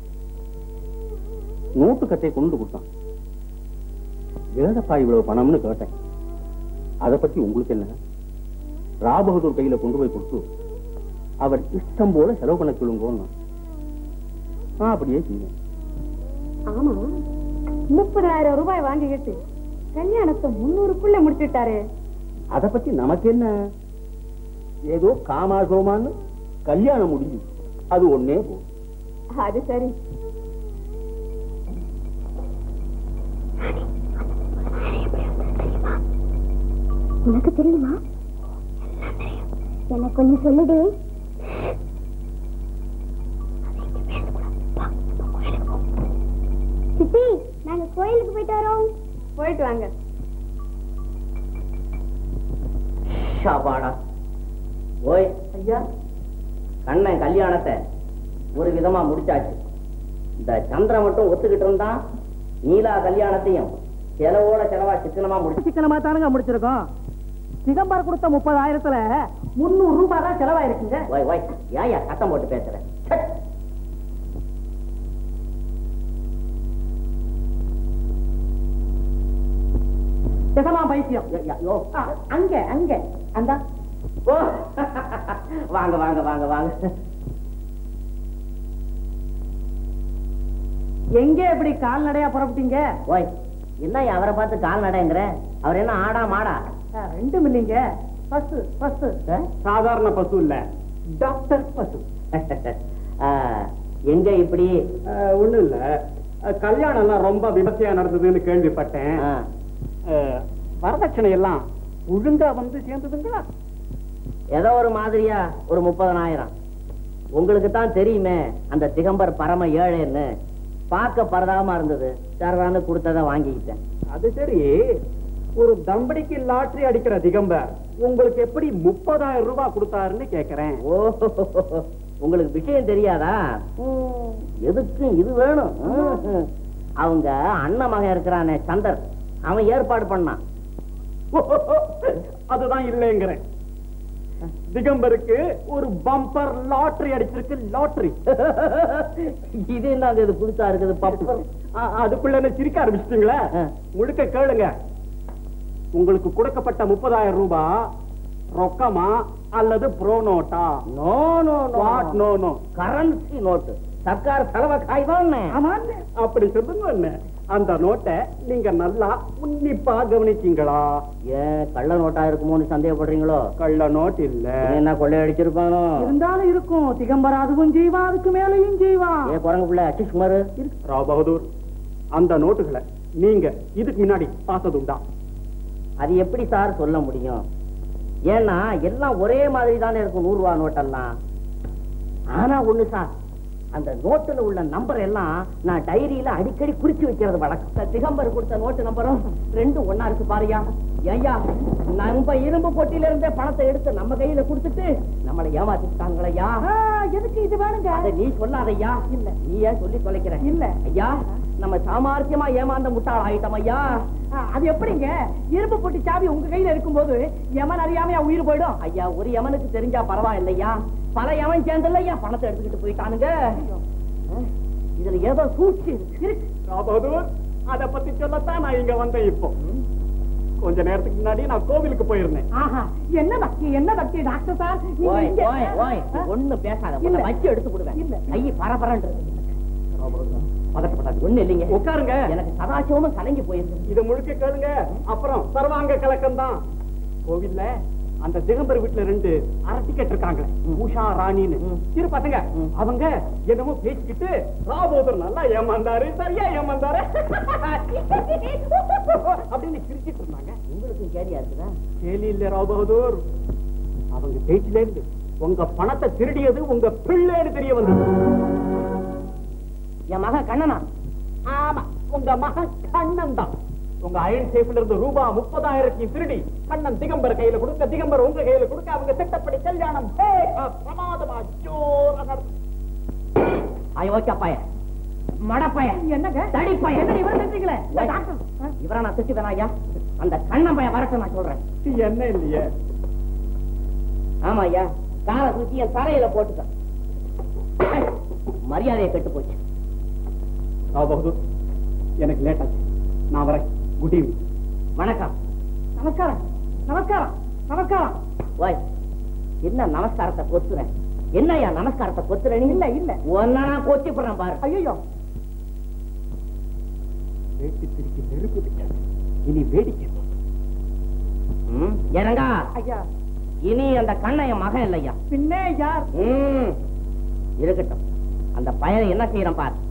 நோட்டு கட்டையை கொண்டு கொடுத்தான் ஏதப்பா இவ்வளவு பணம்னு கேட்டேன் அதை பத்தி உங்களுக்கு என்ன ராபகதூர் கையில கொண்டு போய் கொடுத்து அவர் இஷ்டம் போல செலவு பண்ண சொல்லுங்கன்னு நான் அப்படியே செய்வேன் ஆமா முப்பதாயிரம் ரூபாய் வாங்கிக்கிட்டு கல்யாணத்தை முன்னூறுக்குள்ள முடிச்சுட்டாரு அதை பத்தி நமக்கு என்ன ஏதோ காமாசோமான்னு கல்யாணம் முடிஞ்சு அது ஒன்னே போதும் அது சரி உனக்கு தெரியுமா எனக்கு கொஞ்சம் சொல்லுடி சித்தி நாங்க கோயிலுக்கு போயிட்டு வரோம் போயிட்டு வாங்க ஷாபாடா ஓய் ஐயா கண்ணன் கல்யாணத்தை ஒரு விதமா முடிச்சாச்சு இந்த சந்திரன் மட்டும் ஒத்துக்கிட்டு இருந்தா நீலா கல்யாணத்தையும் செலவோட செலவா சிக்கனமா முடிச்சு சிக்கனமா தானுங்க முடிச்சிருக்கோம் சிதம்பரம் கொடுத்த முப்பதாயிரத்துல முன்னூறு ரூபாய் தான் செலவாயிருக்குங்க ஓய் ஓய் ஏயா சத்தம் போட்டு பேசுற ச்சே. சிதமா பைத்தியம் யா, யா, யோ. ஆ, அங்க அங்க அந்த ஓ வாங்க வாங்க வாங்க வாங்க எங்க இப்படி கால்நடையா புறப்பட்டீங்க ஓய் என்ன அவரை பார்த்து கால் நடைங்கிற அவர் என்ன ஆடா மாடா ஆ, ரெண்டும் இல்லைங்க பஸ் பஸ் ஆ? சாதாரண பசு இல்ல டாக்டர் பசு ஆ, எங்க இப்படி ஒண்ணும் இல்ல கல்யாணம் எல்லாம் ரொம்ப விமர்சையா நடந்ததுன்னு கேள்விப்பட்டேன் ஆ, அஹ், வரதட்சணை எல்லாம் ஒழுங்கா வந்து சேர்ந்ததுங்களா ஏதோ ஒரு மாதிரியா ஒரு முப்பதனாயிரம் உங்களுக்கு தான் தெரியுமே அந்த திகம்பர் பரம ஏழைன்னு பார்க்க பரதாம இருந்தது சரதான்னு கொடுத்ததை வாங்கிக்கிட்டேன் அது சரி ஒரு தம்படிக்கு லாட்டரி அடிக்கிற திகம்பர் உங்களுக்கு எப்படி முப்பதாயிரம் ரூபாய் கொடுத்தாருன்னு கேக்குறேன் ஓ உங்களுக்கு விஷயம் தெரியாதா ம், எதுக்கும் இது வேணும் ம். அவங்க அண்ணன் மகன் இருக்கிறானே சந்தர் அவன் ஏற்பாடு பண்ணான் அதுதான் இல்லைங்கிறேன் திகம்பருக்கு ஒரு பம்பர் லாட்டரி அடிச்சிருக்கு லாட்டரி இது என்னங்க இது புதுசா இருக்குது பப்பு அதுக்குள்ள என்ன சிரிக்க ஆரம்பிச்சிட்டீங்களா ஆ. முழுக்க கேளுங்க உங்களுக்கு கொடுக்கப்பட்ட முப்பதாயிரம் ரூபாய் ரொக்கமா அல்லது ப்ரோ நோட்டா no no what no no currency note சர்க்கார் செலவை காய்தான் அப்படி சொல்லுங்க என்ன அந்த நோட்டை நீங்க நல்லா உன்னிப்பா கவனிச்சீங்களா ஏன் கள்ள நோட்டா இருக்குமோன்னு சந்தேகப்படுறீங்களோ கள்ள நோட் இல்ல இவன் என்ன கொள்ளையடிச்சிருப்பானோ இருந்தாலும் இருக்கும் திகம்பரம் அதுவும் செய்வான் அதுக்கு மேலையும் செய்வான் ஏ குரங்கு பிள்ளை அச்சிஷ்குமார் ராவ் பகதூர் அந்த நோட்டுகளை நீங்க இதுக்கு முன்னாடி பார்த்ததுண்டா அது எப்படி சார் சொல்ல முடியும் ஏன்னா எல்லாம் ஒரே மாதிரி தானே இருக்கும் நூறு ரூபா நோட்டெல்லாம் ஆனா ஒண்ணு சார் அந்த நோட்டுல உள்ள நம்பர் எல்லாம் நான் டைரியில அடிக்கடி குறிச்சு வைக்கிறது வழக்கம் இந்த திகம்பர் கொடுத்த நோட்டு நம்பரும் ரெண்டும் ஒண்ணா இருக்கு பாருயா ஐயா நம்ம இரும்பு பொட்டியில இருந்தே பணத்தை எடுத்து நம்ம கையில கொடுத்துட்டு நம்மளை ஏமாத்திட்டாங்களையா ஆ, எதுக்கு இது வேணுங்க அதை நீ சொல்லாதையா இல்ல நீ ஏன் சொல்லி தொலைக்கிற இல்ல. ஐயா நம்ம சாமர்த்தியமா ஏமாந்த முட்டாள் ஆயிட்டோம் ஐயா ஆ, அது எப்படிங்க இரும்பு பொட்டி சாவி உங்க கையில இருக்கும்போது எமன் அறியாமையா உயிர் போயிடும் ஐயா ஒரு யமனுக்கு தெரிஞ்சா பரவாயில்லையா பல யமன் சேர்ந்தல்லையா பணத்தை எடுத்துக்கிட்டு போயிட்டானுங்க அஹ், இதுல ஏதோ சூழ்ச்சி இருக்கு ராவ் பகதூர் அத பத்தி சொல்லத்தான் நான் இங்க வந்தேன் இப்போ கொஞ்ச நேரத்துக்கு முன்னாடி நான் கோவிலுக்கு போயிருந்தேன் ஆஹா என்ன பக்தி என்ன பக்தி டாக்டர் சார் நீங்க ஓய் இங்க- ஓய் ஓய் ஆ? ஒண்ணு பேசாத இல்ல. உன்னை வச்சு எடுத்து விடுவேன் இல்ல. ஐய பரபரன்றது ராவ் பகதூர், பதட்டப்படாது ஒண்ணு இல்லைங்க உட்காருங்க எனக்கு சதாசிவமும் கலங்கி போயிருக்கு இத முழுக்க கேளுங்க அப்புறம் சர்வாங்க கலக்கம் தான் கோவில்ல அந்த திகம்பர் வீட்டுல ரெண்டு அரட்டிக்கட்டு இருக்காங்க உஷா ராணின்னு சிறு பசங்க அவங்க என்னமோ பேசிக்கிட்டு ராபோதர் நல்லா ஏமாந்தாரு சரியா ஏமாந்தாரு அப்படின்னு சிரிச்சிட்டு இருந்தாங்க உங்களுக்கும் கேலியா இருக்குதா கேலி இல்ல ராவ் பகதூர் அவங்க பேச்சுல இருந்து உங்க பணத்தை திருடியது உங்க பிள்ளைன்னு தெரிய வந்தது என் மகன் கண்ணனா ஆமா உங்க மகன் கண்ணன் தான் உங்க அயன் சேஃப்ல இருந்து ரூபா முப்பதாயிரத்தி திருடி கண்ணன் திகம்பர் கையில கொடுக்க திகம்பர் உங்க கையில கொடுக்க அவங்க திட்டப்படி கல்யாணம் வேக பிரமாதமா ஜோரா நடக்கும் அயோக்கிய பையன் மடப்பையன் என்னங்க தடி பையன் என்ன இவரை செஞ்சீங்களே இவரை நான் திட்டுவேனா ஐயா அந்த கண்ணன் பையன் வரட்டும் நான் சொல்றேன் என்ன இல்லையே ஆமா ஐயா காலை தூக்கி என் தரையில போட்டுக்க மரியாதையை கெட்டு போச்சு ராவ் பகதூர் எனக்கு லேட் ஆச்சு நான் வரேன் குட் ஈவினிங் வணக்கம் நமஸ்காரம் நமஸ்காரம் நமஸ்காரம் ஓய் என்ன நமஸ்காரத்தை கொத்துறேன் என்னய்யா நமஸ்காரத்தை கொத்துற நீ இல்ல இல்ல ஒன்னா நான் கொத்தி போடுறேன் பாரு ஐயோ வேட்டி திருக்கி நெருப்பு விட்டாச்சு இனி வேடிக்கை பாரு. ம், எனங்கா ஐயா இனி அந்த கண்ணன் என் மகன் இல்லையா பின்னே யார் ம், இருக்கட்டும் அந்த பையனை என்ன செய்யறேன் பாரு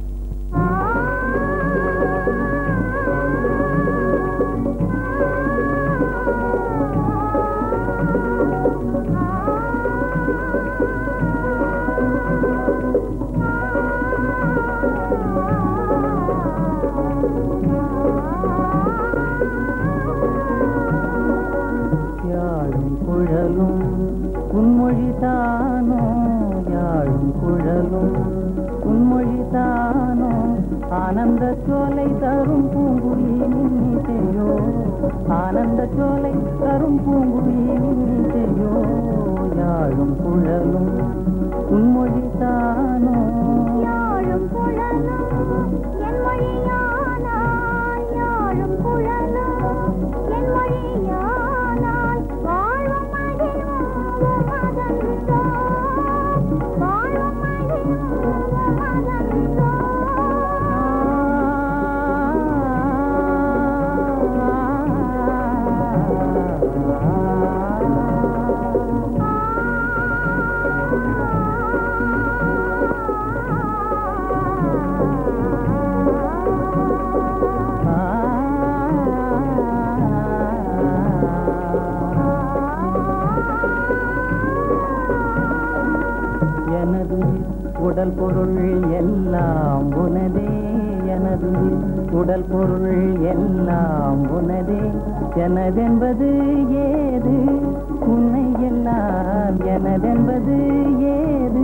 யாழும் குழலும் உன்மொழிதானோ யாழும் குழலும் உன்மொழிதானோ ஆனந்த சோலை தரும் பூங்குயினிசையோ ஆனந்த சோலை தரும் பூங்குயினிசையோ யாழும் குழலும் உன்மொழிதானோ யாழும் குழலும் என் மொழியானால் யாழும் குழலும் என் மொழியானால் வாழ்வும் மகிழும் மதந்தோ வாழ்வும் மகிழும் மதந்தோ எனது உடல் பொருள் எல்லாம் உனதே எனது உடல் பொருள் எல்லாம் உனதே எனதென்பது ஏது உன்னை எல்லாம் எனதென்பது ஏது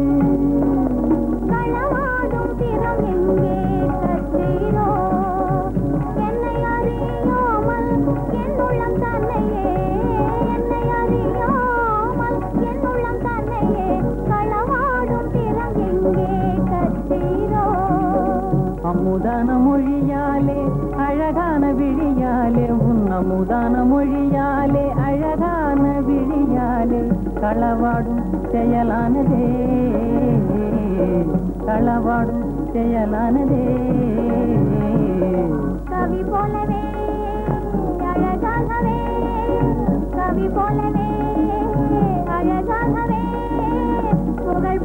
களவாடும் திறம் எங்கே கற்றீரோ என்னை அறியாமல் என் உள்ளம் தன்னையே என்னை அறியாமல் என் உள்ளம் தன்னையே களவாடும் திறம் எங்கே கற்றீரோ அமுதான மொழியாலே அழகான விழியாலே உன் அமுதான மொழியாலே அழகான விழியாலே களவாடும் செயலானதே களவாடும் செயலானதே கவி போலவே அழகாகவே கவி போலவே அழகாகவே புகழ்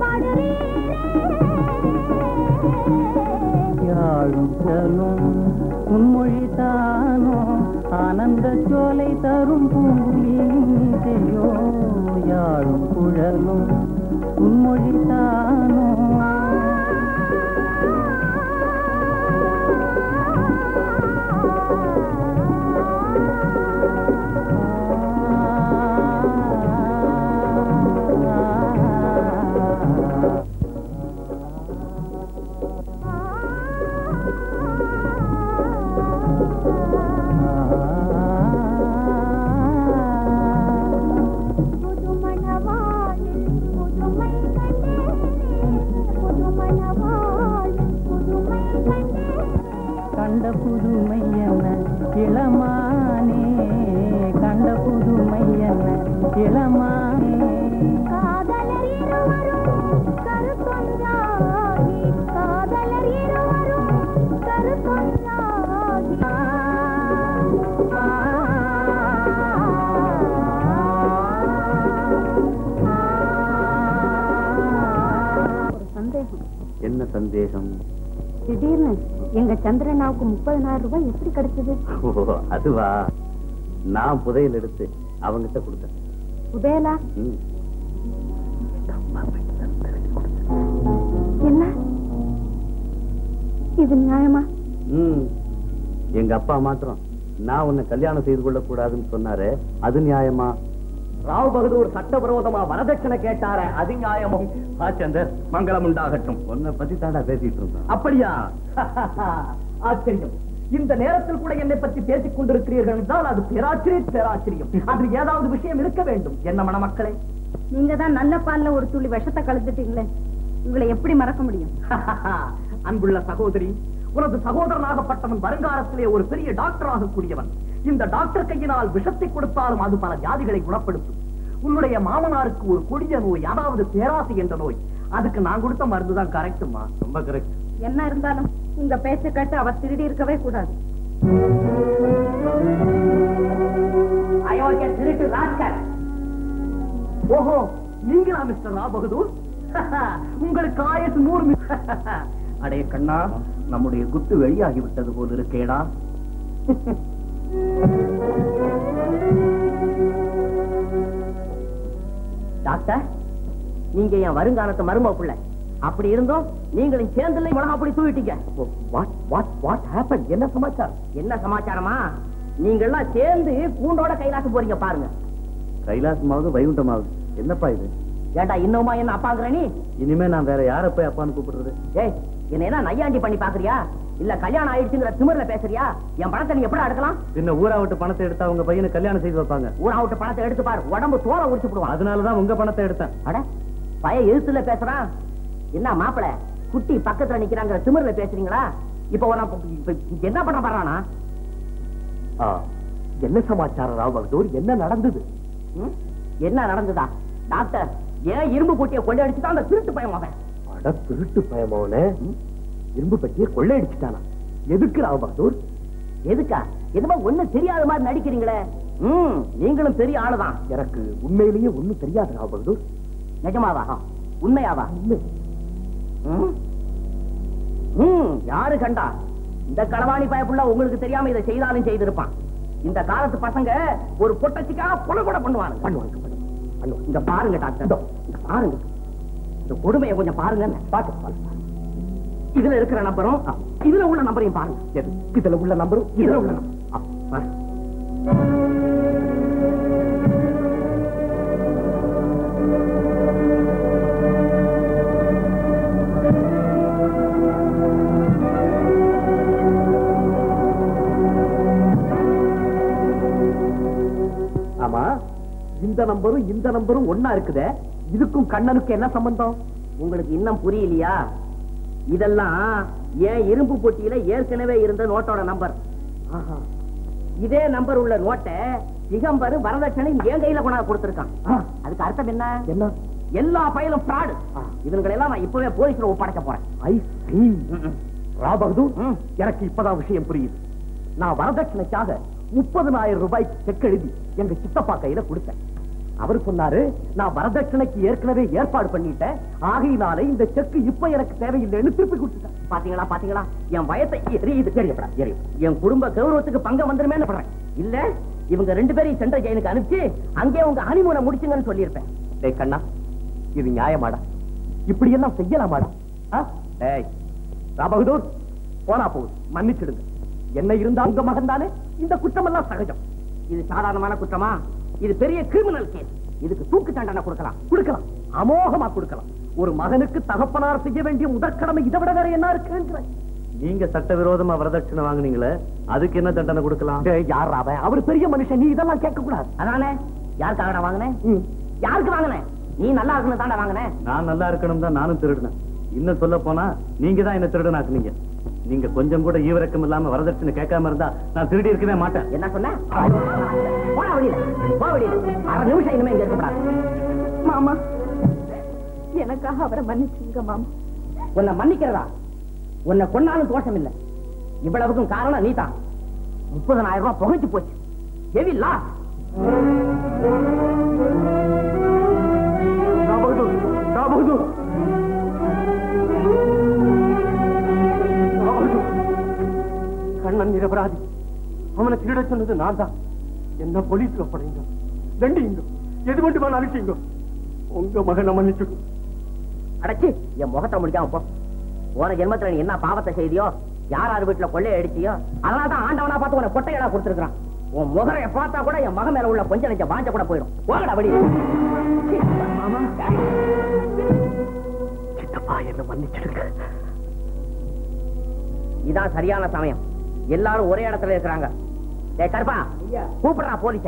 பாடுறீரே யாழும் செல்லும் உன்மொழிதானோ ஆனந்த சோலை தரும் பூங்குயிலையோ யாழும் குழலும் உன்மொழிதானோ புதுமணவாழில் புதுமை கண்டேனே புதுமணவாழில் புதுமை கண்டேனே கண்ட புதுமை என்ன இளமானே கண்ட புதுமை என்ன இளமானே காதலர் இருவரும் கருத்தொன்றாகி காதலர் இருவரும் சந்தேகம் திடீர்னு எங்க சந்திரனாவுக்கு முப்பதனாயிரம் ரூபாய் எப்படி கிடைச்சது ஓ அதுவா நான் புதையல் எடுத்து அவங்கிட்ட கொடுத்தேன் உதயலா ம். என்ன இது நியாயமா ம். எங்க அப்பா மாத்திரம் நான் உன்னை கல்யாணம் செய்து கொள்ள கூடாதுன்னு சொன்னாரு அது நியாயமா ராவ் பகதூர் சட்டவிரோதமா வரதட்சணை கேட்டார அது நியாயமும் ஆச்சந்தர் மங்களம் உண்டாகட்டும் உன்னை பத்தி தாண்டா பேசிட்டு இருந்தோம் அப்படியா ஆச்சரியம் இந்த நேரத்தில் கூட என்னை பற்றி பேசிக் கொண்டிருக்கிறீர்கள் என்றால் அது பேராச்சரிய பேராச்சரியம் அதில் ஏதாவது விஷயம் இருக்க வேண்டும் என்ன மணமக்களே நீங்க தான் நல்ல பால்ல ஒரு துளி விஷத்தை கலந்துட்டீங்களே உங்களை எப்படி மறக்க முடியும் அன்புள்ள சகோதரி உனது சகோதரனாகப்பட்டவன் வருங்காலத்திலே ஒரு பெரிய டாக்டராக கூடியவன் இந்த டாக்டர் கையினால் விஷத்தை கொடுத்தாலும் அது பல வியாதிகளை குணப்படுத்தும் உன்னுடைய மாமனாருக்கு ஒரு கொடிய நோய் அதாவது பேராசை என்ற நோய் அதுக்கு நான் கொடுத்த மருந்து தான் கரெக்டுமா ரொம்ப கரெக்ட் என்ன இருந்தாலும் உங்க பேச்ச கேட்டு அவர் திருடி இருக்கவே கூடாது அயோக்கிய திருட்டு ராஸ்கல் ஓஹோ நீங்களா மிஸ்டர் ரா பகதூர் உங்களுக்கு ஆயசு நூறு மி- அடே கண்ணா நம்முடைய குத்து வெளியாகி விட்டது போல் இருக்கேடா டாக்டர் நீங்க என் வருங்காலத்து மரும பிள்ளை அப்படி இருந்தும் நீங்களும் சேர்ந்துல மிளகா அப்படி தூவிட்டீங்க வாட் வாட் வாட் ஹேப்பன் என்ன சமாச்சாரம் என்ன சமாச்சாரமா நீங்க எல்லாம் சேர்ந்து கூண்டோட கைலாச போறீங்க பாருங்க கைலாசமாவது வைகுண்டமாவது என்னப்பா இது ஏண்டா இன்னுமா என்ன அப்பாங்கிற நீ இனிமே நான் வேற யார போய் அப்பான்னு கூப்பிடுறது ஏய் என்ன என்ன நையாண்டி பண்ணி பாக்குறியா இல்ல கல்யாணம் ஆயிடுச்சுங்கிற திமிர்ல பேசுறியா என் பணத்தை நீ எப்படி எடுக்கலாம் பின்ன ஊரா விட்டு பணத்தை எடுத்தா உங்க பையனை கல்யாணம் செய்து வைப்பாங்க ஊரா விட்டு பணத்தை எடுத்து பாரு உடம்பு தோலை உரிச்சு போடுவான் அதனாலதான் உங்க பணத்தை எடுத்தேன் அட பய எழுத்துல பேசுறான் என்ன மாப்பிள குட்டி பக்கத்துல நிக்கிறாங்கிற திமிர்ல பேசுறீங்களா இப்ப உன- இப்ப என்ன பண்ண பாறானா ஆ, என்ன சமாச்சாரம் ராவ் பகதூர் என்ன நடந்தது ம்? என்ன நடந்ததா டாக்டர் ஏன் இரும்பு பொட்டியை கொள்ளையடிச்சுதான் அந்த திருட்டு பயம் அவன் அட திருட்டு பயமோன இரும்பு பற்றிய கொள்ளையடிச்சுட்டானா எதுக்கு ராவ் பகதூர் எதுக்கா எதுமா ஒண்ணு தெரியாத மாதிரி நடிக்கிறீங்களே ம் நீங்களும் பெரிய ஆளுதான் எனக்கு உண்மையிலேயே ஒண்ணும் தெரியாது ராவ் பகதூர் நிஜமாவா உண்மையாவா உண்மை ம்? ம், யாரு கண்டா இந்த களவாணி பயப்புள்ள உங்களுக்கு தெரியாம இதை செய்தாலும் செய்திருப்பான் இந்த காலத்து பசங்க ஒரு பொட்டச்சிக்காக கொலை கூட பண்ணுவாங்க பண்ணுவாங்க பண்ணுவாங்க பண்ணுவாங்க இங்க பாருங்க டாக்டர் இங்க பாருங்க இந்த கொடுமையை கொஞ்சம் பாருங்க பாத்து பாத்து இதுல இருக்கிற நம்பரும் இதுல உள்ள நம்பரையும் பாருங்க எது இதுல உள்ள நம்பரும் இதுல உள்ள நம்பரும் ஆ, பாரு. ஆமா இந்த நம்பரும் இந்த நம்பரும் ஒன்னா இருக்குதே இதுக்கும் கண்ணனுக்கு என்ன சம்பந்தம் உங்களுக்கு இன்னும் புரியலையா இதெல்லாம் ஏன் இரும்பு பொட்டியில ஏற்கனவே இருந்த நோட்டோட நம்பர் ஆஹா. இதே நம்பர் உள்ள நோட்டை திகம்பர் வரதட்சணை என் கையில கொண்டாந்து கொடுத்திருக்கான் ஆ, அதுக்கு அர்த்தம் என்ன என்ன எல்லா பயலும் fraud ஆ. இவங்களை எல்லாம் நான் இப்பவே போலீஸ்ல ஒப்படைக்க போறேன் ஐ see. ரா பகதூர் ம். எனக்கு இப்பதான் விஷயம் புரியுது நான் வரதட்சணைக்காக முப்பதனாயிரம் ரூபாய்க்கு செக் எழுதி எங்க சித்தப்பா கையில கொடுத்தேன் அவர் சொன்னாரு நான் வரதட்சணைக்கு ஏற்கனவே ஏற்பாடு பண்ணிட்டேன் ஆகையினாலே இந்த செக் இப்ப எனக்கு தேவையில்லைன்னு திருப்பி கொடுத்துட்டேன் பாத்தீங்களா பாத்தீங்களா என் பயத்தை எரியுது தெரியப்படா எரியும் என் குடும்ப கௌரவத்துக்கு பங்கம் வந்துருமேன்னு படுறேன் இல்ல இவங்க ரெண்டு பேரையும் சென்ட்ரல் ஜெயிலுக்கு அனுப்பிச்சு அங்கே உங்க ஹனிமூனை முடிச்சுங்கன்னு சொல்லியிருப்பேன் டேய் கண்ணா இது நியாயமாடா இப்படி எல்லாம் செய்யலாமாடா ஆ? டேய் ராபகதூர் போனா போகுது மன்னிச்சிடுங்க என்ன இருந்தா உங்க மகன் தானே இந்த குற்றம் எல்லாம் சகஜம் இது சாதாரணமான குற்றமா இது பெரிய கிரிமினல் கேஸ் இதுக்கு தூக்கு தண்டனை கொடுக்கலாம் கொடுக்கலாம் அமோகமா கொடுக்கலாம் ஒரு மகனுக்கு தகப்பனார் செய்ய வேண்டிய முதற்கடமை இதை விட வேற என்ன இருக்குங்கிற நீங்க சட்டவிரோதமா வரதட்சணை வாங்குனீங்களே அதுக்கு என்ன தண்டனை கொடுக்கலாம் டேய், யார் அவன் அவர் பெரிய மனுஷன் நீ இதெல்லாம் கேட்க கூடாது அதானே யாருக்காக நான் வாங்கினேன் ம். யாருக்கு வாங்கினேன் நீ நல்லா இருக்கணும் தாண்டா வாங்கினேன் நான் நல்லா இருக்கணும் தான் நானும் திருடினேன் இன்னும் சொல்ல போனா நீங்க தான் என்ன திருடனாக்குனீங்க நீங்க கொஞ்சம் கூட ஈவிரக்கம் இல்லாம வரதட்சணை கேட்காம இருந்தா நான் திருடி இருக்கவே மாட்டேன் என்ன சொன்ன போடா வெளியில போ வெளியில அரை நிமிஷம் இனிமே இங்க இருக்கக்கூடாது மாமா எனக்காக அவரை மன்னிச்சுங்க மாமா உன்னை மன்னிக்கிறதா உன்னை கொன்னாலும் தோஷம் இல்ல இவ்வளவுக்கும் காரணம் நீதான் முப்பதனாயிரம் ரூபாய் புகைச்சு போச்சு ஹெவி லாஸ் ராபகதூர் ராபகதூர் கண்ணன் நிரபராதி அவனை திருட சொன்னது நான் தான் என்ன போலீஸ்ல படைங்க தண்டிங்க எது வேண்டுமானாலும் அழிச்சிங்க உங்க மகனை மன்னிச்சுக்கும் அடைச்சி என் முகத்தை முடிக்காம போ போன ஜென்மத்துல நீ என்ன பாவத்தை செய்தியோ யார் யார் வீட்டுல கொள்ளைய அடிச்சியோ அதனால தான் ஆண்டவனா பார்த்து உன கொட்டையடா கொடுத்துருக்கான் உன் முகரைய பார்த்தா கூட என் மகன் மேல உள்ள கொஞ்சம் நெஞ்ச வாஞ்ச கூட போயிடும் போகடா வழி சித்தப்பா என்ன மன்னிச்சிடுங்க இதான் சரியான சமயம் எல்லாரும் ஒரே இடத்துல இருக்கிறாங்க டேய் கருப்பா கூப்பிடுறா போலீஸ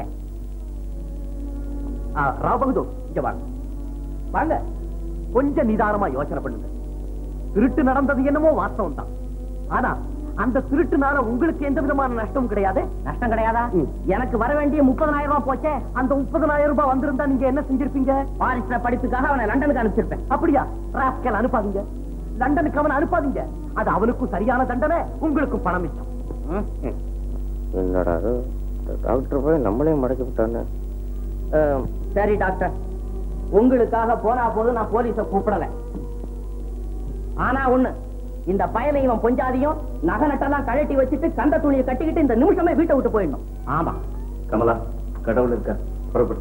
ராபகுதூர் இங்க வாங்க வாங்க கொஞ்சம் நிதானமா யோசனை பண்ணுங்க திருட்டு நடந்தது என்னமோ வாஸ்தவம் தான் ஆனா அந்த திருட்டுனால உங்களுக்கு எந்த விதமான நஷ்டமும் கிடையாது நஷ்டம் கிடையாதா எனக்கு வர வேண்டிய முப்பதனாயிரம் ரூபாய் போச்சே அந்த முப்பதனாயிரம் ரூபாய் வந்திருந்தா நீங்க என்ன செஞ்சிருப்பீங்க பாரிஸ்ல படிப்புக்காக அவனை லண்டனுக்கு அனுப்பிச்சிருப்பேன் அப்படியா ராஸ்கல் அனுப்பாதீங்க லண்டனுக்கு அவனை அனுப்பாதீங்க அது அவனுக்கும் சரியான தண்டனை உங்களுக்கும் பணம் மிச்சம் என்னடா டாக்டர் போய் நம்மளையும் மடக்கி விட்டானே சரி டாக்டர் உங்களுக்காக போனா போது நான் போலீஸ கூப்பிடல ஆனா ஒண்ணு இந்த பயலை இவன் பொஞ்சாதியும் நகை நட்டெல்லாம் கழட்டி வச்சுட்டு கந்த துணியை கட்டிக்கிட்டு இந்த நிமிஷமே வீட்டை விட்டு போயிடணும் ஆமா கமலா கடவுள் இருக்கா புறப்படு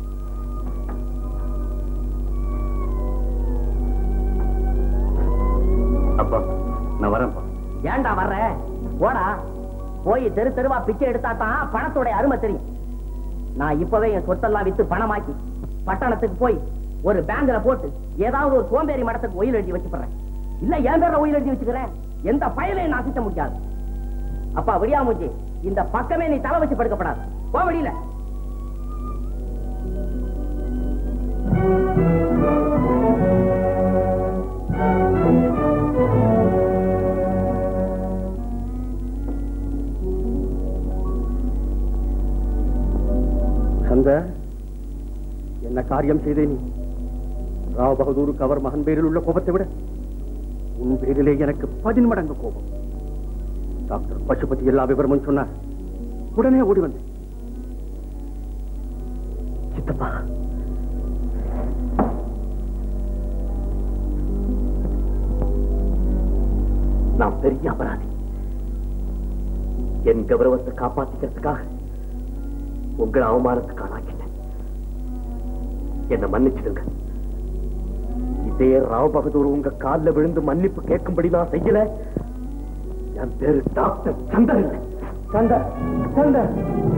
அப்பா நான் வரேன்ப்பா ஏன்டா வர்ற போடா போய் தெரு தெருவா பிச்சை எடுத்தா தான் பணத்தோட அருமை தெரியும் நான் இப்பவே என் சொத்தெல்லாம் வித்து பணமாக்கி பட்டணத்துக்கு போய் ஒரு பேங்க்ல போட்டு ஏதாவது ஒரு சோம்பேறி மடத்துக்கு ஒயில் எழுதி வச்சுப்படுறேன் இல்ல என் பேர்ல ஒயில் எழுதி வச்சுக்கிறேன் எந்த பயலையும் நான் சித்த முடியாது அப்பா விடியாமூச்சி இந்த பக்கமே நீ தலை வச்சு படுக்கப்படாது போ வெளியில சந்த என்ன காரியம் செய்தே நீ ராவ் பகதூருக்கு அவர் மகன் பேரில் உள்ள கோபத்தை விட உன் பேரிலே எனக்கு பதின்மடங்கு கோபம் டாக்டர் பசுபதி எல்லா விவரமும் சொன்னார் உடனே ஓடி வந்தேன் சித்தப்பா நான் பெரிய அபராதி என் கௌரவத்தை காப்பாத்திக்கிறதுக்காக உங்களை அவமானத்துக்கு ஆளாக்கிட்டேன் என்ன மன்னிச்சிடுங்க இதே ராவ் பகதூர் உங்க கால்ல விழுந்து மன்னிப்பு கேட்கும்படி நான் செய்யல என் பேரு டாக்டர் சந்தர் இல்லை சந்தர் சந்தர்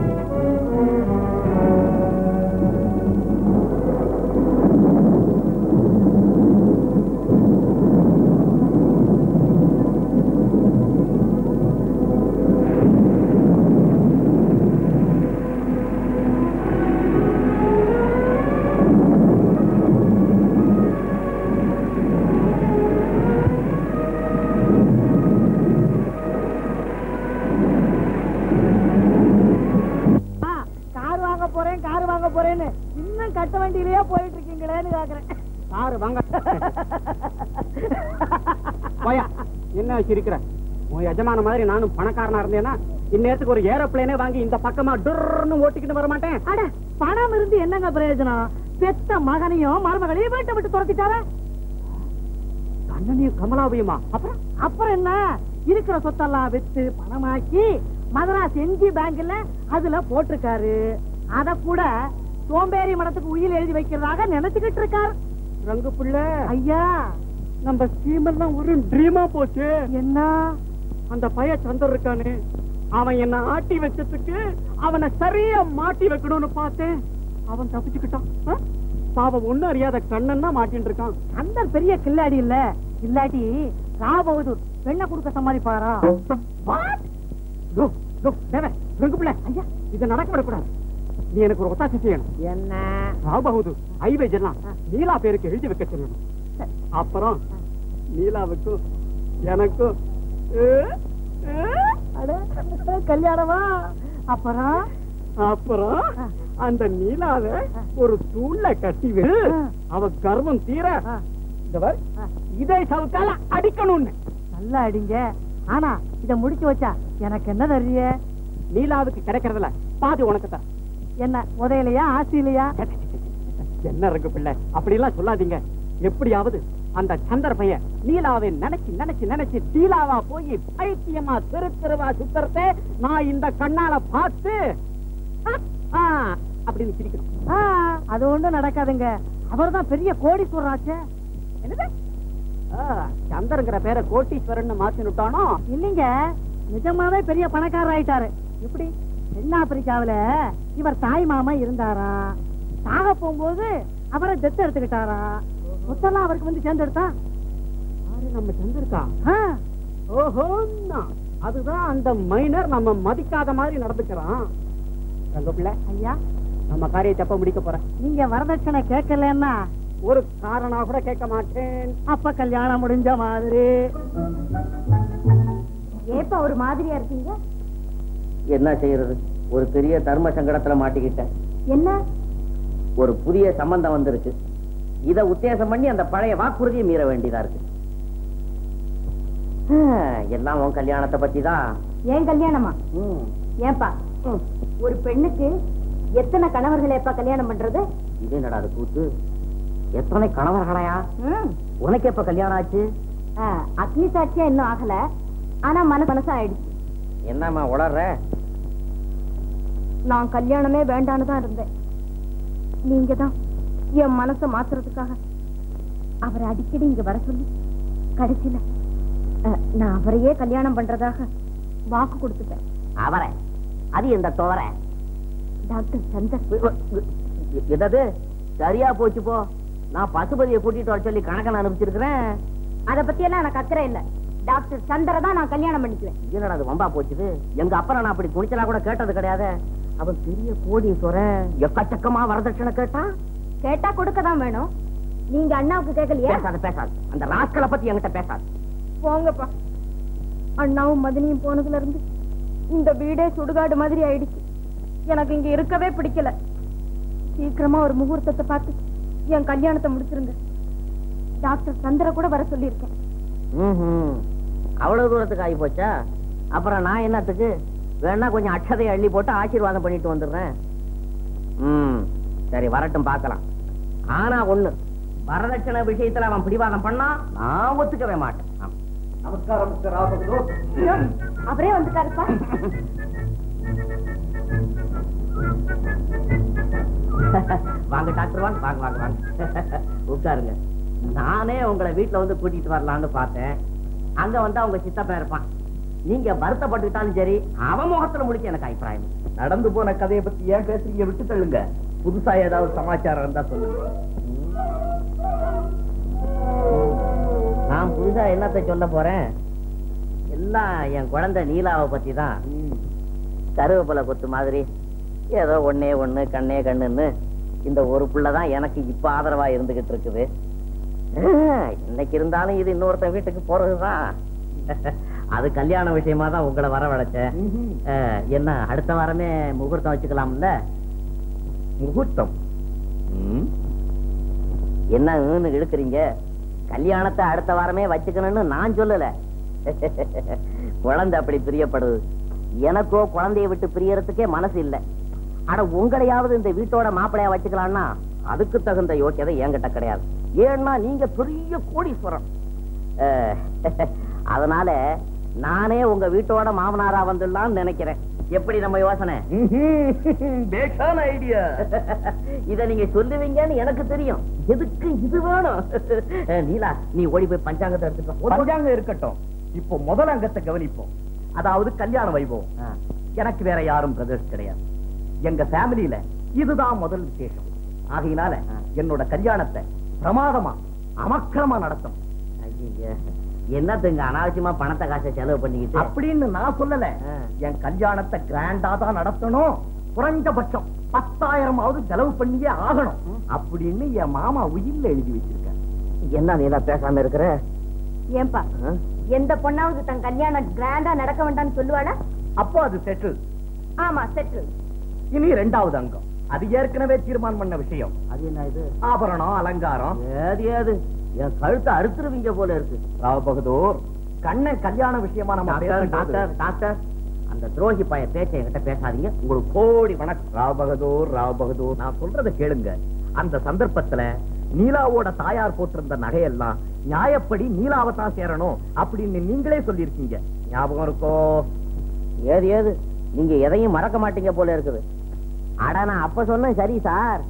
கார் வாங்க போறேன் கார் வாங்க போறேன்னு இன்னும் கட்ட வண்டியிலேயே போயிட்டு இருக்கீங்களேன்னு கேக்குறேன் காரு வாங்க போயா என்ன சிரிக்கிற உன் எஜமான மாதிரி நானும் பணக்காரனா இருந்தேன்னா இந்நேரத்துக்கு ஒரு ஏரோப்ளேனே வாங்கி இந்த பக்கமா டுர்னு ஓட்டிக்கிட்டு வர மாட்டேன் அட பணம் இருந்து என்னங்க பிரயோஜனம் பெத்த மகனையும் மருமகளையும் வீட்டை விட்டு துரத்திட்டார கண்ணனையும் கமலாவையுமா அப்புறம் அப்புறம் என்ன இருக்கிற சொத்தெல்லாம் வித்து பணமாக்கி மதராஸ் எம்ஜி பேங்க்ல அதுல போட்டிருக்காரு அத கூட சோம்பேறி மடத்துக்கு உயில் எழுதி வைக்கிறதாக நினைச்சுக்கிட்டு இருக்காரு ரங்கு பிள்ளை ஐயா நம்ம ஸ்கீம் எல்லாம் ஒரு ட்ரீமா போச்சு என்ன அந்த பைய சந்தர் இருக்கானே அவன் என்ன ஆட்டி வச்சதுக்கு அவனை சரியா மாட்டி வைக்கணும்னு பார்த்தேன் அவன் தப்பிச்சுக்கிட்டான் ஆ? பாவம் ஒண்ணும் அறியாத கண்ணன் தான் மாட்டின்னு இருக்கான் அந்த பெரிய கில்லாடி இல்ல இல்லாட்டி ராபகதூர் பெண்ணை கொடுக்க சமாளிப்பாரா கோ, கோ, தேவே, ரங்கு பிள்ளை ஐயா இதை நடக்க விடக்கூடாது நீ எனக்கு ஒரு ஒத்தாசை செய்யணும் என்ன ராவ் பகதூர் ஹைவேஜ் எல்லாம் நீலா பேருக்கு எழுதி வைக்க சொல்லணும் அப்புறம் நீலாவுக்கும் எனக்கும் ஏ, ஏ, அட, கல்யாணமா அப்புறம் அப்புறம் அந்த நீலாவை ஒரு தூண்ல கட்டி வை அவ கர்வம் தீர இந்த பாரு, இதை சவுக்கால அடிக்கணும்னு நல்லா அடிங்க ஆனா இத முடிச்சு வச்சா எனக்கு என்ன தரிய நீலாவுக்கு கிடைக்கிறதுல பாதி உனக்கு தான் என்ன உதையிலையா ஆசையிலையா என்ன இருக்கு பிள்ளை அப்படி எல்லாம் சொல்லாதீங்க எப்படியாவது அந்த சந்தர் பையன் நீலாவை நினைச்சு நினைச்சு நினைச்சு டீலாவா போய் பைத்தியமா தெரு தெருவா சுத்தறத நான் இந்த கண்ணால பார்த்து ஆ, ஆ, அப்படின்னு சிரிக்கணும் ஆ, அது ஒண்ணும் நடக்காதுங்க அவர்தான் பெரிய கோடீஸ்வரராச்சே என்னது ஆ, சந்தருங்கிற பேரை கோட்டீஸ்வரன் மாத்தி விட்டானோ இல்லைங்க நிஜமாவே பெரிய பணக்காரர் ஆயிட்டாரு எப்படி தென்னாப்பிரிக்காவுல இவர் தாய் மாமா இருந்தாராம் சாக போகும்போது அவரை தெத்து எடுத்துக்கிட்டாராம் சொத்தெல்லாம் அவருக்கு வந்து சேர்ந்தெடுத்தா யாரு நம்ம சந்தருக்கா ஆ, ஓஹோன்னா அதுதான் அந்த மைனர் நம்ம மதிக்காத மாதிரி நடந்துக்கிறான் தங்க பிள்ளை ஐயா நம்ம காரியத்தை எப்ப முடிக்க போறேன் நீங்க வரதட்சணை கேட்கலன்னா ஒரு காரணம் கூட கேட்க மாட்டேன் அப்ப கல்யாணம் முடிஞ்ச மாதிரி ஏப்பா ஒரு மாதிரியா இருக்கீங்க என்ன செய்யறது ஒரு பெரிய தர்ம சங்கடத்துல மாட்டிக்கிட்டேன் என்ன ஒரு புதிய சம்பந்தம் வந்திருக்கு இத உத்தேசம் பண்ணி அந்த பழைய வாக்குறுதியை மீற வேண்டியதா இருக்கு ஆஹ், எல்லாம் உன் கல்யாணத்தை பத்தி தான் ஏன் கல்யாணமா ஏன்பா ஒரு பெண்ணுக்கு எத்தனை கணவர்களை எப்ப கல்யாணம் பண்றது இது என்னடா அது கூத்து எத்தனை கணவர்களையா ம். உனக்கு எப்ப கல்யாணம் ஆச்சு ஆ, அக்னி சாட்சியா இன்னும் ஆகல ஆனா மன மனசா ஆயிடுச்சு என்னம்மா உளர்ற நான் கல்யாணமே வேண்டான்னு தான் இருந்தேன் நீங்க தான் என் மனசை மாத்துறதுக்காக அவரை அடிக்கடி இங்க வர சொல்லி கடைசியில அஹ், நான் அவரையே கல்யாணம் பண்றதாக வாக்கு கொடுத்துட்டேன் அவரை அது எந்த துவர டாக்டர் சந்தர் எதது சரியா போச்சு போ நான் பசுபதியை கூட்டிட்டு வர சொல்லி கணக்கன் அனுப்பிச்சிருக்கிறேன் அத பத்தி எல்லாம் எனக்கு அக்கறை இல்ல டாக்டர் சந்தரை தான் நான் கல்யாணம் பண்ணிக்குவேன் என்னடா அது வம்பா போச்சுது எங்க அப்பா நான் அப்படி குனிச்சலா கூட கேட்டது கிடையாது அவன் பெரிய கோடீஸ்வரன் எக்கச்சக்கமா வரதட்சணை கேட்டான் கேட்டா கொடுக்க தான் வேணும் நீங்க அண்ணாவுக்கு கேட்கலையா பேசாத பேசாது அந்த ராஸ்கலை பத்தி என்கிட்ட பேசாது போங்கப்பா அண்ணாவும் மதினியும் போனதுல இருந்து இந்த வீடே சுடுகாடு மாதிரி ஆயிடுச்சு எனக்கு இங்க இருக்கவே பிடிக்கல சீக்கிரமா ஒரு முகூர்த்தத்தை பார்த்து என் கல்யாணத்தை முடிச்சிருங்க டாக்டர் சந்திர கூட வர சொல்லியிருக்கேன் ம்ஹும். அவ்வளவு தூரத்துக்கு ஆகி போச்சா அப்புறம் நான் என்னத்துக்கு வேணா கொஞ்சம் அட்சதையை அள்ளி போட்டு ஆசீர்வாதம் பண்ணிட்டு வந்துடுறேன் ம் சரி வரட்டும் பார்க்கலாம் ஆனா ஒண்ணு வரதட்சணை விஷயத்துல அவன் பிடிவாதம் பண்ணா நான் ஒத்துக்கவே மாட்டேன் ஆமா. நமஸ்காரம் மிஸ்டர் ராபகதூர் அவரே வந்துட்டாருப்பா வாங்க டாக்டர் வாங்க வாங்க வாங்க வாங்க உட்காருங்க நானே உங்களை வீட்டுல வந்து கூட்டிட்டு வரலாம்னு பார்த்தேன் அங்க வந்து அவங்க சித்தப்பா இருப்பான் நீங்க வருத்தப்பட்டுக்கிட்டாலும் சரி அவன் முகத்துல முடிக்க எனக்கு அபிப்பிராயம் இல்லை. நடந்து போன கதையை பத்தி ஏன் பேசுறீங்க விட்டு தள்ளுங்க புதுசா ஏதாவது சமாச்சாரம் இருந்தா சொல்லுங்க நான் புதுசா என்னத்தை சொல்ல போறேன் எல்லாம் என் குழந்தை நீலாவை பத்தி தான் கருவேப்பிலை கொத்து மாதிரி ஏதோ ஒண்ணே ஒண்ணு கண்ணே கண்ணுன்னு இந்த ஒரு புள்ளதான் எனக்கு இப்ப ஆதரவா இருந்துகிட்டு இருக்குது ஆஹ், இன்னைக்கு இருந்தாலும் இது இன்னொருத்தன் வீட்டுக்கு போறதுதான் அது கல்யாண விஷயமா தான் உங்களை வரவழைச்சேன் ஆஹ், என்ன அடுத்த வாரமே முகூர்த்தம் வச்சுக்கலாம்ல முகூர்த்தம் ம். என்ன ன்னு இழுக்கிறீங்க கல்யாணத்தை அடுத்த வாரமே வச்சுக்கணும்னு நான் சொல்லல குழந்தை அப்படி பிரியப்படுது எனக்கோ குழந்தைய விட்டு பிரியறதுக்கே மனசு இல்ல ஆனா உங்களையாவது இந்த வீட்டோட மாப்பிளையா வச்சுக்கலாம்னா அதுக்கு தகுந்த யோக்கியதை என்கிட்ட கிடையாது ஏன்னா நீங்க பெரிய கோடீஸ்வரன் அஹ், அதனால நானே உங்க வீட்டோட மாமனாரா வந்துடலாம்னு நினைக்கிறேன் எப்படி நம்ம யோசனை ம்ஹும். பேஷான ஐடியா இத நீங்க சொல்லுவீங்கன்னு எனக்கு தெரியும் எதுக்கு இது வேணும் அஹ், நீலா நீ ஓடி போய் பஞ்சாங்கத்தை எடுத்துட்டு வா. பஞ்சாங்கம் இருக்கட்டும் இப்போ முதல் அங்கத்தை கவனிப்போம் அதாவது கல்யாண வைபவம் ஆ. எனக்கு வேற யாரும் பிரதர்ஸ் கிடையாது எங்க ஃபேமிலியில இதுதான் முதல் விசேஷம் ஆகையினால ஆ. என்னோட கல்யாணத்தை பிரமாதமா அமக்கிரமா நடத்தும் ஐயையே. என்னத்துங்க அனாவசியமா பணத்தை காசை செலவு பண்ணிக்கிட்டு அப்படின்னு நான் சொல்லல ஆ. என் கல்யாணத்தை கிராண்டா தான் நடத்தணும் குறைஞ்சபட்சம் பத்தாயிரமாவது செலவு பண்ணியே ஆகணும் அப்படின்னு என் மாமா உயில்ல எழுதி வச்சிருக்காரு என்ன நீலா பேசாம இருக்கிற ஏன்பா ஆ? எந்த பொண்ணாவது தன் கல்யாணம் கிராண்டா நடக்க வேண்டாம்னு சொல்லுவாளா அப்போ அது செட்டில் ஆமா செட்டில் இனி ரெண்டாவது அங்கம் அது ஏற்கனவே தீர்மானம் பண்ண விஷயம் அது என்ன இது ஆபரணம் அலங்காரம் ஏது ஏது என் கழுத்தை அறுத்துருவீங்க போல இருக்கு ராவ் பகதூர் கண்ணன் கல்யாண விஷயமா நம்ம டாக்டர் பேசும்போது- டாக்டர் டாக்டர் அந்த துரோகி பைய பேச்சை என்கிட்ட பேசாதீங்க உங்களுக்கு கோடி வணக்கம் ராவ் பகதூர் ராவ் பகதூர் நான் சொல்றதை கேளுங்க அந்த சந்தர்ப்பத்துல நீலாவோட தாயார் போட்டிருந்த நகையெல்லாம் நியாயப்படி நீலாவை தான் சேரணும் அப்படின்னு நீங்களே சொல்லியிருக்கீங்க ஞாபகம் இருக்கோ ஏது ஏது நீங்க எதையும் மறக்க மாட்டீங்க போல இருக்குது அட நான் அப்ப சொன்னேன் சரி சார்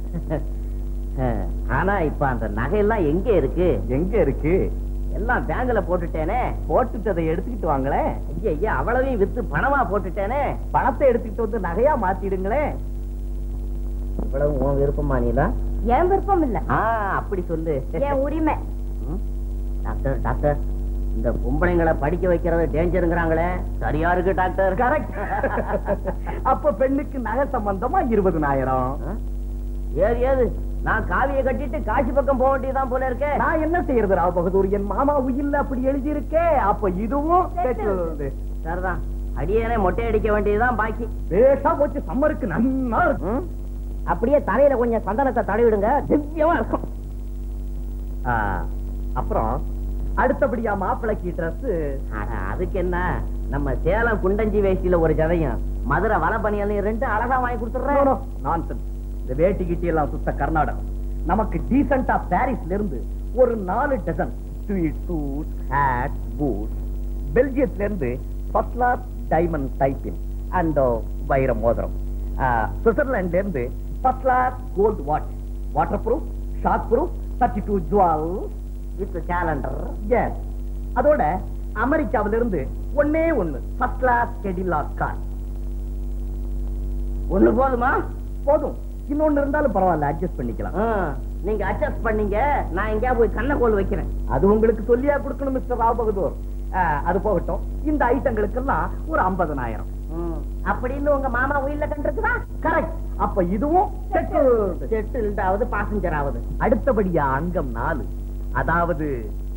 ஆனா இப்ப அந்த நகையெல்லாம் எங்க இருக்கு எங்க இருக்கு எல்லாம் பேங்க்ல போட்டுட்டேனே போட்டுட்டதை எடுத்துக்கிட்டு வாங்களேன் ஐயா ஐயா அவ்வளவையும் வித்து பணமா போட்டுட்டேனே பணத்தை எடுத்துக்கிட்டு வந்து நகையா மாத்திடுங்களேன் இவ்வளவு உன் விருப்பமா நீலா என் விருப்பம் இல்ல ஆ அப்படி சொல்லு என் உரிமை ம்? டாக்டர் டாக்டர் இந்த பொம்பளைங்களை படிக்க வைக்கிறது டேஞ்சருங்கிறாங்களே சரியா இருக்கு டாக்டர் கரெக்ட் அப்ப பெண்ணுக்கு நகை சம்பந்தமா இருபதுனாயிரம் ஏது ஏது நான் காவியை கட்டிட்டு காசி பக்கம் போக வேண்டியதுதான் போல இருக்கேன் நான் என்ன செய்யறது ராவ் பகதூர் என் மாமா உயில்ல அப்படி எழுதி இருக்கே அப்ப இதுவும் settled. சரிதான் அடியேனே மொட்டை அடிக்க வேண்டியதுதான் பாக்கி பேஷா போச்சு சம்மருக்கு நன்னா இருக்கும் ம்? அப்படியே தலையில கொஞ்சம் சந்தனத்தை தடவிடுங்க திவ்யமா இருக்கும் ஆ, அப்புறம் அடுத்தபடியா மாப்பிளைக்கு ட்ரெஸ் அட, அதுக்கு என்ன நம்ம சேலம் குண்டஞ்சி வேஷ்டியில ஒரு ஜதையும் மதுரை வலப்பணியாலையும் ரெண்டு அழகா வாங்கி கொடுத்துட்றேன் நான்சென்ஸ் இந்த வேட்டி கிட்டி எல்லாம் சுத்த கர்நாடகம் நமக்கு டீசெண்டா பாரிஸ்ல இருந்து ஒரு நாலு dozen sweet suit hat boot பெல்ஜியத்துல இருந்து first class diamond tie pin and வைர மோதிரம் சுவிட்சர்லாண்ட்ல இருந்து first class gold watch waterproof shockproof thirty two jewel with calendar yes அதோட அமெரிக்காவில இருந்து ஒன்னே ஒண்ணு ஃபர்ஸ்ட் கிளாஸ் கெடிலாக் கார் ஒண்ணு போதுமா போதும் இன்னொன்னு இருந்தாலும் பரவாயில்ல அட்ஜஸ்ட் பண்ணிக்கலாம் ஆ, நீங்க அட்ஜஸ்ட் பண்ணீங்க நான் எங்கேயா போய் கண்ணை கோல் வைக்கிறேன் அது உங்களுக்கு சொல்லியா கொடுக்கணும் மிஸ்டர் ராவ் பகதூர் ஆ, அது போகட்டும் இந்த ஐட்டங்களுக்கெல்லாம் ஒரு ஐம்பதனாயிரம் ம், அப்படின்னு உங்க மாமா உயிரில கண்டிருக்குதா கரெக்ட் அப்ப இதுவும் settled. செட்டில்டாவது பாசஞ்சர் ஆகுது அடுத்தபடியா அங்கம் நாலு அதாவது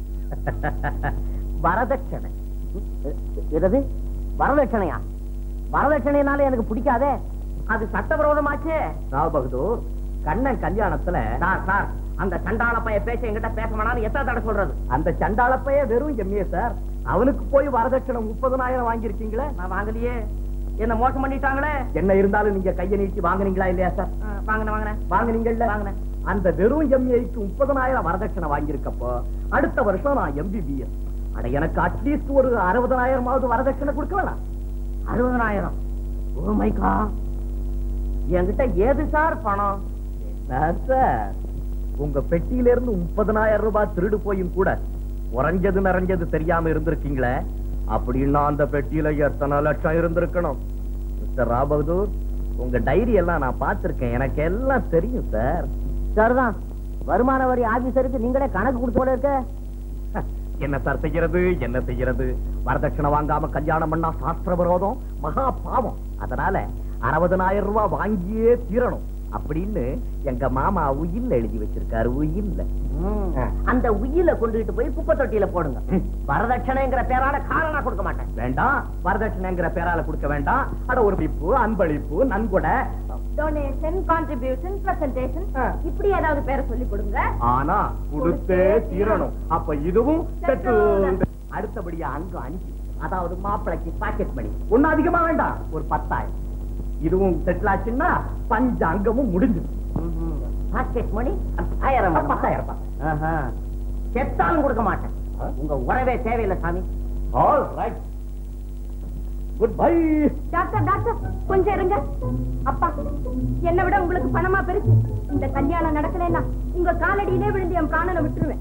வரதட்சணை என்னது வரதட்சணையா வரதட்சணைனால எனக்கு பிடிக்காதே அது சட்டவிரோதமாச்சே ராவ் பகதூர் கண்ணன் கல்யாணத்துல சார் சார் அந்த சண்டாள பைய பேச்ச என்கிட்ட பேச வேணாம்னு எத்தனை தடவை சொல்றது அந்த சண்டாளப்பைய வெறும் எம்ஏ சார் அவனுக்கு போய் வரதட்சணை முப்பதனாயிரம் வாங்கியிருக்கீங்களே நான் வாங்கலையே என்ன மோசம் பண்ணிட்டாங்களே என்ன இருந்தாலும் நீங்க கையை நீட்டி வாங்குனீங்களா இல்லையா சார் ஆ, வாங்கினேன் வாங்கினேன் வாங்குனீங்கல்ல வாங்கினேன். அந்த வெறும் எம்ஏக்கு முப்பதனாயிரம் வரதட்சணை வாங்கியிருக்கப்போ அடுத்த வருஷம் நான் எம்பிபிஎஸ் அட எனக்கு அட்லீஸ்ட் ஒரு அறுபதனாயிரமாவது வரதட்சணை கொடுக்க வேணாம் அறுபதனாயிரம் ஓ மை கா என்கிட்ட ஏது சார் பணம் சார் சார் உங்க பெட்டியில இருந்து முப்பதனாயிரம் ரூபாய் திருடு போயும் கூட உறைஞ்சது நிறைஞ்சது தெரியாம இருந்திருக்கீங்களே அப்படின்னா அந்த பெட்டியில எத்தனை லட்சம் இருந்திருக்கணும் மிஸ்டர் ராபகதூர் உங்க டைரி எல்லாம் நான் பார்த்திருக்கேன் எனக்கு எல்லாம் தெரியும் சார் சரிதான் வருமான வரி ஆபீசருக்கு நீங்களே கணக்கு கொடுத்து போல இருக்க என்ன சார் செய்யறது என்ன செய்யறது வரதட்சணை வாங்காம கல்யாணம் பண்ணா சாஸ்திர விரோதம் மகா பாவம் அதனால அறுபதனாயிரம் ரூபாய் வாங்கியே தீரணும் அப்படின்னு எங்க மாமா உயில்ல எழுதி வச்சிருக்காரு உயில்ல ஆ. அந்த உயில கொண்டுகிட்டு போய் குப்பை தொட்டியில போடுங்க ம். வரதட்சணைங்கிற பேரால காரணம் நான் கொடுக்க மாட்டேன் வேண்டாம் வரதட்சணைங்கிற பேரால கொடுக்க வேண்டாம் அட ஒரு பிப்பு அன்பளிப்பு நன்கொடை டொனேஷன் கான்ட்ரிபியூஷன் பிரசன்டேஷன் ஆ. இப்படி ஏதாவது பேரை சொல்லி கொடுங்க ஆனா கொடுத்தே தீரணும் அப்ப இதுவும் settled. அடுத்தபடியா அங்கு அஞ்சு அதாவது மாப்பிளைக்கு பாக்கெட் மணி ஒண்ணு அதிகமா வேண்டாம் ஒரு பத்தாயிரம் இதுவும் செட்டில் ஆச்சுன்னா பஞ்ச அங்கமும் முடிஞ்சது பாக்கெட் மணி ஆயிரம் வேணுமா? பத்தாயிரம் ரூபாய். ஆஹா. செத்தாலும் கொடுக்க மாட்டேன் உங்க உறவே தேவையில்லை சாமி all right goodbye doctor doctor கொஞ்சம் இருங்க அப்பா என்னை விட உங்களுக்கு பணமா பெருசு இந்த கல்யாணம் நடக்கலைன்னா உங்க காலடியிலே விழுந்து என் பிராணனை விட்டுருவேன்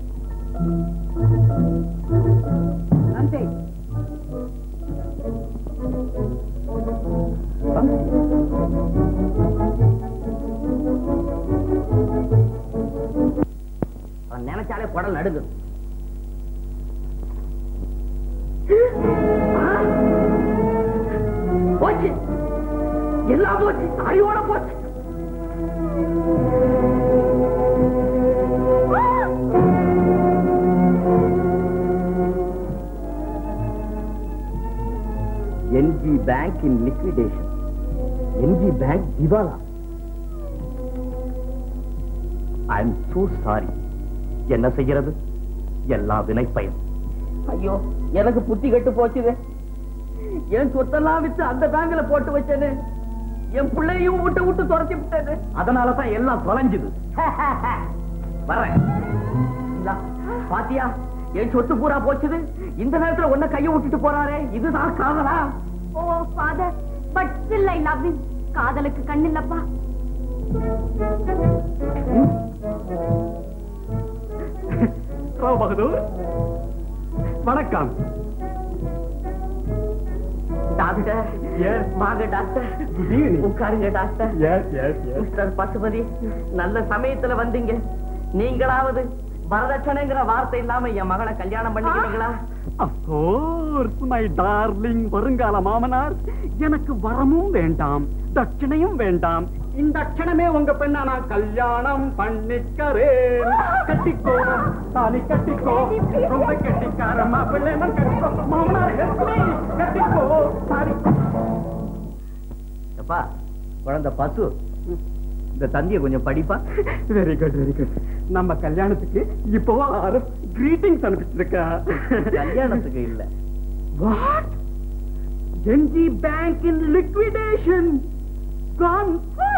அவன் நினைச்சாலே குடல் நடுங்குது போச்சு எல்லாம் போச்சு அறிவோட போச்சு N G bank in liquidation N G bank திவாலா ஐ எம் சோ சாரி என்ன செய்யறது எல்லா வினைப்பயன் ஐயோ எனக்கு புத்தி கெட்டு போச்சுது என் சொத்தெல்லாம் வித்து அந்த பேங்க்ல போட்டு வச்சேன்னு என் பிள்ளையும் விட்டு விட்டு துரத்தி விட்டது அதனாலதான் எல்லாம் தொலைஞ்சுது வர்றேன் இந்தா, பாத்தியா என் சொத்து பூரா போச்சுது இந்த நேரத்துல ஒன்ன கைய விட்டுட்டு போறாரே இதுதான் காதலா ஓ father but still I love him காதலுக்கு கண்ணு இல்லப்பா ராவ் பகதூர் வணக்கம் டாக்டர் Yes. வாங்க டாக்டர் Good evening. உட்காருங்க doctor yes yes yes mister Pasupathi நல்ல சமயத்துல வந்தீங்க நீங்களாவது வரதட்சணைங்கிற வார்த்தை இல்லாம என் மகளை கல்யாணம் பண்ணிக்கிறீங்களா அப்கோர்ஸ் மை டார்லிங் வருங்கால மாமனார் எனக்கு வரமும் வேண்டாம் தட்சணையும் வேண்டாம் இந்த க்ஷணமே உங்க பெண்ணா நான் கல்யாணம் பண்ணிக்கிறேன் கட்டிக்கோ தாலி கட்டிக்கோ ரொம்ப கட்டிக்கார மாப்பிள்ளை நான் கட்டிக்கோ மாமனார் help me. கட்டிக்கோ தாலி அப்பா குழந்தை பசு இந்த தந்திய கொஞ்சம் படிப்பா வெரி குட் வெரி குட் நம்ம கல்யாணத்துக்கு இப்போ கிரீட்டிங்ஸ் அனுப்பிச்சிருக்கா கல்யாணத்துக்கு இல்ல what N G bank in liquidation gone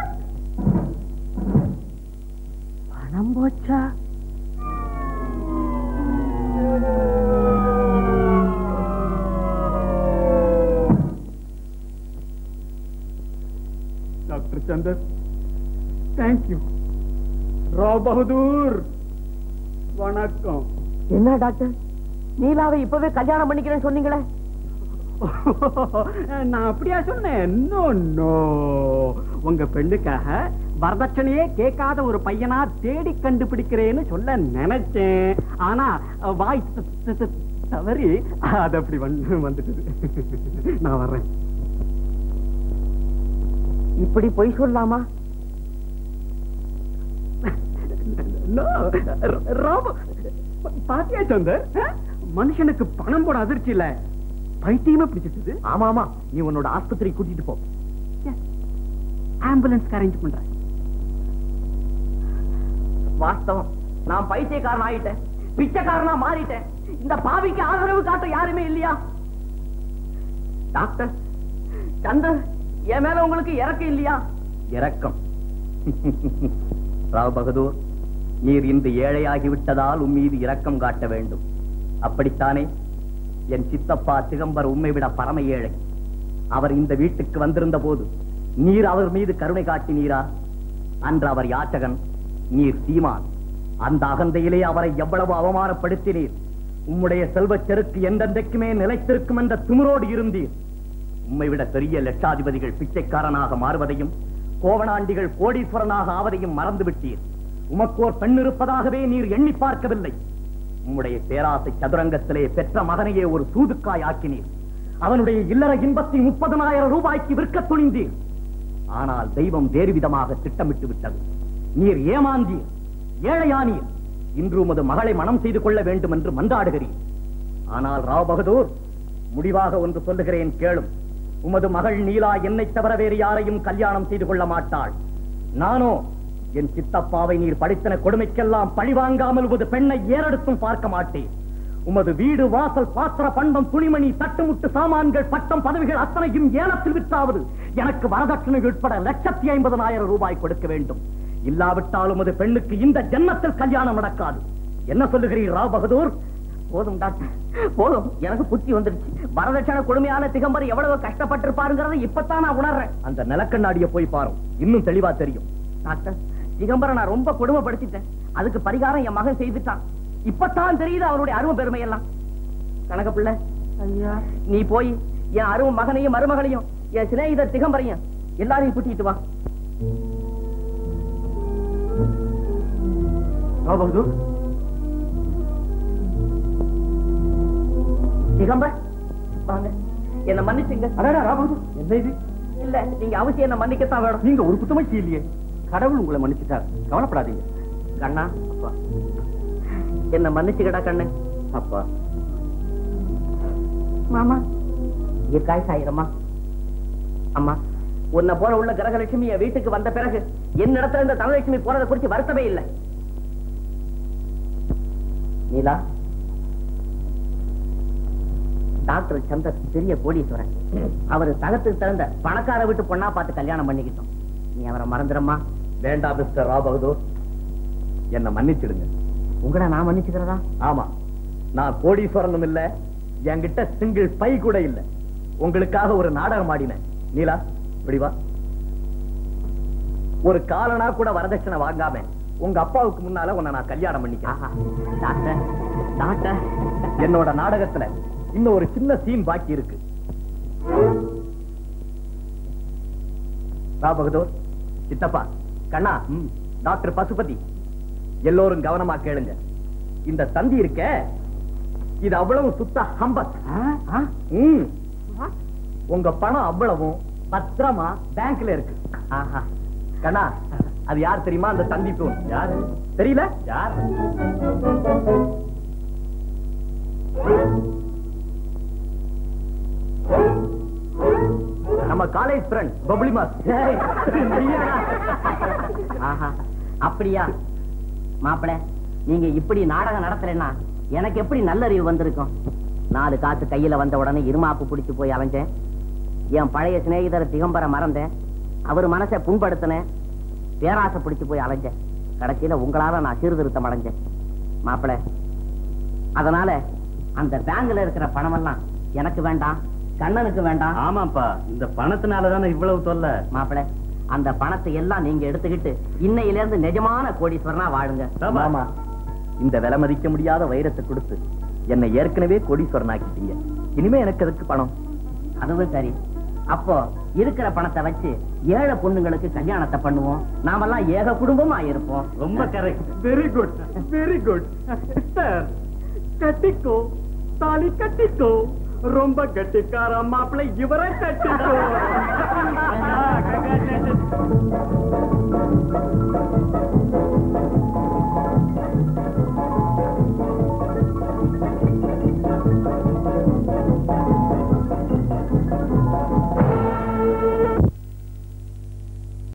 பணம் போச்சா டாக்டர் சந்தர் தேங்க்யூ ராவ் பகதூர் வணக்கம் என்ன டாக்டர் நீலாவை இப்பவே கல்யாணம் பண்ணிக்கிறேன்னு சொன்னீங்களே நான் அப்படியா சொன்னேன் நோ நோ உங்க பெண்ணுக்காக வரதட்சணையே கேட்காத ஒரு பையனா தேடி கண்டுபிடிக்கிறேன்னு சொல்ல நினைச்சேன் ஆனா வாய் த- த- த- தவறி அது அப்படி வந்து வந்துட்டது நான் வர்றேன் இப்படி பொய் சொல்லலாமா No, ர- ராம பாத்தியா சந்தர் ஆ? மனுஷனுக்கு பணம் போட அதிர்ச்சி இல்ல பைத்தியமே பிடிச்சிட்டு ஆமா ஆமா நீ உன்னோட ஆஸ்பத்திரி கூட்டிட்டு போ ஆம்புலன்ஸ்க்கு அரேஞ்ச் பண்றேன் வாஸ்தவம் நான் பைத்தியக்காரன் ஆயிட்டேன் பிச்சைக்காரனா மாறிட்டேன் இந்த பாவிக்கு ஆதரவு காட்ட யாருமே இல்லையா டாக்டர் சந்தர் என் மேல உங்களுக்கு இறக்கம் இல்லையா இரக்கம் ராவ் பகதூர் நீர் இன்று ஏழையாகிவிட்டதால் உன் மீது இரக்கம் காட்ட வேண்டும் அப்படித்தானே என் சித்தப்பா திகம்பர் உண்மை விட பரம ஏழை அவர் இந்த வீட்டுக்கு வந்திருந்த போது நீர் அவர் மீது கருணை காட்டினீரா அன்று அவர் யாச்சகன் நீர் சீமான் அந்த அகந்தையிலே அவரை எவ்வளவு அவமானப்படுத்தினீர் உம்முடைய செல்வச் செருக்கு எந்தெந்தைக்குமே நிலைத்திருக்கும் என்ற திமிரோடு இருந்தீர் உம்மை விட பெரிய லட்சாதிபதிகள் பிச்சைக்காரனாக மாறுவதையும் கோவணாண்டிகள் கோடீஸ்வரனாக ஆவதையும் மறந்துவிட்டீர் உமக்கோர் பெண் இருப்பதாகவே நீர் எண்ணி பார்க்கவில்லை உம்முடைய பேராசை சதுரங்கத்திலே பெற்ற மகனையே ஒரு சூதுக்காய் ஆக்கினீர் அவனுடைய இல்லற இன்பத்தை முப்பதனாயிரம் ரூபாய்க்கு விற்க துணிந்தீர் ஆனால் தெய்வம் வேறு விதமாக திட்டமிட்டு விட்டது நீர் ஏமாந்தீர் ஏழையானீர் இன்று உமது மகளை மனம் செய்து கொள்ள வேண்டும் என்று மன்றாடுகிறீர் ஆனால் ராவ் பகதூர் முடிவாக ஒன்று சொல்லுகிறேன் கேளும் உமது மகள் நீலா என்னைத் தவிர வேறு யாரையும் கல்யாணம் செய்து கொள்ள மாட்டாள் நானோ என் சித்தப்பாவை நீர் படித்தன கொடுமைக்கெல்லாம் பழி வாங்காமல் உமது பெண்ணை ஏறெடுத்தும் பார்க்க மாட்டேன் உமது வீடு வாசல் பாத்திர பண்டம் துணிமணி தட்டுமுட்டு சாமான்கள் பட்டம் பதவிகள் அத்தனையும் ஏலத்தில் விற்றாவது எனக்கு வரதட்சணை உட்பட லட்சத்தி ஐம்பதனாயிரம் ரூபாய் கொடுக்க வேண்டும் இல்லாவிட்டால் உமது பெண்ணுக்கு இந்த ஜென்மத்தில் கல்யாணம் நடக்காது என்ன சொல்லுகிறீர் ராவ் பகதூர் போதும் டாக்டர் போதும் எனக்கு புத்தி வந்துருச்சு வரதட்சணை கொடுமையான திகம்பர் எவ்வளவு கஷ்டப்பட்டிருப்பாருங்கிறத இப்பதான் நான் உணர்றேன் அந்த நிலக்கண்ணாடிய போய் பாரும் இன்னும் தெளிவா தெரியும் டாக்டர் திகம்பரை நான் ரொம்ப கொடுமைப்படுத்திட்டேன் அதுக்கு பரிகாரம் என் மகன் செய்துட்டான் இப்பதான் தெரியுது அவருடைய அருமை பெருமை எல்லாம் கணக்க பிள்ளை ஐயா நீ போய் என் அருமை மகனையும் மருமகளையும் என் சிநேகிதர் திகம்பரையும் எல்லாரையும் கூட்டிட்டு வா ராவ் பகதூர் திகம்பர் வாங்க என்ன மன்னிச்சுங்க அடடா ராவ் பகதூர் என்ன இது இல்ல நீங்க அவசியம் என்ன மன்னிக்கத்தான் வேணும் நீங்க ஒரு குத்தமைச்சி இல்லையே கடவுள் உங்களை மன்னிச்சுட்டார் கவலைப்படாதீங்க கண்ணா அப்பா என்ன மன்னிச்சுக்கடா கண்ணு அப்பா மாமா தீர்க்காய் சாயிரம்மா அம்மா உன்னை போல உள்ள கிரகலட்சுமி என் வீட்டுக்கு வந்த பிறகு என்னிடத்துல இந்த தனலட்சுமி போறதை குறிச்சு வருத்தமே இல்லை நீலா டாக்டர் சந்தர் பெரிய கோடீஸ்வரன் அவர் தகத்துக்கு தகுந்த பணக்கார வீட்டு பொண்ணா பார்த்து கல்யாணம் பண்ணிக்கிட்டோம் நீ அவரை மறந்துடம்மா வேண்டாம் மிஸ்டர் ராவ் பகதூர் என்ன மன்னிச்சிடுங்க உங்களை நான் மன்னிச்சுக்கிறதா ஆமா நான் கோடீஸ்வரனும் இல்ல என்கிட்ட சிங்கிள் பை கூட இல்ல உங்களுக்காக ஒரு நாடகம் ஆடினேன் நீலா இப்படி வா ஒரு காலனா கூட வரதட்சணை வாங்காம உங்க அப்பாவுக்கு முன்னால உன்னை நான் கல்யாணம் பண்ணிக்கிறேன் டாக்டர் டாக்டர் என்னோட நாடகத்துல இன்னும் ஒரு சின்ன சீன் பாக்கி இருக்கு ரா பகதூர் சித்தப்பா கண்ணா டாக்டர் பசுபதி எல்லோரும் கவனமா கேளுங்க இந்த தந்தி இருக்க இது அவ்வளவு சுத்த ஹம்பத் ம். உங்க பணம் அவ்வளவும் பத்திரமா பேங்க்ல இருக்கு ஆஹா கண்ணா அது யார் தெரியுமா அந்த தந்தி தூண் யாரு தெரியல யார் நம்ம காலேஜ் ஃப்ரெண்ட் பப்ளி மாஸ் ஆஹா அப்படியா மாப்பிள நீங்க இப்படி நாடகம் நடத்தலைன்னா எனக்கு எப்படி நல்லறிவு வந்திருக்கும் நாலு காசு கையில வந்த உடனே இருமாப்பு பிடிச்சு போய் அலைஞ்சேன் என் பழைய சிநேகிதர் திகம்பர மறந்தேன் அவர் மனசை புண்படுத்தினேன் பேராசை பிடிச்சு போய் அலைஞ்சேன் கடைசியில உங்களால நான் சீர்திருத்தம் அடைஞ்சேன் மாப்பிள அதனால அந்த பேங்க்ல இருக்கிற பணமெல்லாம் எனக்கு வேண்டாம் கண்ணனுக்கு வேண்டாம் ஆமாப்பா இந்த பணத்தினாலதானே இவ்வளவு தொல்லை மாப்பிள அந்த பணத்தை எல்லாம் நீங்க எடுத்துக்கிட்டு இன்னையில இருந்து நிஜமான கோடீஸ்வரனா வாழுங்க ஆமா இந்த விலை மதிக்க முடியாத வைரத்தை கொடுத்து என்னை ஏற்கனவே கோடீஸ்வரன் ஆக்கிட்டீங்க இனிமே எனக்கு எதுக்கு பணம் அதுவும் சரி அப்போ இருக்கிற பணத்தை வச்சு ஏழை பொண்ணுங்களுக்கு கல்யாணத்தை பண்ணுவோம் நாமெல்லாம் ஏக குடும்பமா இருப்போம் ரொம்ப correct very good very good sir கட்டிக்கோ தாலி கட்டிக்கோ ரொம்ப கட்டிக்கார மாப்பிள்ளை இவரை கட்டிக்கோ Congratulations.